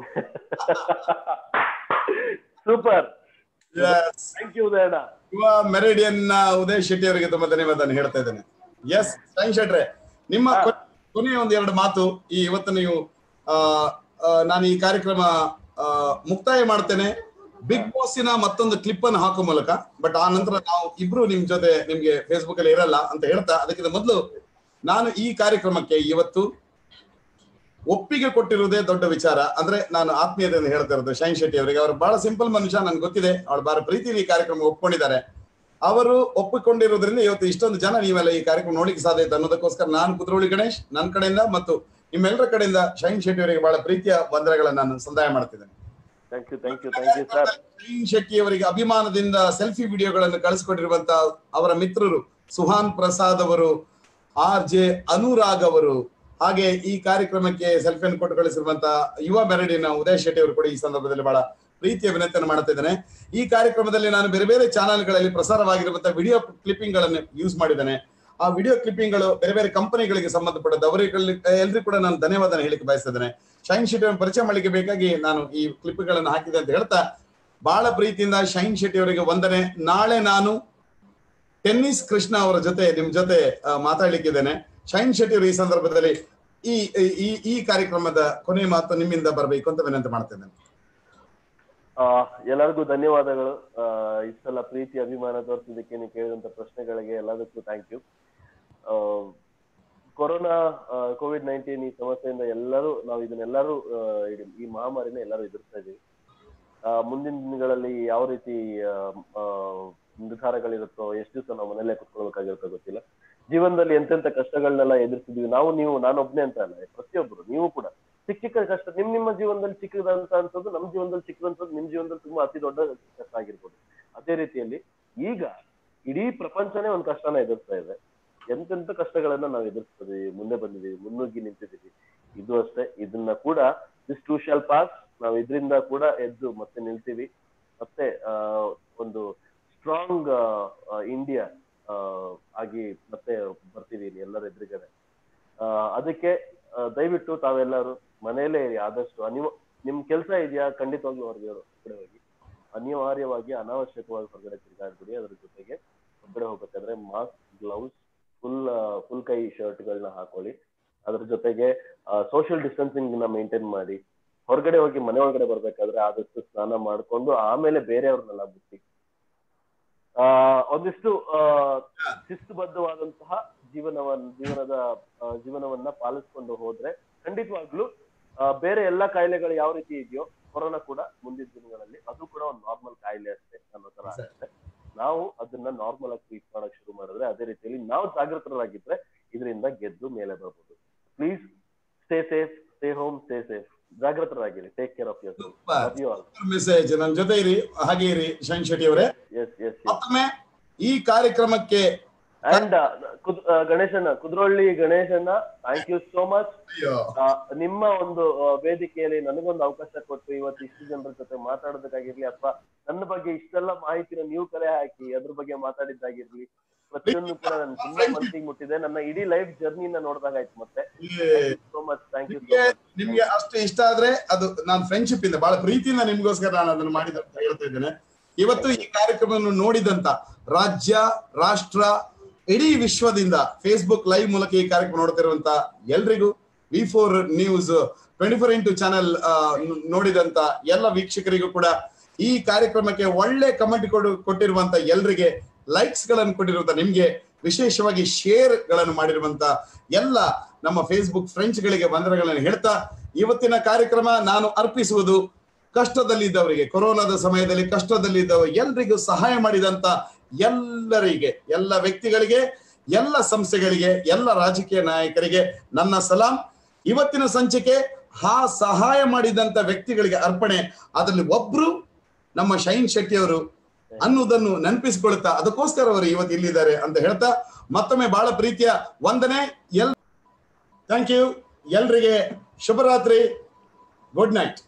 ಸೂಪರ್ Yes. ಥ್ಯಾಂಕ್ ಯು ಉದಯಣ್ಣ ಯುವ ಮೆರಿಡಿಯನ್ ನ ಉದಯ್ ಶೆಟ್ಟಿ ಅವರಿಗೆ ತುಂಬಾ ಧನ್ಯವಾದ ಹೇಳ್ತಾ ಇದ್ದೇನೆ ಎಸ್ ಸಾಯಿ ಶೆಟ್ರೆ ನಿಮ್ಮ ಕೊನೆ- ಕೊನೆಯ ಒಂದ್ ಎರಡು ಮಾತು ಈ ಇವತ್ತು ನೀವು ಆ, ಆ, ನಾನು ಈ ಕಾರ್ಯಕ್ರಮ ಆ, ಮುಕ್ತಾಯ ಮಾಡ್ತೇನೆ ಬಿಗ್ ಬಾಸಿನ ಮತ್ತೊಂದು ಕ್ಲಿಪ್ ಅನ್ನು ಹಾಕುವ ಮೂಲಕ ಬಟ್ ಆ ನಂತರ ನಾವು ಇಬ್ರು ನಿಮ್ ಜೊತೆ ನಿಮ್ಗೆ ಫೇಸ್ಬುಕ್ ಅಲ್ಲಿ ಇರಲ್ಲ ಅಂತ ಹೇಳ್ತಾ ಅದಕ್ಕಿಂತ ಮೊದಲು ನಾನು ಈ ಕಾರ್ಯಕ್ರಮಕ್ಕೆ ಇವತ್ತು ಒಪ್ಪಿಗೆ ಕೊಟ್ಟಿರುವುದೇ ದೊಡ್ಡ ವಿಚಾರ ಅಂದ್ರೆ ನಾನು ಆತ್ಮೀಯತೆಯನ್ನು ಹೇಳ್ತಾ ಇರೋದು ಶೈನ್ ಶೆಟ್ಟಿ ಅವರಿಗೆ ಅವರು ಬಹಳ ಸಿಂಪಲ್ ಮನುಷ್ಯ ನನ್ಗೆ ಗೊತ್ತಿದೆ ಅವ್ರು ಬಹಳ ಪ್ರೀತಿಯಲ್ಲಿ ಈ ಕಾರ್ಯಕ್ರಮ ಒಪ್ಕೊಂಡಿದ್ದಾರೆ ಅವರು ಒಪ್ಪಿಕೊಂಡಿರೋದ್ರಿಂದ ಇವತ್ತು ಇಷ್ಟೊಂದು ಜನ ನೀವೆಲ್ಲ ಈ ಕಾರ್ಯಕ್ರಮ ನೋಡ್ಲಿಕ್ಕೆ ಸಾಧ್ಯ ಇತ್ತು ಅನ್ನೋದಕ್ಕೋಸ್ಕರ ನಾನು ಕುದ್ರೋಳಿ ಗಣೇಶ್ ನನ್ನ ಕಡೆಯಿಂದ ಮತ್ತು ನಿಮ್ಮೆಲ್ಲರ ಕಡೆಯಿಂದ ಶೈನ್ ಶೆಟ್ಟಿ ಅವರಿಗೆ ಬಹಳ ಪ್ರೀತಿಯ ವಂದನೆಗಳನ್ನು ನಾನು ಸಂದಾಯ ಮಾಡ್ತಿದ್ದೇನೆ thank you thank you thank you sir Shine Shetty ಅವರಿಗೆ ಅಭಿಮಾನದಿಂದ ಸೆಲ್ಫಿ ವಿಡಿಯೋಗಳನ್ನು ಕಳಿಸ್ಕೊಟ್ಟಿರುವಂತ ಅವರ ಮಿತ್ರರು ಸುಹಾನ್ ಪ್ರಸಾದ್ ಅವರು ಆರ್ ಜೆ ಅನುರಾಗ್ ಅವರು ಹಾಗೆ ಈ ಕಾರ್ಯಕ್ರಮಕ್ಕೆ ಸೆಲ್ಫಿಯನ್ನು ಕೊಟ್ಟು ಕಳಿಸಿರುವಂತ ಯುವ ಮೆರಡಿನ ಉದಯ್ ಶೆಟ್ಟಿ ಅವರು ಕೂಡ ಈ ಸಂದರ್ಭದಲ್ಲಿ ಬಹಳ ಪ್ರೀತಿಯ ವಿನಂತಿಯನ್ನು ಮಾಡ್ತಾ ಇದ್ದೇನೆ ಈ ಕಾರ್ಯಕ್ರಮದಲ್ಲಿ ನಾನು ಬೇರೆ ಬೇರೆ ಚಾನೆಲ್ಗಳಲ್ಲಿ ಪ್ರಸಾರವಾಗಿರುವಂತಹ ವಿಡಿಯೋ ಕ್ಲಿಪ್ಪಿಂಗ್ ಗಳನ್ನು ಯೂಸ್ ಮಾಡಿದ್ದೇನೆ ಆ ವಿಡಿಯೋ ಕ್ಲಿಪ್ಪಿಂಗ್ ಗಳು ಬೇರೆ ಬೇರೆ ಕಂಪನಿಗಳಿಗೆ ಸಂಬಂಧಪಟ್ಟದ್ದು ಅವರಿಗೆ ಎಲ್ರಿಗೂ ಕೂಡ ನಾನು ಧನ್ಯವಾದ ಹೇಳಿಕ್ಕೆ ಬಯಸ್ತಿದ್ದೇನೆ ಶೈನ್ ಶೆಟ್ಟಿ ಅವರನ್ನು ಪರಿಚಯ ಮಾಡಲಿಕ್ಕೆ ಬೇಕಾಗಿ ನಾನು ಈ ಕ್ಲಿಪ್ಗಳನ್ನು ಹಾಕಿದೆ ಅಂತ ಹೇಳ್ತಾ ಬಹಳ ಪ್ರೀತಿಯಿಂದ ಶೈನ್ ಶೆಟ್ಟಿ ಅವರಿಗೆ ವಂದನೆ ನಾಳೆ ನಾನು ಟೆನ್ನಿಸ್ ಕೃಷ್ಣ ಅವರ ಜೊತೆ ನಿಮ್ ಜೊತೆ ಆ, ಮಾತಾಡ್ಲಿಕ್ಕಿದ್ದೇನೆ ಶೈನ್ ಶೆಟ್ಟಿ ಅವರು ಈ ಸಂದರ್ಭದಲ್ಲಿ ಈ ಈ ಈ ಕಾರ್ಯಕ್ರಮದ ಕೊನೆಯ ಮಾತು ನಿಮ್ಮಿಂದ ಬರಬೇಕು ಅಂತ ವಿನಂತಿ ಮಾಡ್ತಿದ್ದೇನೆ ಆ, ಎಲ್ಲರಿಗೂ ಧನ್ಯವಾದಗಳು ಆ, ಇಷ್ಟೆಲ್ಲ ಪ್ರೀತಿ ಅಭಿಮಾನ ತೋರಿಸಿದ್ದಕ್ಕೆ ನೀವು ಕೇಳಿದಂತ ಪ್ರಶ್ನೆಗಳಿಗೆ ಎಲ್ಲದಕ್ಕೂ thank you corona COVID nineteen ಈ ಸಮಸ್ಯೆಯಿಂದ ಎಲ್ಲರೂ ನಾವು ಇದನ್ನೆಲ್ಲರೂ ಆ, ಇಡೀ- ಈ ಮಹಾಮಾರಿನ ಎಲ್ಲರೂ ಎದುರಿಸ್ತಾ ಇದೀವಿ ಆ, ಮುಂದಿನ ದಿನಗಳಲ್ಲಿ ಯಾವ ರೀತಿ ಆ, ಆ, ನಿರ್ಧಾರಗಳಿರುತ್ತೋ ಎಷ್ಟು ದಿವಸ ನಾವು ಮನೆಯಲ್ಲೇ ಕುತ್ಕೊಳ್ಬೇಕಾಗಿರುತ್ತೋ ಗೊತ್ತಿಲ್ಲ ಜೀವನದಲ್ಲಿ ಎಂತೆಂತ ಕಷ್ಟಗಳನ್ನೆಲ್ಲ ಎದುರಿಸಿದ್ವಿ ನಾವು ನೀವು ನಾನೊಬ್ನೇ ಅಂತ ಅಲ್ಲ ಪ್ರತಿಯೊಬ್ಬರು ನೀವು ಕೂಡ ಚಿಕ್ಕ ಚಿಕ್ಕ ಕಷ್ಟ ನಿಮ್ ನಿಮ್ಮ ಜೀವನದಲ್ಲಿ ಚಿಕ್ಕದಂತ ಅನ್ಸೋದು ನಮ್ಮ ಜೀವನದಲ್ಲಿ ಚಿಕ್ಕದಂತದ್ದು ನಿಮ್ ಜೀವನದಲ್ಲಿ ತುಂಬಾ ಅತಿ ದೊಡ್ಡ ಕಷ್ಟ ಆಗಿರ್ಬೋದು ಅದೇ ರೀತಿಯಲ್ಲಿ ಈಗ ಇಡೀ ಪ್ರಪಂಚನೇ ಒಂದು ಕಷ್ಟನ ಎದುರಿಸ್ತಾ ಇದೆ ಎಂತೆಂತ ಕಷ್ಟಗಳನ್ನ ನಾವು ಎದುರಿಸ್ತಿದೀವಿ ಮುಂದೆ ಬಂದಿದೀವಿ ಮುನ್ನುಗ್ಗಿ ನಿಂತಿದೀವಿ ಇದು ಅಷ್ಟೇ ಇದನ್ನ ಕೂಡ ದಿಸ್ ಟೂ ಶಾಲ್ ಪಾಸ್ ನಾವು ಇದರಿಂದ ಕೂಡ ಎದ್ದು ಮತ್ತೆ ನಿಲ್ತೀವಿ ಮತ್ತೆ ಆ, ಒಂದು ಸ್ಟ್ರಾಂಗ್ ಇಂಡಿಯಾ ಆಗಿ ಮತ್ತೆ ಬರ್ತೀವಿ ಇಲ್ಲಿ ಎಲ್ಲರ ಎದುರುಗಡೆ ಆ, ಅದಕ್ಕೆ ಆ, ದಯವಿಟ್ಟು ತಾವೆಲ್ಲರೂ ಮನೆಯಲ್ಲೇ ಇರಿ ಆದಷ್ಟು ಅನಿವ ನಿಮ್ ಕೆಲಸ ಇದೆಯಾ ಖಂಡಿತವಾಗ್ಲೂ ಹೊರಗೆ ಹೊರಗಡೆ ಹೋಗಿ ಅನಿವಾರ್ಯವಾಗಿ ಅನಾವಶ್ಯಕವಾಗಿ ಹೊರಗಡೆ ತಿರುಗಾಡ್ಬಿಡಿ ಅದ್ರ ಜೊತೆಗೆ ಹೊರಗಡೆ ಹೋಗ್ಬೇಕಾದ್ರೆ ಮಾಸ್ಕ್ ಗ್ಲೌಸ್ ಫುಲ್ ಫುಲ್ ಕೈ ಶರ್ಟ್ಗಳನ್ನ ಹಾಕೊಳ್ಳಿ ಅದ್ರ ಜೊತೆಗೆ ಸೋಷಿಯಲ್ ಡಿಸ್ಟೆನ್ಸಿಂಗ್ ನ ಮೇಂಟೈನ್ ಮಾಡಿ ಹೊರಗಡೆ ಹೋಗಿ ಮನೆ ಒಳಗಡೆ ಬರ್ಬೇಕಾದ್ರೆ ಆದಷ್ಟು ಸ್ನಾನ ಮಾಡ್ಕೊಂಡು ಆಮೇಲೆ ಬೇರೆಯವ್ರನ್ನೆಲ್ಲ ಬಿಟ್ಟು ಆ ಒಂದಿಷ್ಟು ಆ ಶಿಸ್ತುಬದ್ಧವಾದಂತಹ ಜೀವನವನ್ನ ಜೀವನದ ಆ, ಜೀವನವನ್ನ ಪಾಲಿಸ್ಕೊಂಡು ಹೋದ್ರೆ ಖಂಡಿತವಾಗ್ಲೂ ಆ, ಬೇರೆ ಎಲ್ಲಾ ಕಾಯಿಲೆಗಳು ಯಾವ ರೀತಿ ಇದೆಯೋ ಕೊರೋನಾ ಕೂಡ ಮುಂದಿನ ದಿನಗಳಲ್ಲಿ ಅದು ಕೂಡ ಒಂದು ನಾರ್ಮಲ್ ಕಾಯಿಲೆ ಅಷ್ಟೇ ಅನ್ನೋ ತರ ಆಗುತ್ತೆ ನಾವು ಅದನ್ನ ನಾರ್ಮಲ್ ಆಗಿ ಟ್ರೀಟ್ ಮಾಡಕ್ ಶುರು ಮಾಡಿದ್ರೆ ಅದೇ ರೀತಿಯಲ್ಲಿ ನಾವು ಜಾಗೃತರಾಗಿದ್ರೆ ಇದರಿಂದ ಗೆದ್ದು ಮೇಲೆ ಬರ್ಬೋದು please stay safe stay home stay safe ಜಾಗೃತರಾಗಿರಿ take care of your love you all message ನನ್ನ ಜೊತೆ ಇರಿ ಹಾಗೆ ಇರಿ ಶೈನ್ ಶೆಟ್ಟಿ ಅವರೇ ಎಸ್ ಎಸ್ ಮತ್ತೊಮ್ಮೆ ಈ ಕಾರ್ಯಕ್ರಮಕ್ಕೆ ಅಂಡ್ ಗಣೇಶಣ್ಣ ಕುದ್ರೊಳ್ಳಿ ಗಣೇಶಣ್ಣ ಥ್ಯಾಂಕ್ ಯು ಸೋ ಮಚ್ ಅಯ್ಯೋ ನಿಮ್ಮ ಒಂದು ಆ, ವೇದಿಕೆಯಲ್ಲಿ ನನಗೊಂದು ಅವಕಾಶ ಕೊಟ್ಟು ಇವತ್ತು ಇಷ್ಟು ಜನರ ಜೊತೆ ಮಾತಾಡೋದಕ್ಕಾಗಿರ್ಲಿ ಅಥವಾ ನನ್ನ ಬಗ್ಗೆ ಇಷ್ಟೆಲ್ಲ ಮಾಹಿತಿನ ನೀವು ಕಲೆ ಹಾಕಿ ಅದ್ರ ಬಗ್ಗೆ ಮಾತಾಡಿದ್ದಾಗಿರ್ಲಿ ಪ್ರತಿಯೊಂದು ಕೂಡ ನನ್ ತುಂಬಾ ಮನಸ್ಸಿಗೆ ಮುಟ್ಟಿದೆ ನನ್ನ ಇಡೀ ಲೈಫ್ ಜರ್ನಿನ ನೋಡ್ದಾಗಾಯ್ತು ಮತ್ತೆ ಸೋ ಮಚ್ ಥ್ಯಾಂಕ್ ಯು ನಿಮ್ಗೆ ನಿಮ್ಗೆ ಅಷ್ಟು ಇಷ್ಟ ಆದ್ರೆ ಅದು ನಾನು ಫ್ರೆಂಡ್ಶಿಪ್ ಇಂದ ಬಹಳ ಪ್ರೀತಿಯಿಂದ ನಿಮ್ಗೋಸ್ಕರ ನಾನು ಅದನ್ನ ಮಾಡಿದ ಅಂತ ಹೇಳ್ತಾ ಇದ್ದೇನೆ ಇವತ್ತು ಈ ಕಾರ್ಯಕ್ರಮವನ್ನು ನೋಡಿದಂತ ರಾಜ್ಯ ರಾಷ್ಟ್ರ ಇಡೀ ವಿಶ್ವದಿಂದ ಫೇಸ್ಬುಕ್ ಲೈವ್ ಮೂಲಕ ಈ ಕಾರ್ಯಕ್ರಮ ನೋಡ್ತಿರುವಂತ ಎಲ್ರಿಗೂ V four news twenty four into channel ನೋಡಿದಂತ ಎಲ್ಲ ವೀಕ್ಷಕರಿಗೂ ಕೂಡ ಈ ಕಾರ್ಯಕ್ರಮಕ್ಕೆ ಒಳ್ಳೆ ಕಮೆಂಟ್ ಕೊಡು ಕೊಟ್ಟಿರುವಂತ ಎಲ್ರಿಗೆ ಲೈಕ್ಸ್ ಗಳನ್ನು ಕೊಟ್ಟಿರುವಂತ ನಿಮ್ಗೆ ವಿಶೇಷವಾಗಿ ಶೇರ್ ಗಳನ್ನು ಮಾಡಿರುವಂತ ಎಲ್ಲ ನಮ್ಮ ಫೇಸ್ಬುಕ್ ಫ್ರೆಂಡ್ಸ್ ಗಳಿಗೆ ವಂದನೆಗಳನ್ನು ಹೇಳ್ತಾ ಇವತ್ತಿನ ಕಾರ್ಯಕ್ರಮ ನಾನು ಅರ್ಪಿಸುವುದು ಕಷ್ಟದಲ್ಲಿದ್ದವರಿಗೆ ಕೊರೋನಾದ ಸಮಯದಲ್ಲಿ ಕಷ್ಟದಲ್ಲಿದ್ದವ ಎಲ್ರಿಗೂ ಸಹಾಯ ಮಾಡಿದಂತ ಎಲ್ಲರಿಗೆ ಎಲ್ಲ ವ್ಯಕ್ತಿಗಳಿಗೆ ಎಲ್ಲ ಸಂಸ್ಥೆಗಳಿಗೆ ಎಲ್ಲ ರಾಜಕೀಯ ನಾಯಕರಿಗೆ ನನ್ನ ಸಲಾಂ ಇವತ್ತಿನ ಸಂಚಿಕೆ ಆ ಸಹಾಯ ಮಾಡಿದಂತ ವ್ಯಕ್ತಿಗಳಿಗೆ ಅರ್ಪಣೆ ಅದರಲ್ಲಿ ಒಬ್ರು ನಮ್ಮ ಶೈನ್ ಶೆಟ್ಟಿ ಅವರು ಅನ್ನುವುದನ್ನು ನೆನಪಿಸಿಕೊಳ್ಳುತ್ತಾ ಅದಕ್ಕೋಸ್ಕರ ಅವರು ಇವತ್ತು ಇಲ್ಲಿದ್ದಾರೆ ಅಂತ ಹೇಳ್ತಾ ಮತ್ತೊಮ್ಮೆ ಬಹಳ ಪ್ರೀತಿಯ ವಂದನೆ ಎಲ್ ಥ್ಯಾಂಕ್ ಯು ಎಲ್ರಿಗೆ ಶುಭರಾತ್ರಿ ಗುಡ್ ನೈಟ್